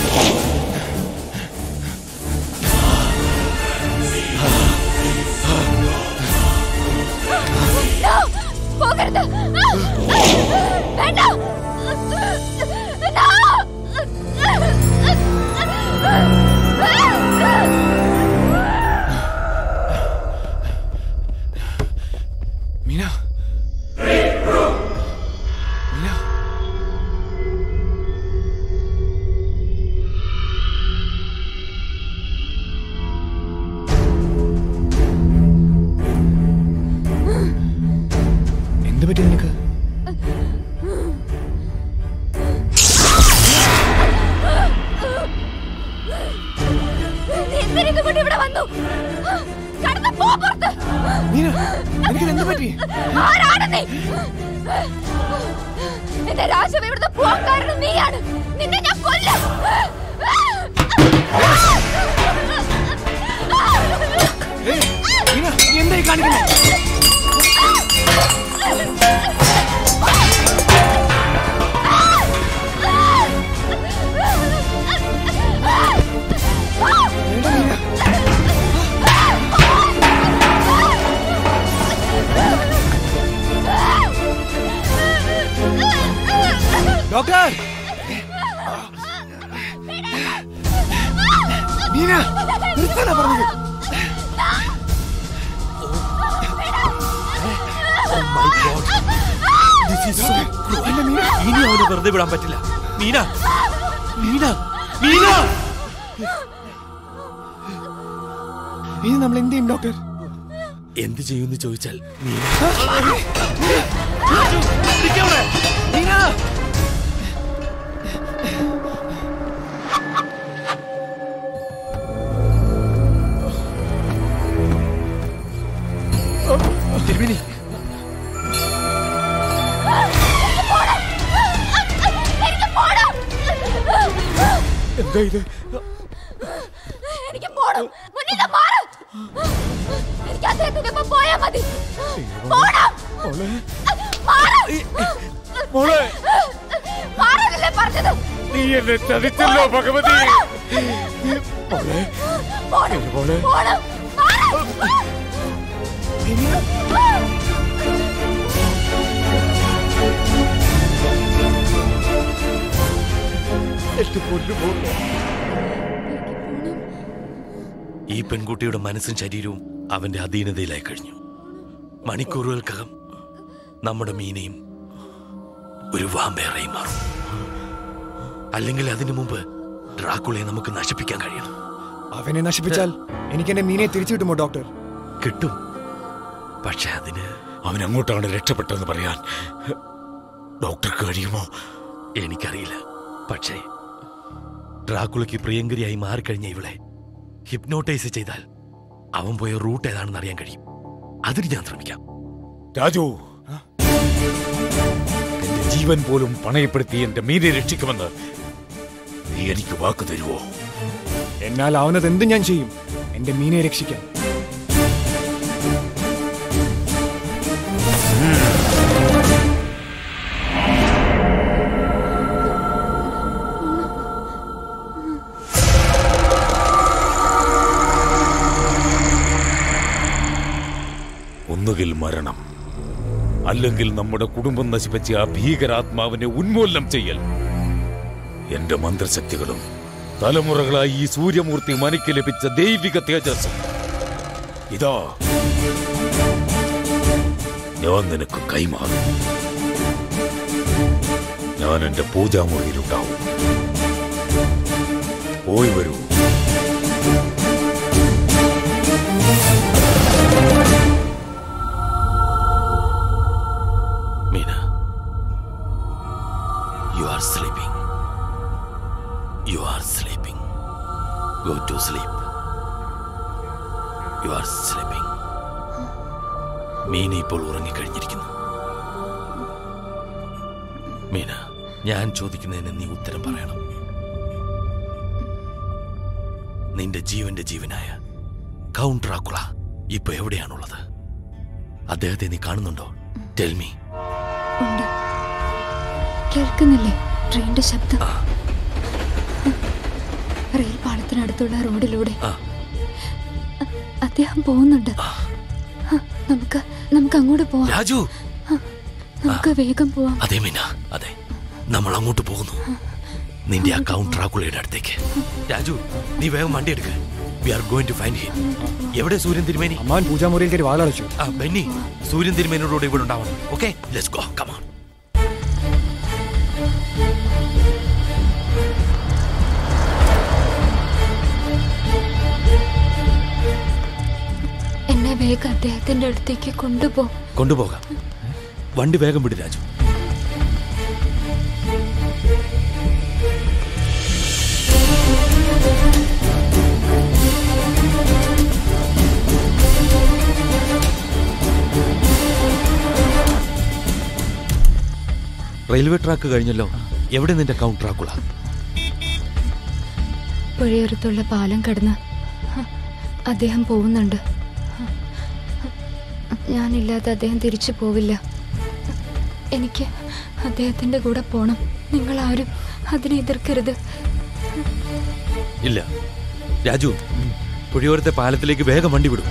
പോകരുത് വേണ്ട മീന മീന എന്ത് പറ്റി നിനക്ക് നീ എന്തിനാ ഇതുകൊണ്ട് ഇവിടെ വന്നു കടന്ന് പോ പുറത്ത് എന്ത് പറ്റി ആരാണ് നീ എന്റെ രാജാവ് ഇവിടുന്ന് പോകാൻ കാരണം നീയാണ് നിന്നെ ഞാൻ കൊല്ലും എന്തായി കാണിക്കുന്നത് ഡോക്ടർ മീന നിർത്താനാ പറഞ്ഞത് ഇനി അവനെ വെറുതെ വിടാൻ പറ്റില്ല മീന മീന മീന ഇനി നമ്മൾ എന്ത് ചെയ്യും ഡോക്ടർ എന്ത് ചെയ്യുമെന്ന് ചോദിച്ചാൽ മീന മീന തിരുമിനി എനിക്ക് പോണം എന്താ ഇത് എനിക്ക് പോണം മുന്നിൽ മാറും എനിക്ക് അദ്ദേഹത്തിന്റെ ഒപ്പം പോയാ മതി പോണം മാറും മോളെ മാറാനല്ലേ പറഞ്ഞത് നീ എന്നെ ചതിച്ചല്ലോ ഭഗവതി മോളെ പോണം മോളെ പോണം മാറും എന്റെ പൊന്നു മോളെ. ഈ പെൺകുട്ടിയുടെ മനസ്സും ശരീരവും അവന്റെ അധീനതയിലായി കഴിഞ്ഞു മണിക്കൂറുകൾക്കകം നമ്മുടെ മീനയും ഒരു വാമ്പേറായി മാറും അല്ലെങ്കിൽ അതിനു മുമ്പ് ഡ്രാക്കുളയെ നമുക്ക് നശിപ്പിക്കാൻ കഴിയണം അവനെ നശിപ്പിച്ചാൽ എനിക്ക് എന്റെ മീനെ തിരിച്ചു കിട്ടുമോ ഡോക്ടർ കിട്ടും പക്ഷെ അതിന് അവൻ അങ്ങോട്ടാണ് രക്ഷപ്പെട്ടതെന്ന് പറയാൻ ഡോക്ടർക്ക് കഴിയുമോ എനിക്കറിയില്ല പക്ഷേ ഡ്രാക്കുളയ്ക്ക് പ്രിയങ്കരിയായി മാറിക്കഴിഞ്ഞ ഇവളെ ഹിപ്നോട്ടൈസ് ചെയ്താൽ അവൻ പോയ റൂട്ട് ഏതാണെന്ന് അറിയാൻ കഴിയും അതിന് ഞാൻ ശ്രമിക്കാം രാജു എന്റെ ജീവൻ പോലും പണയപ്പെടുത്തി എന്റെ മീനെ രക്ഷിക്കുമെന്ന് നീ എനിക്ക് വാക്ക് തരുവോ എന്നാൽ ആവുന്നത് എന്തും ഞാൻ ചെയ്യും എന്റെ മീനെ രക്ഷിക്കാൻ ഒന്നുകിൽ മരണം അല്ലെങ്കിൽ നമ്മുടെ കുടുംബം നശിപ്പിച്ച ആ ഭീകരാത്മാവിനെ ഉന്മൂലനം ചെയ്യൽ എന്റെ മന്ത്രശക്തികളും തലമുറകളായി ഈ സൂര്യമൂർത്തി മനയ്ക്ക് ലഭിച്ച ദൈവിക തേജസ്സും ഇതാ ഞാൻ നിനക്ക് കൈമാറും ഞാൻ എന്റെ പൂജാമുറിയിലുണ്ടാവും പോയി വരൂ Meena you are sleeping you are sleeping go to sleep you are sleeping Meena ഇപ്പോൾ ഉറങ്ങിക്കഴിഞ്ഞിരിക്കുന്നു മീന ഞാൻ ചോദിക്കുന്നതിന് നീ ഉത്തരം പറയണം നിന്റെ ജീവന്റെ ജീവനായ കൗണ്ട് ഡ്രാക്കുള ഇപ്പൊ എവിടെയാണുള്ളത് അദ്ദേഹത്തെ നീ കാണുന്നുണ്ടോ ടെൽമി ഉണ്ട് കേൾക്കുന്നില്ലേ ട്രെയിനിന്റെ ശബ്ദം റെയിൽ പാളത്തിനടുത്തുള്ള റോഡിലൂടെ അ- അദ്ദേഹം പോകുന്നുണ്ട് ആ, നമുക്ക് നമുക്ക് അങ്ങോട്ട് പോവാം രാജു ആ, നമുക്ക് വേഗം പോവാം അതെ മീന അതെ നമ്മൾ അങ്ങോട്ട് പോകുന്നു നിന്റെ ആ കൗണ്ട് ഡ്രാക്കുളയുടെ അടുത്തേക്ക് രാജു നീ വേഗം വണ്ടി എടുക്ക we are going to find him എവിടെ സൂര്യൻ തിരുമേനി അമ്മാൻ പൂജാമുറിയിൽ കയറി വാളടച്ചു ആ ബെന്നി സൂര്യൻ തിരുമേനോട് ഇവിടെ ഉണ്ടാവണം ഓക്കെ ലെറ്റ്സ് ഗോ കമാൺ എന്നെ വേഗം അദ്ദേഹത്തിന്റെ അടുത്തേക്ക് കൊണ്ടുപോ കൊണ്ടുപോകാം വണ്ടി വേഗം വിട് രാജു റെയിൽവേ ട്രാക്ക് കഴിഞ്ഞല്ലോ എവിടെ നിന്റെ കൗണ്ട് ട്രാക്കുള പുഴയോരത്തുള്ള പാലം കടന്ന് അദ്ദേഹം പോകുന്നുണ്ട് ഞാനില്ലാതെ അദ്ദേഹം തിരിച്ചു പോവില്ല എനിക്ക് അദ്ദേഹത്തിന്റെ കൂടെ പോണം നിങ്ങൾ ആരും അതിനെ എതിർക്കരുത് ഇല്ല രാജു പുഴയോരത്തെ പാലത്തിലേക്ക് വേഗം വണ്ടി വിടും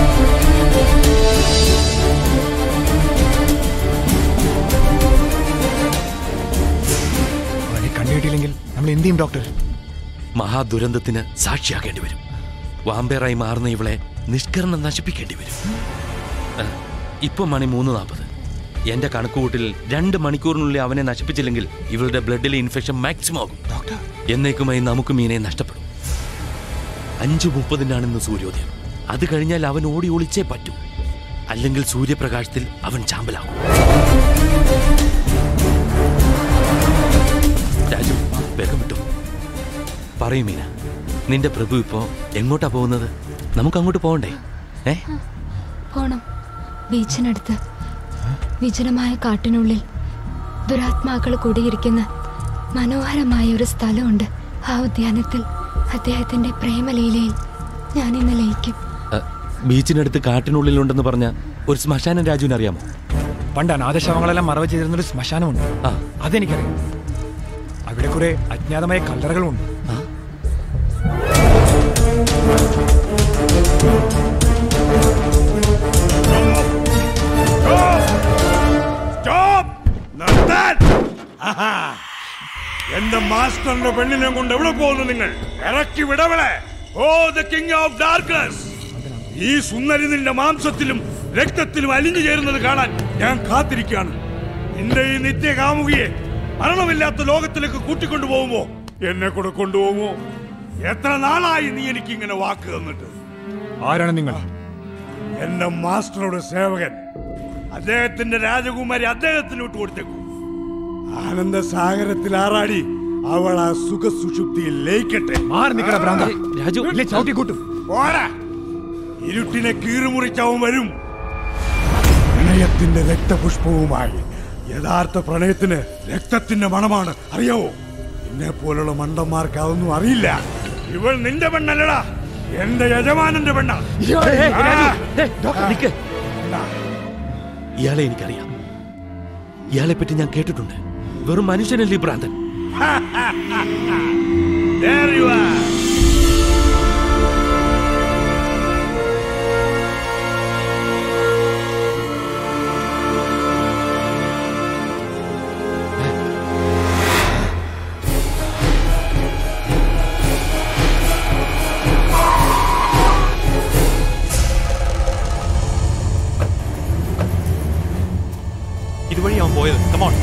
അവനെ കണ്ടുകിട്ടിയില്ലെങ്കിൽ നമ്മൾ എന്ത് ചെയ്യും ഡോക്ടർ മഹാദുരന്തത്തിന് സാക്ഷിയാക്കേണ്ടി വരും വാമ്പേറായി മാറുന്ന ഇവളെ നിഷ്കരണം നശിപ്പിക്കേണ്ടി വരും ആ, ഇപ്പൊ മണി മൂന്ന് നാൽപ്പത് എന്റെ കണക്കുകൂട്ടിൽ രണ്ട് മണിക്കൂറിനുള്ളിൽ അവനെ നശിപ്പിച്ചില്ലെങ്കിൽ ഇവളുടെ ബ്ലഡിലെ ഇൻഫെക്ഷൻ മാക്സിമം ആകും എന്നേക്കുമായി നമുക്ക് മീനെ നഷ്ടപ്പെടും അഞ്ചു മുപ്പതിനാണ് ഇന്ന് സൂര്യോദയം അത് കഴിഞ്ഞാൽ അവൻ ഓടി ഒളിച്ചേ പറ്റൂ അല്ലെങ്കിൽ സൂര്യപ്രകാശത്തിൽ അവൻ ചാമ്പലാകും രാജു വേഗം വിട്ടു പറയൂ മീന നിന്റെ പ്രഭു ഇപ്പോ എങ്ങോട്ടാ പോകുന്നത് നമുക്ക് അങ്ങോട്ട് പോകണ്ടേ ഏ പോണം ബീച്ചിനടുത്ത് വിജനമായ കാട്ടിനുള്ളിൽ ദുരാത്മാക്കൾ കൂടിയിരിക്കുന്ന മനോഹരമായ ഒരു സ്ഥലമുണ്ട് ആ ഉദ്യാനത്തിൽ അദ്ദേഹത്തിന്റെ പ്രേമലീലയിൽ ഞാൻ ഇന്ന് ലയിക്കും അ, ബീച്ചിനടുത്ത് കാട്ടിനുള്ളിലുണ്ടെന്ന് പറഞ്ഞ ഒരു ശ്മശാനം രാജുവിന് അറിയാമോ പണ്ട് അനാഥശവങ്ങളെല്ലാം മറവ് ചെയ്തിരുന്നൊരു ശ്മശാനമുണ്ട് അതെനിക്കറിയാം അവിടെ കുറെ അജ്ഞാതമായ കല്ലറകളുമുണ്ട് സ്റ്റോപ്പ് നിർത്താൻ ആഹാ. എന്റെ മാസ്റ്ററിന്റെ പെണ്ണിനെ കൊണ്ട് എവിടെ പോകുന്നു നിങ്ങൾ ഇറക്കി വിടവളെ ഓ ദ കിങ് ഓഫ് ഡാർക്ക്നസ് ഈ സുന്ദരി നിന്റെ മാംസത്തിലും രക്തത്തിലും അലിഞ്ഞു ചേരുന്നത് കാണാൻ ഞാൻ കാത്തിരിക്കുകയാണ് നിന്റെ ഈ നിത്യകാമുകിയെ മരണമില്ലാത്ത ലോകത്തിലേക്ക് കൂട്ടിക്കൊണ്ടു പോകുമോ എന്നെ കൂടെ കൊണ്ടുപോകുമോ എത്ര നാളായി നീ എനിക്ക് ഇങ്ങനെ വാക്ക് തന്നിട്ട് ആരാണ് നിങ്ങൾ എന്റെ മാസ്റ്ററുടെ സേവകൻ അദ്ദേഹത്തിന്റെ രാജകുമാരി അദ്ദേഹത്തിന് വിട്ടുകൊടുത്തേക്കു ആനന്ദ സാഗരത്തിൽ ആറാടി അവൾ ആ സുഖ സുഷുപ്തിയിൽ ലയിക്കട്ടെ മാറി നിൽക്കണ ഭ്രാന്ത. രാജു, ഇല്ലേ ചവിട്ടി കൂട്ടും. പോരാ ഇരുട്ടിനെ കീറുമുറിച്ചവൻ വരും പ്രണയത്തിന്റെ രക്തപുഷ്പവുമായി യഥാർത്ഥ പ്രണയത്തിന് രക്തത്തിന്റെ മണമാണ് അറിയാവോ എന്നെ പോലുള്ള മണ്ടന്മാർക്ക് അതൊന്നും അറിയില്ല ഇവൾ നിന്റെ പെണ്ണല്ലടാ എന്റെ യജമാനന്റെ പെണ്ണ നിക്ക്. ഇയാളെ എനിക്കറിയാം ഇയാളെ പറ്റി ഞാൻ കേട്ടിട്ടുണ്ട് വെറും മനുഷ്യനല്ലേ ഈ ഭ്രാന്തൻ There you are. ഇതുവഴി അവൻ പോയത് കമോൺ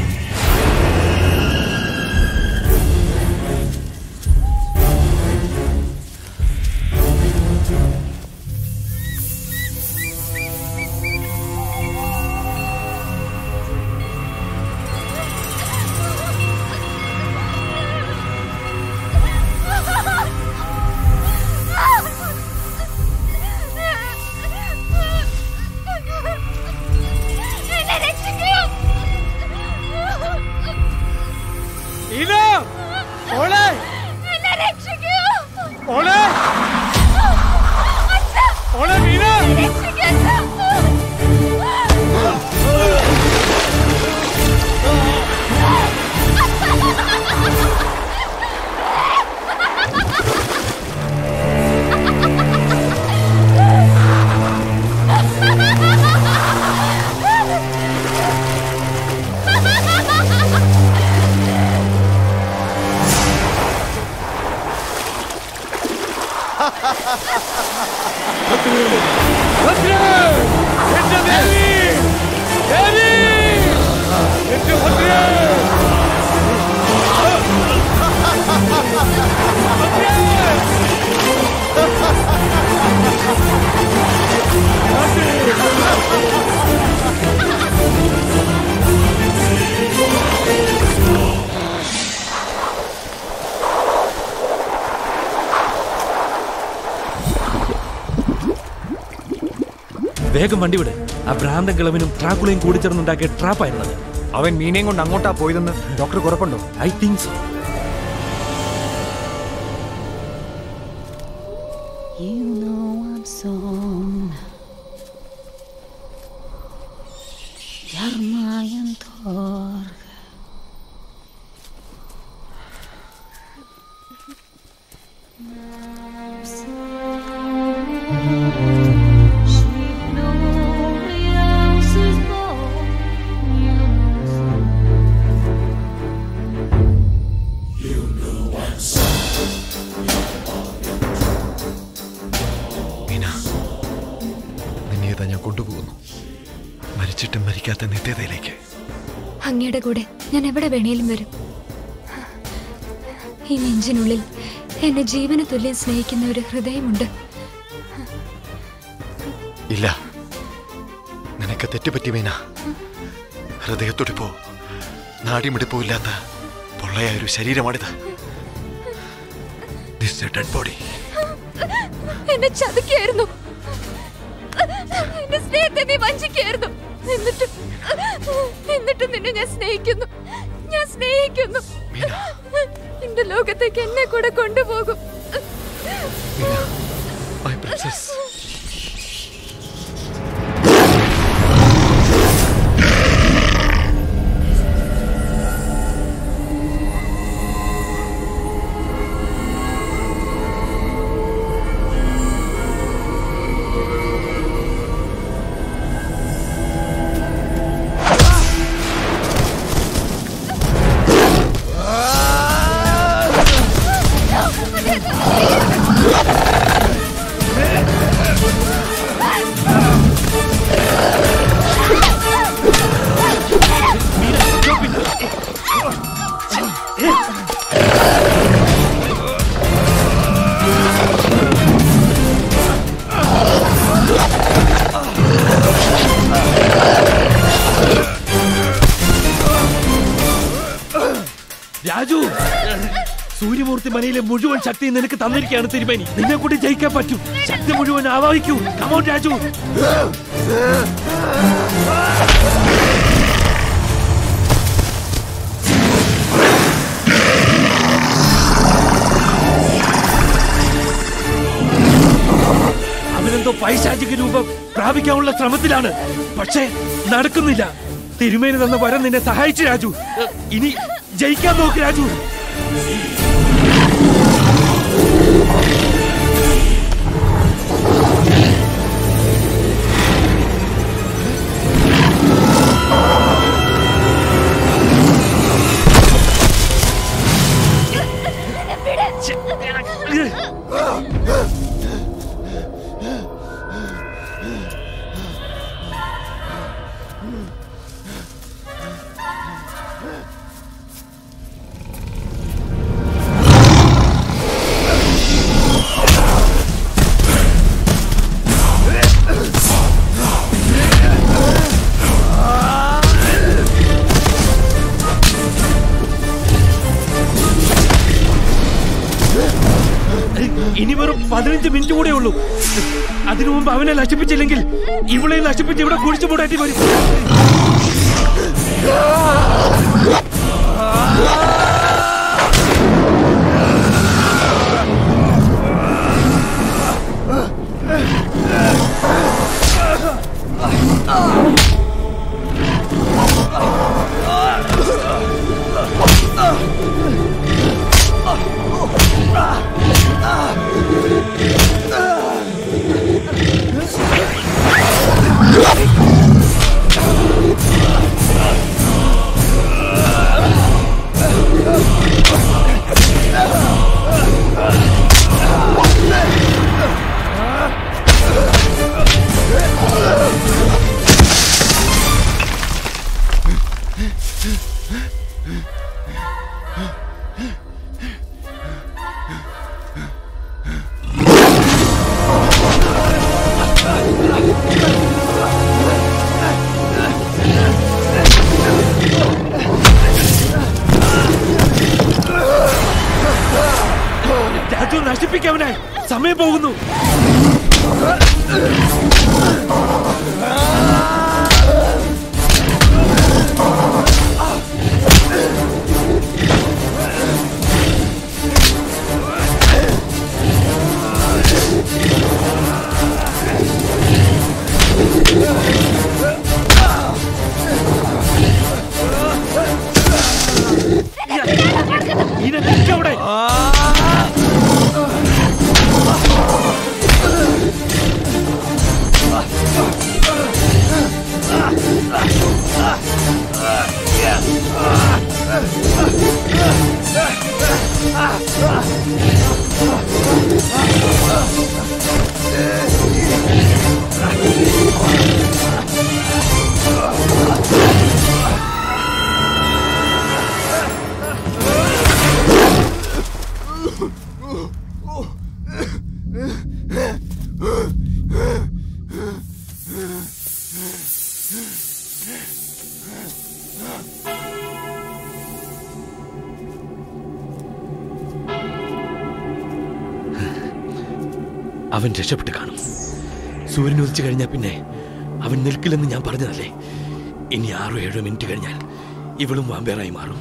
എന്നെ രക്ഷിക്കൂ ഇനോ ഓളെ എന്നെ രക്ഷിക്കൂ ഓളെ ഓളെ വീണ വേഗം വണ്ടി വിട് ആ ഭ്രാന്തൻ കിളവനും ട്രാക്കുളയും കൂടി ചേർന്നുണ്ടാക്കിയ ട്രാപ്പായിരുന്നത് അവൻ മീനയും കൊണ്ട് അങ്ങോട്ടാ പോയതെന്ന് ഡോക്ടർ കുഴപ്പമുണ്ടോ I think so You know I'm strong. Ярмаем торг. Meena നിന്നെ ഇതാ ഞാൻ കൊണ്ടുപോകുന്നു മരിച്ചിട്ടും മരിക്കാത്ത നിത്യതയിലേക്ക് അങ്ങയുടെ കൂടെ ഞാൻ എവിടെ വേണേലും വരും ഈ നെഞ്ചിനുള്ളിൽ എന്നെ ജീവന തുല്യം സ്നേഹിക്കുന്ന ഒരു ഹൃദയമുണ്ട് ഇല്ല നിനക്ക് തെറ്റുപറ്റി മീന ഹൃദയത്തുടിപ്പോ നാടിമിടിപ്പോ ഇല്ലാത്ത പൊള്ളയായ ഒരു ശരീരമാണിത് ദിസ് ഡെഡ് ബോഡി എന്നെ ചതിക്കായിരുന്നു എന്റെ സ്നേഹത്തെ നീ വഞ്ചിക്കായിരുന്നു എന്നിട്ടും എന്നിട്ടും നിന്നെ ഞാൻ സ്നേഹിക്കുന്നു ഞാൻ സ്നേഹിക്കുന്നു എന്റെ ലോകത്തേക്ക് എന്നെ കൂടെ കൊണ്ടുപോകും മൈ പ്രിൻസസ് Ah! സൂര്യമൂർത്തി മനയിലെ മുഴുവൻ ശക്തി നിനക്ക് തന്നിരിക്കുകയാണ് തിരുമേനി നിന്നെ കൂടി ജയിക്കാൻ പറ്റും ശക്തി മുഴുവൻ ആവാഹിക്കൂ കമോൺ രാജു അവനെന്തോ പൈശാചിക രൂപം പ്രാപിക്കാനുള്ള ശ്രമത്തിലാണ് പക്ഷേ നടക്കുന്നില്ല തിരുമേനി തന്ന വരം നിന്നെ സഹായിച്ചു രാജു ഇനി ജയിക്കാൻ നോക്ക് രാജു ഇനി വെറും പതിനഞ്ച് മിനിറ്റ് കൂടെ ഉള്ളൂ അതിനു മുമ്പ് അവനെ നശിപ്പിച്ചില്ലെങ്കിൽ ഇവളെ നശിപ്പിച്ച് ഇവിടെ കുഴിച്ചു മൂടേണ്ടി വരും രാജു നശിപ്പിക്കവനെ സമയം പോകുന്നു ഇനെ നിൽക്കവിടെ അവൻ രക്ഷപ്പെട്ട് കാണും സൂര്യൻ ഉദിച്ചു കഴിഞ്ഞാൽ പിന്നെ അവൻ നിൽക്കില്ലെന്ന് ഞാൻ പറഞ്ഞതല്ലേ ഇനി ആറോ ഏഴോ മിനിറ്റ് കഴിഞ്ഞാൽ ഇവളും വാമ്പേറായി മാറും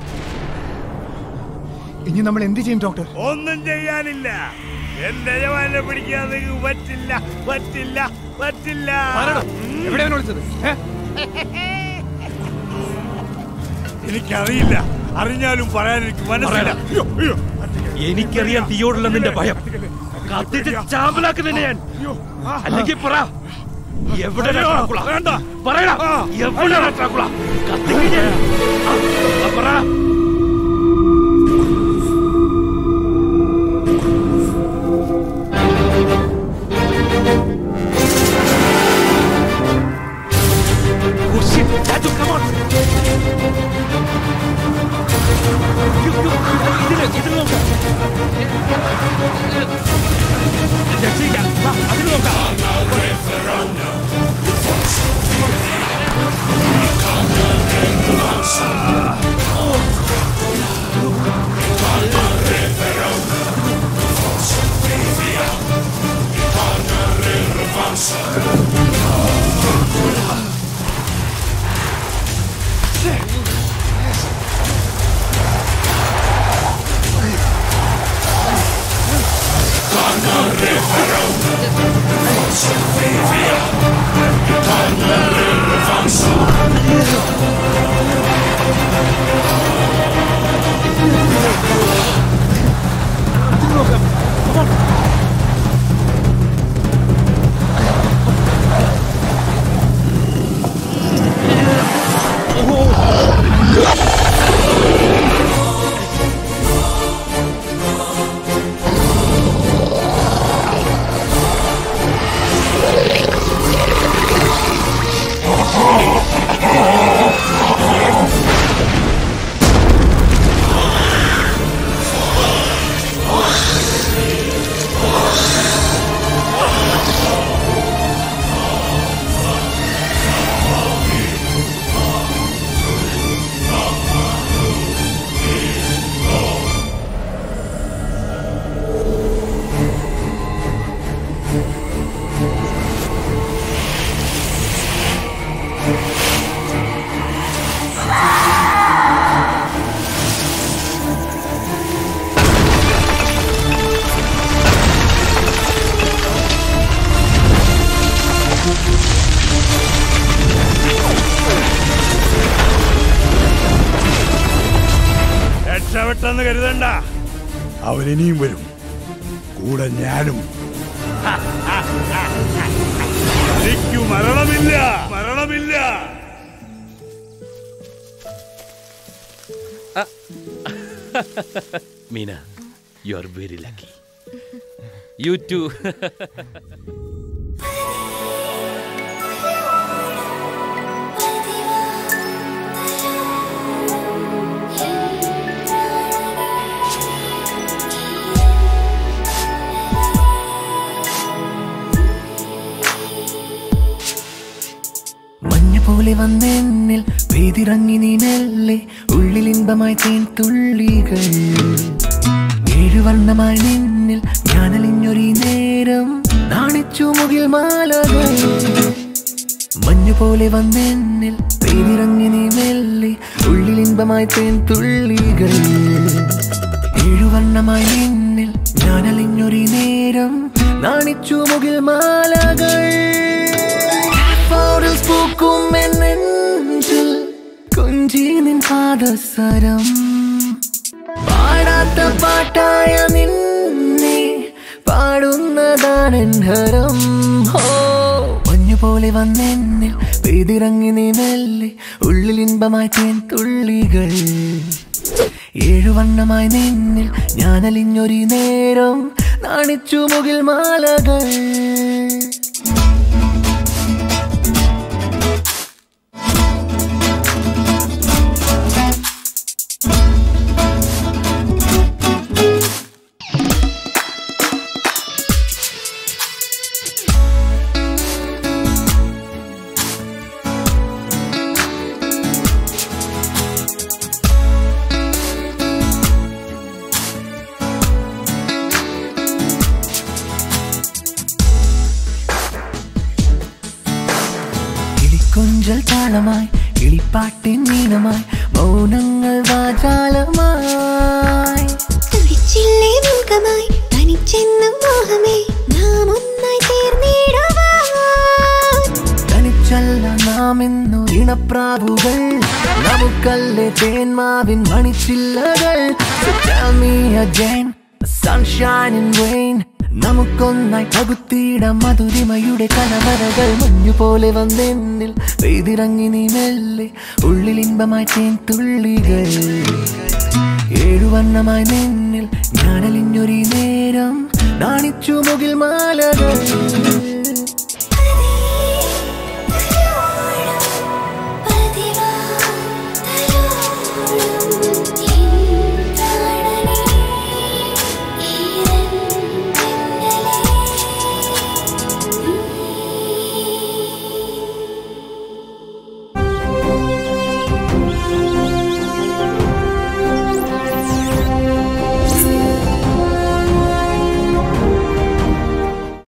ഇനി നമ്മൾ എന്ത് ചെയ്യും ഡോക്ടർ ഒന്നും ചെയ്യാനില്ല എന്റെ യജമാനെ പിടിക്കാൻ നിങ്ങൾക്ക് പറ്റില്ല പറ്റില്ല പറ്റില്ല എവിടെയാണ് വിളിച്ചത് എനിക്കറിയില്ല അറിഞ്ഞാലും പറയാൻ എനിക്ക് മനസ്സില്ല പറയണം. അയ്യോ, അയ്യോ. എനിക്കറിയാം തീയോടുള്ള നിന്റെ ഭയം കത്തിച്ച് ചാമ്പലാക്കുന്നതിനെ ഞാൻ അല്ലെങ്കിൽ പറ എവിടെ അയ്യോ, വേണ്ട പറയടാ എവിടെ ഡ്രാക്കുള കത്തിക്ക് ഞാൻ. ആ, ആ, പറ Oh shit, Dadu, come on. You, you, ഇതില്, ഇതില് നോക്ക്. രക്ഷിക്കാം. വാ, അതില് നോക്കാം. അവൻ ഇനിയും വരും കൂടെ ഞാനും എനിക്ക് മരണമില്ല മരണമില്ല Meena you are very lucky you too മഞ്ഞ പോലെ വന്നെന്നിൽ പെയ്തിറങ്ങി നീ മെല്ലെ ഉള്ളിൽ ഇമ്പമായി തേൻ തുള്ളികൾ ഏഴുവർണ്ണമായി നിന്നിൽ ഞാനലിഞ്ഞൊരു നേരം നാണിച്ചു മുകിൽ മാലകൾ മഞ്ഞു പോലെ വന്നെന്നിൽ പെയ്തിറങ്ങി നീ മെല്ലെ ഉള്ളിൽ ഇമ്പമായി തേൻ തുള്ളികൾ ഏഴുവർണ്ണമായി നിന്നിൽ ഞാനലിഞ്ഞൊരു നേരം നാണിച്ചു മുകിൽ മാലകൾ ഫോറിൽ പൂക്കും എൻ നെഞ്ചിൽ കൊഞ്ചി നിൻ പാദസരം പാടാത്ത പാട്ടായ നിന്നെ പാടുന്നതാണെൻ ഹരം ഹോ മഞ്ഞു പോലെ വന്നെന്നിൽ പെയ്തിറങ്ങി നീ മെല്ലെ ഉള്ളിൽ ഇമ്പമായി തേൻ തുള്ളികൾ ഏഴുവണ്ണമായി നിന്നിൽ ഞാനലിഞ്ഞൊരു നേരം നാണിച്ചു മുകിൽ മാലകൾ കിളിക്കൊഞ്ചൽ താളമായി കിളിപ്പാട്ടിൻ മീനമായി മൗനങ്ങൾ വാചാലമായി തുടിച്ചില്ലേ മുഖമായി തനിച്ചെന്ന മോഹമേ നാം ഒന്നായി തീർന്നിടുവാൻ തനിച്ചല്ല നാം ഇന്നു ഇണപ്രാവുകൾ നമുക്കല്ലേ തേന്മാവിൻ മണിച്ചില്ലകൾ So tell me again, sunshine and rain നമുക്കൊന്നായി പകുത്തിയിടാം മധുരിമയുടെ കലവറകൾ മഞ്ഞുപോലെ വന്നെന്നിൽ പെയ്തിറങ്ങി നീ മെല്ലെ ഉള്ളിൽ ഇമ്പമായി തേൻ തുള്ളികൾ ഏഴുവർണ്ണമായി നിന്നിൽ ഞാനലിഞ്ഞൊരു നേരം നാണിച്ചു മുകിൽ മാലകൾ